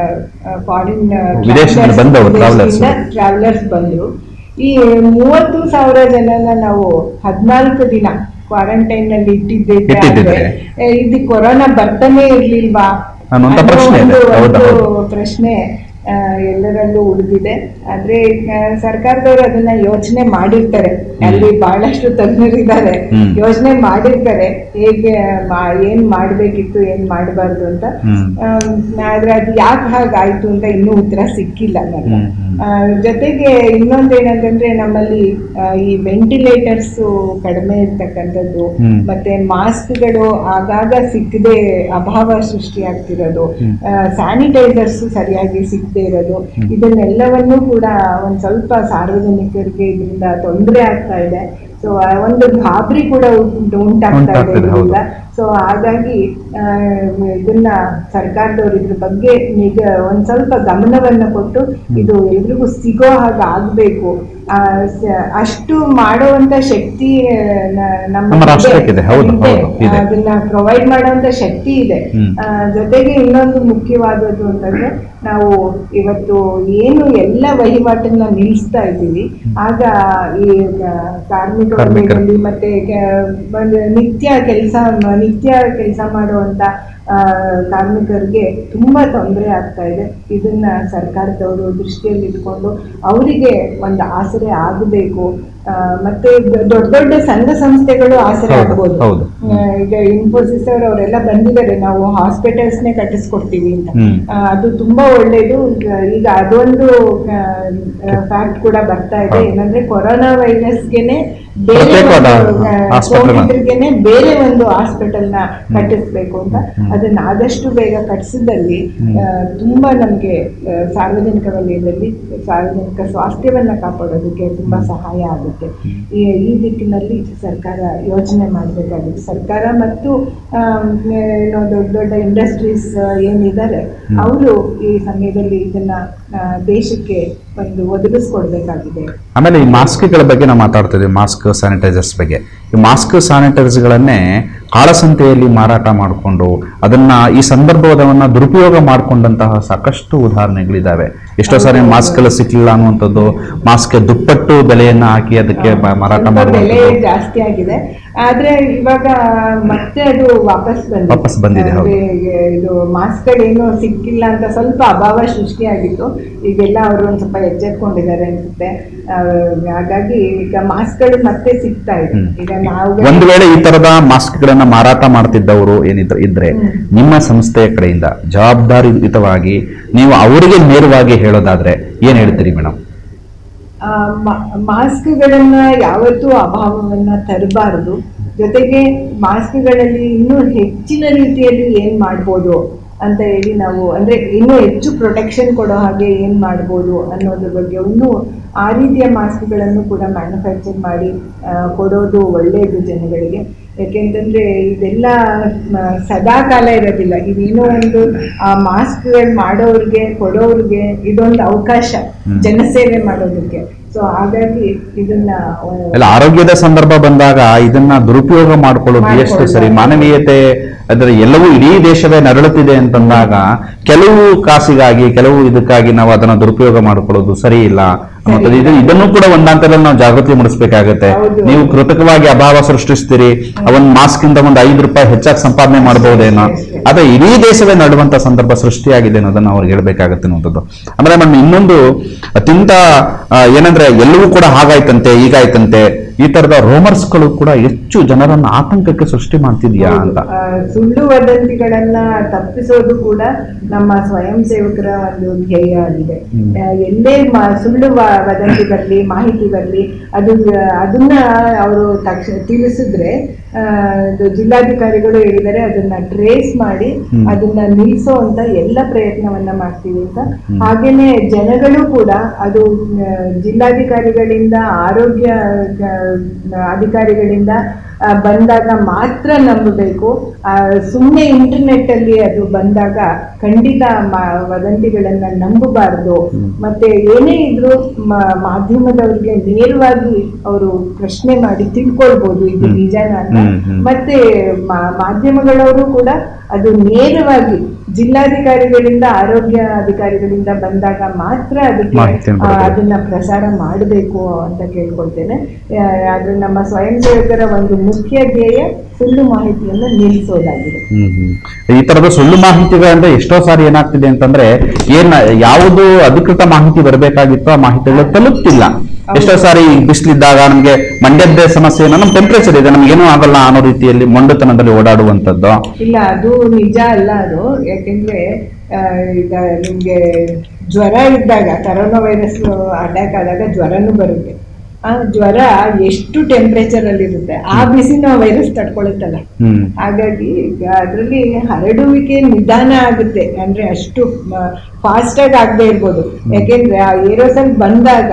ಫಾರಿನ್ ವಿದೇಶದಿಂದ ಬಂದವರು, travelers. ಟ್ರಾವೆಲರ್ಸ್ ಬಂದ್ರು ಈ ಮೂವತ್ತು ಸಾವಿರ ಜನನ ನಾವು ಹದಿನಾಲ್ಕು ದಿನ ಕ್ವಾರಂಟೈನ್ ನಲ್ಲಿ ಇಟ್ಟಿದ್ದಿದ್ರೆ ಇಟ್ಟಿದ್ದಿದ್ರೆ. ಆದ್ರೆ, ಏ, ಇದು ಕೊರೋನಾ ಬರ್ತಾನೆ ಇರ್ಲಿಲ್ವಾ ಅನ್ನುವಂಥ ಅನ್ನೋ ಪ್ರಶ್ನೆ ಇದೆ. ಒಂದು- ಹೌದು, ಒಂದು ಹೌದು. ಪ್ರಶ್ನೆ ಆ, ಎಲ್ಲರಲ್ಲೂ ಉಳಿದಿದೆ ಆದ್ರೆ ಆ, ಸರ್ಕಾರದವರು ಅದನ್ನ ಯೋಚನೆ ಮಾಡಿರ್ತಾರೆ ಅಲ್ಲಿ ಬಹಳಷ್ಟು ತಜ್ಞರಿದ್ದಾರೆ ಹ್ಮ್. ಯೋಚನೆ ಮಾಡಿರ್ತಾರೆ ಹೇಗೆ ಮಾ- ಏನ್ ಮಾಡ್ಬೇಕಿತ್ತು ಏನ್ ಮಾಡಬಾರ್ದು ಅಂತ ಹ್ಮ್. ಆಮ್, ಆದ್ರೆ ಅದು ಯಾಕೆ ಹಾಗಾಯ್ತು ಅಂತ ಇನ್ನೂ ಉತ್ತರ ಸಿಕ್ಕಿಲ್ಲ ನನಗೆ ಹ್ಮ್, ಹ್ಮ್. ಆ, ಜೊತೆಗೆ ಇನ್ನೊಂದೇನಂತಂದ್ರೆ ನಮ್ಮಲ್ಲಿ ಆ, ಈ ವೆಂಟಿಲೇಟರ್ಸ್ ಕಡಿಮೆ ಇರ್ತಕ್ಕಂಥದ್ದು ಹ್ಮ್. ಮತ್ತೆ ಮಾಸ್ಕ್ಗಳು ಆಗಾಗ ಸಿಕ್ಕದೆ ಅಭಾವ ಸೃಷ್ಟಿಯಾಗ್ತಿರೋದು ಸ್ಯಾನಿಟೈಸರ್ಸ್ ಸರಿಯಾಗಿ ಸಿಗದೆ ಇರೋದು ಇದನ್ನೆಲ್ಲವನ್ನೂ ಕೂಡ ಒಂದ್ ಸ್ವಲ್ಪ ಸಾರ್ವಜನಿಕರಿಗೆ ಇದರಿಂದ ತೊಂದರೆ ಆಗ್ತಾ ಇದೆ ಸೊ ಒಂದು ಗಾಬರಿ ಕೂಡ ಉಂಟು- ಉಂಟಾಗ್ತಾ ಇದೆ ಉಂಟಾಗ್ತಿದೆ, ಹೌದು. ಇದರಿಂದ ಸೊ ಹಾಗಾಗಿ ಆ, ಇದನ್ನ ಸರ್ಕಾರದವರು ಇದ್ರ ಬಗ್ಗೆ ನಿಗ ಒಂದ್ ಸ್ವಲ್ಪ ಗಮನವನ್ನ ಕೊಟ್ಟು ಇದು ಎಲ್ರಿಗೂ ಸಿಗೋ ಹಾಗೆ ಆಗ್ಬೇಕು ಆ, ಸ- ಅಷ್ಟು ಮಾಡುವಂತ ಶಕ್ತಿ ಆ, ನ- ನಮ್ಮ ಇದೆ. ರಾಷ್ಟ್ರಕ್ಕಿದೆ, ಹೌದು, ಇದೆ. ಹೌದು, ಇದೆ. ಅದನ್ನ ಪ್ರೊವೈಡ್ ಮಾಡುವಂತ ಶಕ್ತಿ ಇದೆ ಹ್ಮ್. ಆ, ಜೊತೆಗೆ ಇನ್ನೊಂದು ಮುಖ್ಯವಾದದ್ದು ಅಂತಂದ್ರೆ ನಾವು ಇವತ್ತು ಏನು ಎಲ್ಲ ವಹಿವಾಟನ್ನ ನಿಲ್ಲಿಸ್ತಾ ಇದ್ದೀವಿ ಆಗ ಈ ಕ- ಕಾರ್ಮಿಕ ಕಾರ್ಮಿಕರು. ವಲಯದಲ್ಲಿ ಮತ್ತೆ ಕೆ- ಒಂದು ನಿತ್ಯ ಕೆಲಸ ನಿತ್ಯ ಕೆಲಸ ಮಾಡುವಂತ ಆ, ಕಾರ್ಮಿಕರಿಗೆ ತುಂಬಾ ತೊಂದರೆ ಆಗ್ತಾ ಇದೆ ಇದನ್ನ ಸರ್ಕಾರದವರು ದೃಷ್ಟಿಯಲ್ಲಿ ಇಟ್ಕೊಂಡು ಅವರಿಗೆ ಒಂದು ಆಸರೆ ಆಗಬೇಕು ಆ, ಮತ್ತೆ ದೊಡ್ಡ ದೊಡ್ಡ ಸಂಘ ಸಂಸ್ಥೆಗಳು ಆಸರೆ ಹೌದು, ಆಗ್ಬೋದು ಹೌದು. ಆ, ಈಗ ಇನ್ಫೋಸಿಸ್ ಅವರು ಅವರೆಲ್ಲ ಬಂದಿದ್ದಾರೆ ನಾವು ಹಾಸ್ಪಿಟಲ್ಸ್ನೇ ಕಟ್ಟಿಸ್ಕೊಡ್ತೀವಿ ಅಂತ ಹ್ಮ್. ಆ, ಅದು ತುಂಬಾ ಒಳ್ಳೇದು ಈಗ ಈಗ ಅದೊಂದು ಫ್ಯಾಕ್ಟ್ ಕೂಡ ಬರ್ತಾ ಇದೆ ಹೌದು. ಏನಂದ್ರೆ ಕೊರೋನಾ ವೈರಸ್ಗೆನೆ ಬೇರೆ ಪ್ರತ್ಯೇಕವಾದ ಒಂದು, ಆ, hospital ನ. ಸೋಂಕಿತರಿಗೆನೆ ಬೇರೆ ಒಂದು ಹಾಸ್ಪಿಟಲ್ ನ ಕಟ್ಟಿಸ್ಬೇಕು ಅಂತ ಹ್ಮ್. ಅದನ್ನ ಆದಷ್ಟು ಬೇಗ ಕಟ್ಟಿಸಿದಲ್ಲಿ ಹ್ಮ್. ಆ, ತುಂಬಾ ನಮ್ಗೆ ಆ, ಸಾರ್ವಜನಿಕ ವಲಯದಲ್ಲಿ ಸಾರ್ವಜನಿಕ ಸ್ವಾಸ್ಥ್ಯವನ್ನ ಕಾಪಾಡೋದಕ್ಕೆ ತುಂಬಾ ಸಹಾಯ ಆಗುತ್ತೆ ಈ ಈ ದಿಕ್ಕಿನಲ್ಲಿ ಸರ್ಕಾರ ಯೋಚನೆ ಮಾಡಬೇಕಾಗುತ್ತೆ ಸರ್ಕಾರ ಮತ್ತು ಆಮ್, ಏನೋ ದೊಡ್ಡ ದೊಡ್ಡ ಇಂಡಸ್ಟ್ರೀಸ್ ಏನಿದ್ದಾರೆ ಹ್ಮ್. ಅವರು ಈ ಸಮಯದಲ್ಲಿ ಇದನ್ನ ಆ, ದೇಶಕ್ಕೆ ಒಂದು ಒದಗಿಸ್ಕೊಡ್ಬೇಕಾಗಿದೆ ಆಮೇಲೆ ಈ ಮಾಸ್ಕ್ಗಳ ಬಗ್ಗೆ ನಾವು ಮಾತಾಡ್ತಾ ಇದ್ದೀವಿ ಮಾಸ್ಕ್ ಸ್ಯಾನಿಟೈಸರ್ಸ್ ಬಗ್ಗೆ ಈ ಮಾಸ್ಕ್ ಸ್ಯಾನಿಟೈಸರ್ಗಳನ್ನೇ ಕಾಳಸಂತೆಯಲ್ಲಿ ಮಾರಾಟ ಮಾಡಿಕೊಂಡು ಅದನ್ನ ಈ ಸಂದರ್ಭವನ್ನ ದುರುಪಯೋಗ ಮಾಡಿಕೊಂಡಂತಹ ಸಾಕಷ್ಟು ಉದಾಹರಣೆಗಳಿದ್ದಾವೆ ಎಷ್ಟೋ ಸಾರಿ ಮಾಸ್ಕ್ ಎಲ್ಲ ಸಿಕ್ಲಿಲ್ಲ ಅನ್ನುವಂಥದ್ದು ಮಾಸ್ಕ್ ದುಪ್ಪಟ್ಟು ಬೆಲೆಯನ್ನ ಹಾಕಿ ಅದಕ್ಕೆ ಬ- ಮಾರಾಟ ಸ್ವಲ್ಪ ಬೆಲೆ ಮಾಡುವಂಥದ್ದು ಜಾಸ್ತಿ ಆಗಿದೆ ಆದ್ರೆ ಇವಾಗ ಮತ್ತೆ ಅದು ವಾಪಸ್ ಬಂದಿದೆ ವಾಪಸ್ ಬಂದಿದೆ, ಹೌದು. ಅಂದ್ರೆ ಇದು ಮಾಸ್ಕ್ಗಳೇನು ಸಿಕ್ಕಿಲ್ಲ ಅಂತ ಸ್ವಲ್ಪ ಅಭಾವ ಸೃಷ್ಟಿಯಾಗಿತ್ತು ಈಗೆಲ್ಲ ಅವರು ಒಂದ್ ಸ್ವಲ್ಪ ಎಚ್ಚೆತ್ಕೊಂಡಿದ್ದಾರೆ ಅನ್ಸುತ್ತೆ ಆ, ಹಾಗಾಗಿ ಈಗ ಮಾಸ್ಕ್ಗಳು ಮತ್ತೆ ಸಿಗ್ತಾ ಇದೆ ಹ್ಮ್. ಈಗ ನಾವು ಒಂದು ವೇಳೆ ಈ ತರದ ಮಾಸ್ಕ್ಗಳನ್ನ ಮಾರಾಟ ಮಾಡ್ತಿದ್ದವರು ಏನಿದ್ರೆ ಇದ್ರೆ ಹ್ಮ್. ನಿಮ್ಮ ಸಂಸ್ಥೆಯ ಕಡೆಯಿಂದ ಜವಾಬ್ದಾರಿಯುತವಾಗಿ ನೀವು ಅವರಿಗೆ ನೇರವಾಗಿ ಹೇಳೋದಾದ್ರೆ ಏನ್ ಹೇಳ್ತೀರಿ ಮೇಡಮ್ ಆ, ಮಾ- ಮಾಸ್ಕ್ಗಳನ್ನ ಯಾವತ್ತೂ ಅಭಾವವನ್ನ ತರಬಾರದು ಜೊತೆಗೆ ಮಾಸ್ಕ್ಗಳಲ್ಲಿ ಇನ್ನೂ ಹೆಚ್ಚಿನ ರೀತಿಯಲ್ಲಿ ಏನ್ ಮಾಡ್ಬೋದು ಅಂತ ಹೇಳಿ ನಾವು ಅಂದ್ರೆ ಇನ್ನೂ ಹೆಚ್ಚು ಪ್ರೊಟೆಕ್ಷನ್ ಕೊಡೋ ಹಾಗೆ ಏನ್ ಮಾಡ್ಬೋದು ಅನ್ನೋದ್ರ ಬಗ್ಗೆ ಇನ್ನೂ ಆ ರೀತಿಯ ಮಾಸ್ಕ್ಗಳನ್ನು ಕೂಡ ಮ್ಯಾನುಫ್ಯಾಕ್ಚರ್ ಮಾಡಿ ಆ, ಕೊಡೋದು ಒಳ್ಳೆಯದು ಜನಗಳಿಗೆ ಯಾಕೆಂತಂದ್ರೆ ಇದೆಲ್ಲ ಮ, ಸದಾ ಕಾಲ ಇರೋದಿಲ್ಲ ಇದೇನೋ ಒಂದು ಆ ಮಾಸ್ಕ್ಗಳು ಮಾಡೋರ್ಗೆ ಕೊಡೋರ್ಗೆ ಇದೊಂದು ಅವಕಾಶ ಹ್ಮ್. ಜನಸೇವೆ ಮಾಡೋದಕ್ಕೆ ಸೊ ಹಾಗಾಗಿ ಇದನ್ನ ಆ, ಇಲ್ಲ ಆರೋಗ್ಯದ ಸಂದರ್ಭ ಬಂದಾಗ ಇದನ್ನ ದುರುಪಯೋಗ ಮಾಡ್ಕೊಳ್ಳೋದು ಎಷ್ಟು ಸರಿ ಮಾನವೀಯತೆ ಅಂದ್ರೆ ಎಲ್ಲವೂ ಇಡೀ ದೇಶವೇ ನರಳುತ್ತಿದೆ ಅಂತಂದಾಗ ಕೆಲವು ಕಾಸಿಗಾಗಿ ಕೆಲವು ಇದಕ್ಕಾಗಿ ನಾವು ಅದನ್ನ ದುರುಪಯೋಗ ಮಾಡ್ಕೊಳ್ಳೋದು ಸರಿ ಇಲ್ಲ ಅನ್ನೋದು ಇದು ಇದನ್ನು ಕೂಡ ಒಂದಂತರಲ್ಲಿ ನಾವು ಜಾಗೃತಿ ಮೂಡಿಸ್ಬೇಕಾಗತ್ತೆ ಹೌದು. ನೀವು ಕೃತಕವಾಗಿ ಅಭಾವ ಸೃಷ್ಟಿಸ್ತೀರಿ ಒಂದ್ ಮಾಸ್ಕ್ ಇಂದ ಒಂದು ಐದು ರೂಪಾಯಿ ಹೆಚ್ಚಾಗಿ ಸಂಪಾದನೆ ಮಾಡಬಹುದೇನೋ ಅಷ್ಟೇ. ಅದೇ ಇಡೀ ದೇಶವೇ ನಡುವಂತ ಸಂದರ್ಭ ಸೃಷ್ಟಿಯಾಗಿದೆ ಅನ್ನೋದನ್ನ ಅವ್ರಿಗೆ ಹೇಳ್ಬೇಕಾಗತ್ತೆ ಅನ್ನೋದು ಆಮೇಲೆ ನಮ್ಮ ಇನ್ನೊಂದು ಅತ್ಯಂತ ಆ, ಏನಂದ್ರೆ ಎಲ್ಲವೂ ಕೂಡ ಹಾಗಾಯ್ತಂತೆ ಹೀಗಾಯ್ತಂತೆ ಈ ತರದ ರೋಮರ್ಸ್ಗಳು ಕೂಡ ಹೆಚ್ಚು ಜನರನ್ನ ಆತಂಕಕ್ಕೆ ಸೃಷ್ಟಿ ಮಾಡ್ತಿದ್ಯಾ ಅಂತ ಆ, ಸುಳ್ಳು ವದಂತಿಗಳನ್ನ ತಪ್ಪಿಸೋದು ಕೂಡ ನಮ್ಮ ಸ್ವಯಂ ಸೇವಕರ ಒಂದು ಧ್ಯೇಯ ಆಗಿದೆ ಹ್ಮ್. ಆ, ಎಲ್ಲೇ ಮ- ಸುಳ್ಳು ವ- ವದಂತಿ ಬರಲಿ ಮಾಹಿತಿ ಬರಲಿ ಅದು ಅದನ್ನ ಅವರು ತಕ್ಷಣ ತಿಳಿಸಿದ್ರೆ ಆ, ಇದು ಜಿಲ್ಲಾಧಿಕಾರಿಗಳು ಹೇಳಿದರೆ ಅದನ್ನ ಟ್ರೇಸ್ ಮಾಡಿ ಹ್ಮ್. ಅದನ್ನ ನಿಲ್ಲಿಸೋ ಅಂತ ಎಲ್ಲ ಪ್ರಯತ್ನವನ್ನ ಮಾಡ್ತೀವಿ ಅಂತ ಹಾಗೇನೆ ಜನಗಳು ಕೂಡ ಅದು ಆ, ಜಿಲ್ಲಾಧಿಕಾರಿಗಳಿಂದ ಆರೋಗ್ಯ ಆ, ಅಧಿಕಾರಿಗಳಿಂದ ಆ, ಬಂದಾಗ ಮಾತ್ರ ನಂಬಬೇಕು ಸುಮ್ಮನೆ ಇಂಟರ್ನೆಟ್ ಅಲ್ಲಿ ಅದು ಬಂದಾಗ ಖಂಡಿತ ಮ- ವದಂತಿಗಳನ್ನ ನಂಬಬಾರದು ಮತ್ತೆ ಏನೇ ಇದ್ರು ಮ- ಮಾಧ್ಯಮದವ್ರಿಗೆ ನೇರವಾಗಿ ಅವರು ಪ್ರಶ್ನೆ ಮಾಡಿ ತಿಳ್ಕೊಳ್ಬೋದು ಇದು ನಿಜಾನ ಅಂತ ಹ್ಮ್, ಹ್ಮ್. ಮತ್ತೆ ಮಾ- ಮಾಧ್ಯಮಗಳವರು ಕೂಡ ಅದು ನೇರವಾಗಿ ಜಿಲ್ಲಾಧಿಕಾರಿಗಳಿಂದ ಆರೋಗ್ಯ ಅಧಿಕಾರಿಗಳಿಂದ ಬಂದಾಗ ಮಾತ್ರ ಅದಕ್ಕೆ ಮಾಹಿತಿಯನ್ನು ಆ, ಕೊಡಬೇಕು. ಅದನ್ನ ಪ್ರಸಾರ ಮಾಡಬೇಕು ಅಂತ ಕೇಳ್ಕೊಳ್ತೇನೆ ಆ, ಅದು ನಮ್ಮ ಸ್ವಯಂ ಸೇವಕರ ಒಂದು ಮುಖ್ಯ ಧ್ಯೇಯ ಸುಳ್ಳು ಮಾಹಿತಿಯನ್ನು ನಿಲ್ಲಿಸೋದಾಗಿದೆ ಹ್ಮ್ ಹ್ಮ್. ಈ ತರದ ಸುಳ್ಳು ಮಾಹಿತಿಗಳಂದ್ರೆ ಎಷ್ಟೋ ಸಾರಿ ಏನಾಗ್ತಿದೆ ಅಂತಂದ್ರೆ ಏನ್ ಯಾವುದು ಅಧಿಕೃತ ಮಾಹಿತಿ ಬರಬೇಕಾಗಿತ್ತೋ ಆ ಮಾಹಿತಿಗಳು ತಲುಪ್ತಿಲ್ಲ ಎಷ್ಟೋ ಸಾರಿ ಬಿಸಿಲಿದ್ದಾಗ ನಮ್ಗೆ ಮಂಡ್ಯದ್ದೇ ಸಮಸ್ಯೆ ಏನೋ ನಮ್ ಟೆಂಪರೇಚರ್ ಇದೆ ನಮ್ಗೆ ಏನೂ ಆಗಲ್ಲ ಅನ್ನೋ ರೀತಿಯಲ್ಲಿ ಮೊಂಡುತನದಲ್ಲಿ ಓಡಾಡುವಂತದ್ದು ಇಲ್ಲ ಅದು ನಿಜ ಅಲ್ಲ ಅದು ಯಾಕೆಂದ್ರೆ ಆ, ಈಗ ನಿಮ್ಗೆ ಜ್ವರ ಇದ್ದಾಗ ಕರೋನಾ ವೈರಸ್ ಅಟ್ಯಾಕ್ ಆದಾಗ ಜ್ವರನೂ ಬರುತ್ತೆ ಆ ಜ್ವರ ಎಷ್ಟು ಟೆಂಪರೇಚರ್ ಅಲ್ಲಿ ಇರುತ್ತೆ ಆ ಬಿಸಿನ ವೈರಸ್ ತಡ್ಕೊಳುತ್ತಲ್ಲ ಹ್ಮ್ ಹಾಗಾಗಿ ಈಗ ಅದರಲ್ಲಿ ಹರಡುವಿಕೆ ನಿಧಾನ ಆಗುತ್ತೆ ಅಂದ್ರೆ ಅಷ್ಟು ಫಾಸ್ಟ್ ಆಗಿ ಆಗದೆ ಇರ್ಬೋದು ಯಾಕೆಂದ್ರೆ ಆ ಏರೋಸಲ್ ಬಂದಾಗ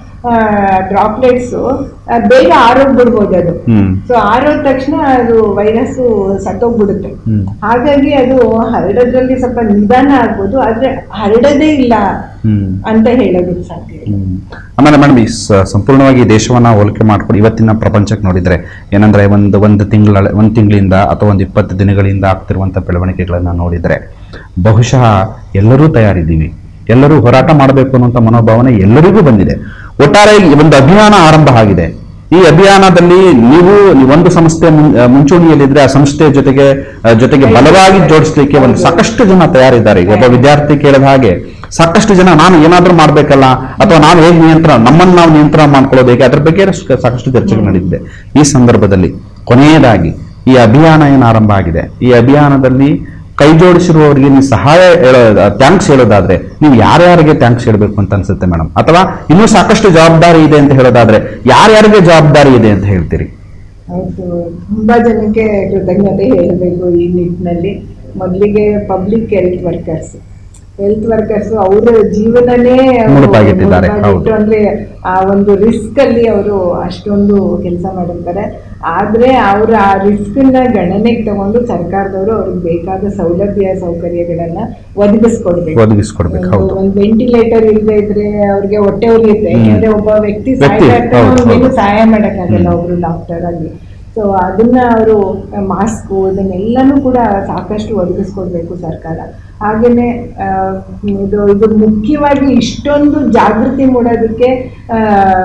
ಡ್ರಾಪ್ಲೆಟ್ಸ್ ಬೇಗ ಆರೋಗ್ಬಿಡ್ಬೋದು ಅದು ಹ್ಮ್ ಸೊ ಆರೋದ ತಕ್ಷಣ ಅದು ವೈರಸ್ ಸತ್ತೋಗ್ಬಿಡುತ್ತೆ ಹ್ಮ್ ಹಾಗಾಗಿ ಅದು ಹರಡೋದ್ರಲ್ಲಿ ಸ್ವಲ್ಪ ನಿಧಾನ ಆಗ್ಬೋದು ಆದ್ರೆ ಹರಡದೇ ಇಲ್ಲ ಹ್ಮ್ ಅಂತ ಹೇಳೋದಕ್ಕೆ ಸಾಧ್ಯ ಇಲ್ಲ. ಹ್ಮ್. ಆಮೇಲೆ ಮೇಡಮ್ ಈ ಸ- ಸಂಪೂರ್ಣವಾಗಿ ಈ ದೇಶವನ್ನ ಹೋಲಿಕೆ ಮಾಡ್ಕೊಂಡು ಇವತ್ತಿನ ಪ್ರಪಂಚಕ್ಕೆ ನೋಡಿದ್ರೆ ಏನಂದ್ರೆ ಒಂದು ಒಂದು ತಿಂಗಳ ಒಂದು ತಿಂಗಳಿಂದ ಅಥವಾ ಒಂದು ಇಪ್ಪತ್ತು ದಿನಗಳಿಂದ ಆಗ್ತಿರುವಂತ ಬೆಳವಣಿಗೆಗಳನ್ನ ನೋಡಿದ್ರೆ ಬಹುಶಃ ಎಲ್ಲರೂ ತಯಾರಿದ್ದೀವಿ ಎಲ್ಲರೂ ಹೋರಾಟ ಮಾಡಬೇಕು ಅನ್ನುವಂಥ ಮನೋಭಾವನೆ ಎಲ್ಲರಿಗೂ ಬಂದಿದೆ ಒಟ್ಟಾರೆ ಈ ಒಂದು ಅಭಿಯಾನ ಆರಂಭ ಆಗಿದೆ ಈ ಅಭಿಯಾನದಲ್ಲಿ ನೀವು ಒಂದು ಸಂಸ್ಥೆ ಮುಂ- ಆ, ಮುಂಚೂಣಿಯಲ್ಲಿದ್ರೆ ಆ ಸಂಸ್ಥೆಯ ಜೊತೆಗೆ ಆ, ಜೊತೆಗೆ ಬಲವಾಗಿ ಜೋಡಿಸ್ಲಿಕ್ಕೆ ಒಂದು ಸಾಕಷ್ಟು ಜನ ತಯಾರಿದ್ದಾರೆ ಈಗ ಒಬ್ಬ ವಿದ್ಯಾರ್ಥಿ ಕೇಳಿದ ಹಾಗೆ ಸಾಕಷ್ಟು ಜನ ನಾನು ಏನಾದ್ರೂ ಮಾಡ್ಬೇಕಲ್ಲ ಅಥವಾ ನಾವು ಹೇಗೆ ನಿಯಂತ್ರಣ ನಮ್ಮನ್ನು ನಾವು ನಿಯಂತ್ರಣ ಮಾಡ್ಕೊಳ್ಳೋದು ಹೇಗೆ ಅದ್ರ ಬಗ್ಗೆ ಸ- ಸಾಕಷ್ಟು ಚರ್ಚೆಗಳು ನಡೆದಿದೆ ಈ ಸಂದರ್ಭದಲ್ಲಿ ಕೊನೆಯದಾಗಿ ಈ ಅಭಿಯಾನ ಏನು ಆರಂಭ ಆಗಿದೆ ಈ ಅಭಿಯಾನದಲ್ಲಿ ಕೈ ಜೋಡಿಸಿರುವವರಿಗೆ ನೀವು ಸಹಾಯ ಹೇಳೋ ಥ್ಯಾಂಕ್ಸ್ ಹೇಳೋದಾದ್ರೆ ನೀವು ಯಾರ್ಯಾರಿಗೆ ಥ್ಯಾಂಕ್ಸ್ ಹೇಳಬೇಕು ಅಂತ ಅನ್ಸುತ್ತೆ ಮೇಡಮ್ ಅಥವಾ ಇನ್ನೂ ಸಾಕಷ್ಟು ಜವಾಬ್ದಾರಿ ಇದೆ ಅಂತ ಹೇಳೋದಾದ್ರೆ ಯಾರ್ಯಾರಿಗೆ ಜವಾಬ್ದಾರಿ ಇದೆ ಅಂತ ಹೇಳ್ತೀರಿ ಹೌದು ತುಂಬಾ ಜನಕ್ಕೆ ಕೃತಜ್ಞತೆ ಹೇಳಬೇಕು ಈ ನಿಟ್ಟಿನಲ್ಲಿ ಮೊದಲಿಗೆ public health workers health workers ಅವರ ಜೀವನನೇ ಅವ್ರು ಮುಡುಪಾಗಿಟ್ಟಿದ್ದಾರೆ, ಮುಡುಪಾಗಿಟ್ಟು ಹೌದು. ಅಂದ್ರೆ ಆ ಒಂದು ರಿಸ್ಕ್ ಅಲ್ಲಿ ಅವರು ಅಷ್ಟೊಂದು ಕೆಲಸ ಮಾಡಿರ್ತಾರೆ ಆದ್ರೆ ಅವ್ರ ಆ ರಿಸ್ಕ್ ನ ಗಣನೆಗೆ ತಗೊಂಡು ಸರ್ಕಾರದವರು ಅವ್ರಿಗೆ ಬೇಕಾದ ಸೌಲಭ್ಯ ಸೌಕರ್ಯಗಳನ್ನ ಒದಗಿಸ್ಕೊಡ್ಬೇಕು ಒದಗಿಸ್ಕೊಡ್ಬೇಕು ಹೌದು ಒಂದು ವೆಂಟಿಲೇಟರ್ ಇಲ್ಲದೆ ಇದ್ರೆ ಅವ್ರಿಗೆ ಹೊಟ್ಟೆ ಉರಿಯುತ್ತೆ ಹ್ಮ್. ಯಾಕಂದ್ರೆ ಒಬ್ಬ ವ್ಯಕ್ತಿ ವ್ಯಕ್ತಿ, ಸಾಯ್ತಾ ಇರ್ತಾನೆ, ಹೌದು, ಅವ್ನಿಗೇನು ಹೌದು. ಸಹಾಯ ಮಾಡಕ್ಕಾಗಲ್ಲ ಒಬ್ರು ಡಾಕ್ಟರ್ ಆಗಿ ಸೊ ಅದನ್ನ ಅವರು ಮಾಸ್ಕು ಇದನ್ನೆಲ್ಲನೂ ಕೂಡ ಸಾಕಷ್ಟು ಒದಗಿಸ್ಕೊಡ್ಬೇಕು ಸರ್ಕಾರ ಹಾಗೇನೆ ಆ, ಇದು ಇದು ಮುಖ್ಯವಾಗಿ ಇಷ್ಟೊಂದು ಜಾಗೃತಿ ಮೂಡೋದಕ್ಕೆ ಆ,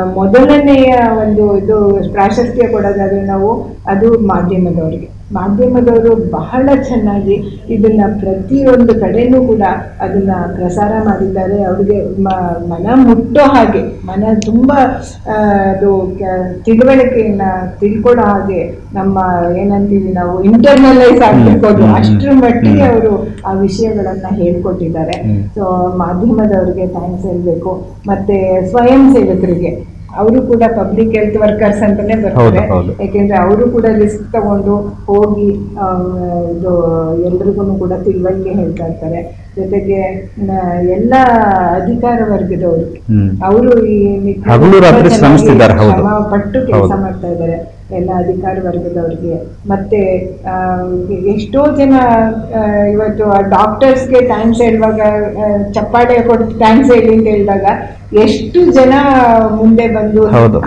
ಮೊದಲನೆಯ ಒಂದು ಇದು ಪ್ರಾಶಸ್ತ್ಯ ಕೊಡೋದಾದ್ರೆ ನಾವು ಅದು ಮಾಧ್ಯಮದವರಿಗೆ ಮಾಧ್ಯಮದವರು ಬಹಳ ಚೆನ್ನಾಗಿ ಇದನ್ನ ಪ್ರತಿಯೊಂದು ಕಡೆನೂ ಕೂಡ ಅದನ್ನ ಪ್ರಸಾರ ಮಾಡಿದ್ದಾರೆ ಅವ್ರಿಗೆ ಮ- ಮನ ಮುಟ್ಟೋ ಹಾಗೆ ಮನ ತುಂಬ ಆ, ಅದು ಕ- ತಿಳುವಳಿಕೆಯನ್ನ ತಿಳ್ಕೊಡೋ ಹಾಗೆ ನಮ್ಮ ಏನಂತೀವಿ ನಾವು ಇಂಟರ್ನಲೈಸ್ ಆಗ್ತಿರ್ಬೋದು ಹ್ಮ್, ಹ್ಮ್, ಅಷ್ಟರ ಮಟ್ಟಿಗೆ ಹ್ಮ್. ಅವರು ಆ ವಿಷಯಗಳನ್ನ ಹೇಳ್ಕೊಟ್ಟಿದ್ದಾರೆ ಹ್ಮ್. ಸೊ ಮಾಧ್ಯಮದವರಿಗೆ ಥ್ಯಾಂಕ್ಸ್ ಹೇಳ್ಬೇಕು ಮತ್ತೆ ಸ್ವಯಂ ಸೇವಕರಿಗೆ ಅವರು ಕೂಡ ಪಬ್ಲಿಕ್ ಹೆಲ್ತ್ ವರ್ಕರ್ಸ್ ಅಂತಾನೆ ಬರ್ತಾರೆ ಹೌದು, ಹೌದು. ಯಾಕೆಂದ್ರೆ ಅವರು ಕೂಡ ರಿಸ್ಕ್ ತಗೊಂಡು ಹೋಗಿ ಆ, ಇದು ಎಲ್ರಿಗೂ ಕೂಡ ತಿಳುವಳಿಕೆ ಹೇಳ್ತಾ ಇರ್ತಾರೆ ಜೊತೆಗೆ ನ- ಎಲ್ಲ ಅಧಿಕಾರ ವರ್ಗದವರು ಹ್ಮ್. ಅವರು ಈ ನಿಟ್ಟಿನಲ್ಲಿ ಹಗಲು ರಾತ್ರಿ ತುಂಬಾ ಶ್ರಮಿಸ್ತಿದ್ದಾರೆ, ಚೆನ್ನಾಗಿ ಹೌದು. ಶ್ರಮ ಪಟ್ಟು ಕೆಲಸ ಹೌದು. ಮಾಡ್ತಾ ಇದ್ದಾರೆ ಎಲ್ಲ ಅಧಿಕಾರ ವರ್ಗದವರಿಗೆ ಮತ್ತೆ ಆ, ಎಷ್ಟೋ ಜನ ಆ, ಇವತ್ತು ಡಾಕ್ಟರ್ಸ್ಗೆ ಥ್ಯಾಂಕ್ಸ್ ಹೇಳುವಾಗ ಆ, ಚಪ್ಪಾಳೆ ಕೊಟ್ಟು ಥ್ಯಾಂಕ್ಸ್ ಹೇಳಿ ಅಂತ ಹೇಳಿದಾಗ ಎಷ್ಟು ಜನ ಮುಂದೆ ಬಂದು ಹೌದು.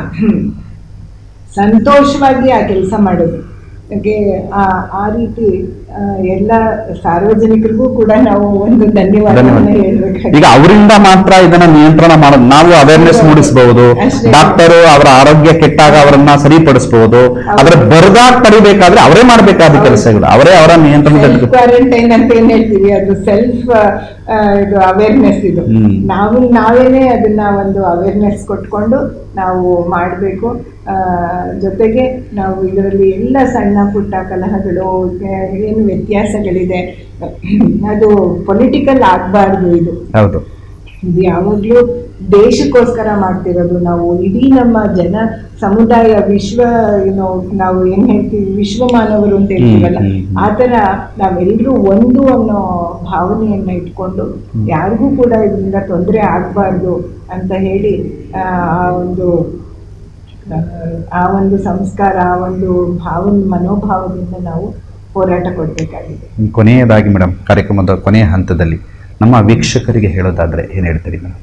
ಸಂತೋಷವಾಗಿ ಆ ಕೆಲಸ ಮಾಡೋದು ಹಾಗೆ ಆ ಆ ರೀತಿ ಆ, ಎಲ್ಲ ಸಾರ್ವಜನಿಕರಿಗೂ ಕೂಡ ನಾವು ಒಂದು ಧನ್ಯವಾದವನ್ನು ಧನ್ಯವಾದ ಹೇಳ್ಬೇಕಾಗಿದೆ ಈಗ ಅವರಿಂದ ಮಾತ್ರ ಇದನ್ನ ನಿಯಂತ್ರಣ ಮಾಡೋದು ನಾವು ಅವೇರ್ನೆಸ್ ಹೌದು. ಮೂಡಿಸಬಹುದು ಅಷ್ಟೇ. ಡಾಕ್ಟರು ಅವರ ಆರೋಗ್ಯ ಕೆಟ್ಟಾಗ ಅವರನ್ನ ಸರಿಪಡಿಸಬಹುದು ಆದ್ರೆ ಬರದಾಗ ತಡಿಬೇಕಾದ್ರೆ ಅವರೇ ಮಾಡಬೇಕಾದ ಹೌದು. ಕೆಲಸಗಳು ಅವರೇ ಅವರ ನಿಯಂತ್ರಣದಲ್ಲಿ ಸೆಲ್ಫ್ ಕ್ವಾರಂಟೈನ್ ಅಂತ ಏನ್ ಹೇಳ್ತೀವಿ ಅದು ಸೆಲ್ಫ್ ಆ, ಇದು ಅವೇರ್ನೆಸ್ ಇದು ಹ್ಮ್. ನಾವು ನಾವೇನೆ ಅದನ್ನ ಒಂದು ಅವೇರ್ನೆಸ್ ಕೊಟ್ಕೊಂಡು ನಾವು ಮಾಡಬೇಕು ಜೊತೆಗೆ ನಾವು ಇದರಲ್ಲಿ ಎಲ್ಲ ಸಣ್ಣ ಪುಟ್ಟ ಕಲಹಗಳು ಆ, ಏನು ವ್ಯತ್ಯಾಸಗಳಿದೆ ಅದು ಪೊಲಿಟಿಕಲ್ ಆಗಬಾರ್ದು ಇದು ಹೌದು ಇದು ಯಾವಾಗಲೂ ದೇಶಕ್ಕೋಸ್ಕರ ಮಾಡ್ತಿರೋದು ನಾವು ಇಡೀ ನಮ್ಮ ಜನ ಸಮುದಾಯ ವಿಶ್ವ ಏನು ನಾವು ಏನ್ ಹೇಳ್ತೀವಿ ವಿಶ್ವ ಮಾನವರು ಅಂತ ಹೇಳ್ತೀವಲ್ಲ ಹ್ಮ್, ಹ್ಮ್, ಹ್ಮ್. ಆ ಥರ ನಾವೆಲ್ಲರೂ ಒಂದು ಅನ್ನೋ ಭಾವನೆಯನ್ನ ಇಟ್ಕೊಂಡು ಯಾರಿಗೂ ಕೂಡ ಇದರಿಂದ ತೊಂದರೆ ಆಗಬಾರ್ದು ಅಂತ ಹೇಳಿ ಆ ಆ ಒಂದು ಆ, ಆ ಒಂದು ಸಂಸ್ಕಾರ ಆ ಒಂದು ಭಾವನೆ ಮನೋಭಾವದಿಂದ ನಾವು ಹೋರಾಟ ಕೊಡಬೇಕಾಗಿದೆ ಕೊನೆಯದಾಗಿ ಮೇಡಮ್ ಕಾರ್ಯಕ್ರಮದ ಕೊನೆಯ ಹಂತದಲ್ಲಿ ನಮ್ಮ ವೀಕ್ಷಕರಿಗೆ ಹೇಳೋದಾದ್ರೆ ಏನು ಹೇಳ್ತೀರಿ ಮೇಡಮ್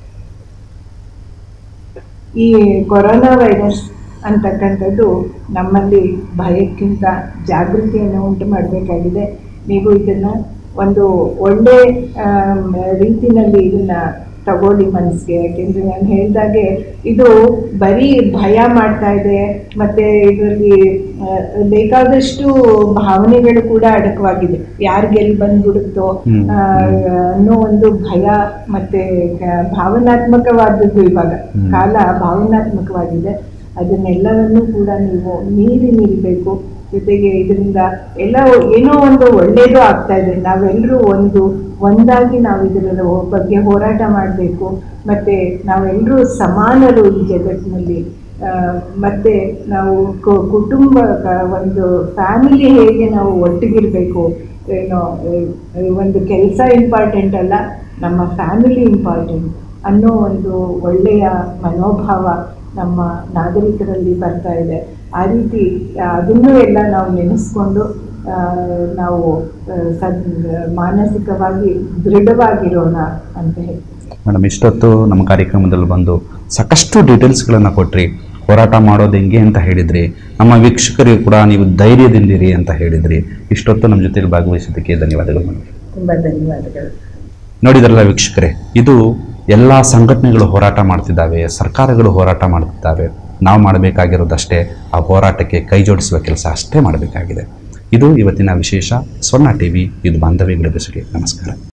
ಈ ಕೊರೋನಾ ವೈರಸ್ ಅಂತಕ್ಕಂಥದ್ದು ನಮ್ಮಲ್ಲಿ ಭಯಕ್ಕಿಂತ ಜಾಗೃತಿಯನ್ನು ಉಂಟು ಮಾಡಬೇಕಾಗಿದೆ ನೀವು ಇದನ್ನ ಒಂದು ಒಳ್ಳೆ ಆಮ್, ರೀತಿನಲ್ಲಿ ಇದನ್ನ ತಗೊಳ್ಳಿ ಮನಸ್ಸಿಗೆ ಯಾಕೆಂದ್ರೆ ನಾನು ಹೇಳ್ದಾಗೆ ಇದು ಬರೀ ಭಯ ಮಾಡ್ತಾ ಇದೆ ಮತ್ತೆ ಇದರಲ್ಲಿ ಆ, ಬೇಕಾದಷ್ಟು ಭಾವನೆಗಳು ಕೂಡ ಅಡಕವಾಗಿದೆ ಯಾರಿಗೆಲ್ಲಿ ಬಂದ್ಬಿಡುತ್ತೋ ಹ್ಮ್. ಆ, ಅನ್ನೋ ಒಂದು ಭಯ ಮತ್ತೆ ಕ- ಭಾವನಾತ್ಮಕವಾದದ್ದು ಇವಾಗ ಹ್ಮ್. ಕಾಲ ಭಾವನಾತ್ಮಕವಾಗಿದೆ ಅದನ್ನೆಲ್ಲವನ್ನೂ ಕೂಡ ನೀವು ಮೀರಿ ನಿಲ್ಬೇಕು ಜೊತೆಗೆ ಇದರಿಂದ ಎಲ್ಲ ಏನೋ ಒಂದು ಒಳ್ಳೇದು ಆಗ್ತಾ ಇದೆ ನಾವೆಲ್ಲರೂ ಒಂದು ಒಂದಾಗಿ ನಾವು ಇದರ ಬಗ್ಗೆ ಹೋರಾಟ ಮಾಡಬೇಕು ಮತ್ತೆ ನಾವೆಲ್ಲರೂ ಸಮಾನರು ಈ ಜಗತ್ತಿನಲ್ಲಿ ಆ, ಮತ್ತೆ ನಾವು ಕು- ಕುಟುಂಬ ಕ- ಒಂದು ಫ್ಯಾಮಿಲಿ ಹೇಗೆ ನಾವು ಒಟ್ಟಿಗಿರಬೇಕು ಏನೋ ಆ, ಒಂದು ಕೆಲಸ ಇಂಪಾರ್ಟೆಂಟ್ ಅಲ್ಲ ನಮ್ಮ ಫ್ಯಾಮಿಲಿ ಇಂಪಾರ್ಟೆಂಟ್ ಅನ್ನೋ ಒಂದು ಒಳ್ಳೆಯ ಮನೋಭಾವ ನಮ್ಮ ನಾಗರಿಕರಲ್ಲಿ ಬರ್ತಾ ಇದೆ ಆ ರೀತಿ ಆ, ಅದನ್ನೂ ಎಲ್ಲ ನಾವು ನೆನೆಸ್ಕೊಂಡು ಆ, ನಾವು ಆ, ಸದ್ ಮಾನಸಿಕವಾಗಿ ದೃಢವಾಗಿರೋಣ ಅಂತ ಹೇಳ್ತೀನಿ ಮೇಡಮ್ ಇಷ್ಟೊತ್ತು ನಮ್ಮ ಕಾರ್ಯಕ್ರಮದಲ್ಲಿ ಬಂದು ಸಾಕಷ್ಟು ಡೀಟೇಲ್ಸ್ಗಳನ್ನು ಕೊಟ್ರಿ ಹೋರಾಟ ಮಾಡೋದು ಹೆಂಗೆ ಅಂತ ಹೇಳಿದ್ರಿ ನಮ್ಮ ವೀಕ್ಷಕರಿಗೂ ಕೂಡ ನೀವು ಧೈರ್ಯದಿಂದಿರಿ ಅಂತ ಹೇಳಿದ್ರಿ ಇಷ್ಟೊತ್ತು ನಮ್ಮ ಜೊತೆಲಿ ಭಾಗವಹಿಸಿದ್ದಕ್ಕೆ ಧನ್ಯವಾದಗಳು ಮೇಡಮ್ ತುಂಬ ಧನ್ಯವಾದಗಳು ನೋಡಿದ್ರಲ್ಲ ವೀಕ್ಷಕರೇ ಇದು ಎಲ್ಲ ಸಂಘಟನೆಗಳು ಹೋರಾಟ ಮಾಡ್ತಿದ್ದಾವೆ ಸರ್ಕಾರಗಳು ಹೋರಾಟ ಮಾಡ್ತಿದ್ದಾವೆ ನಾವು ಮಾಡಬೇಕಾಗಿರೋದಷ್ಟೇ ಆ ಹೋರಾಟಕ್ಕೆ ಕೈ ಜೋಡಿಸುವ ಕೆಲಸ ಅಷ್ಟೇ ಮಾಡಬೇಕಾಗಿದೆ ಇದು ಇವತ್ತಿನ ವಿಶೇಷ ಸ್ವರ್ಣ ಟಿವಿ ಇದು ಬಾಂಧವ್ಯಗಳ ಬೆಸುಗೆ ನಮಸ್ಕಾರ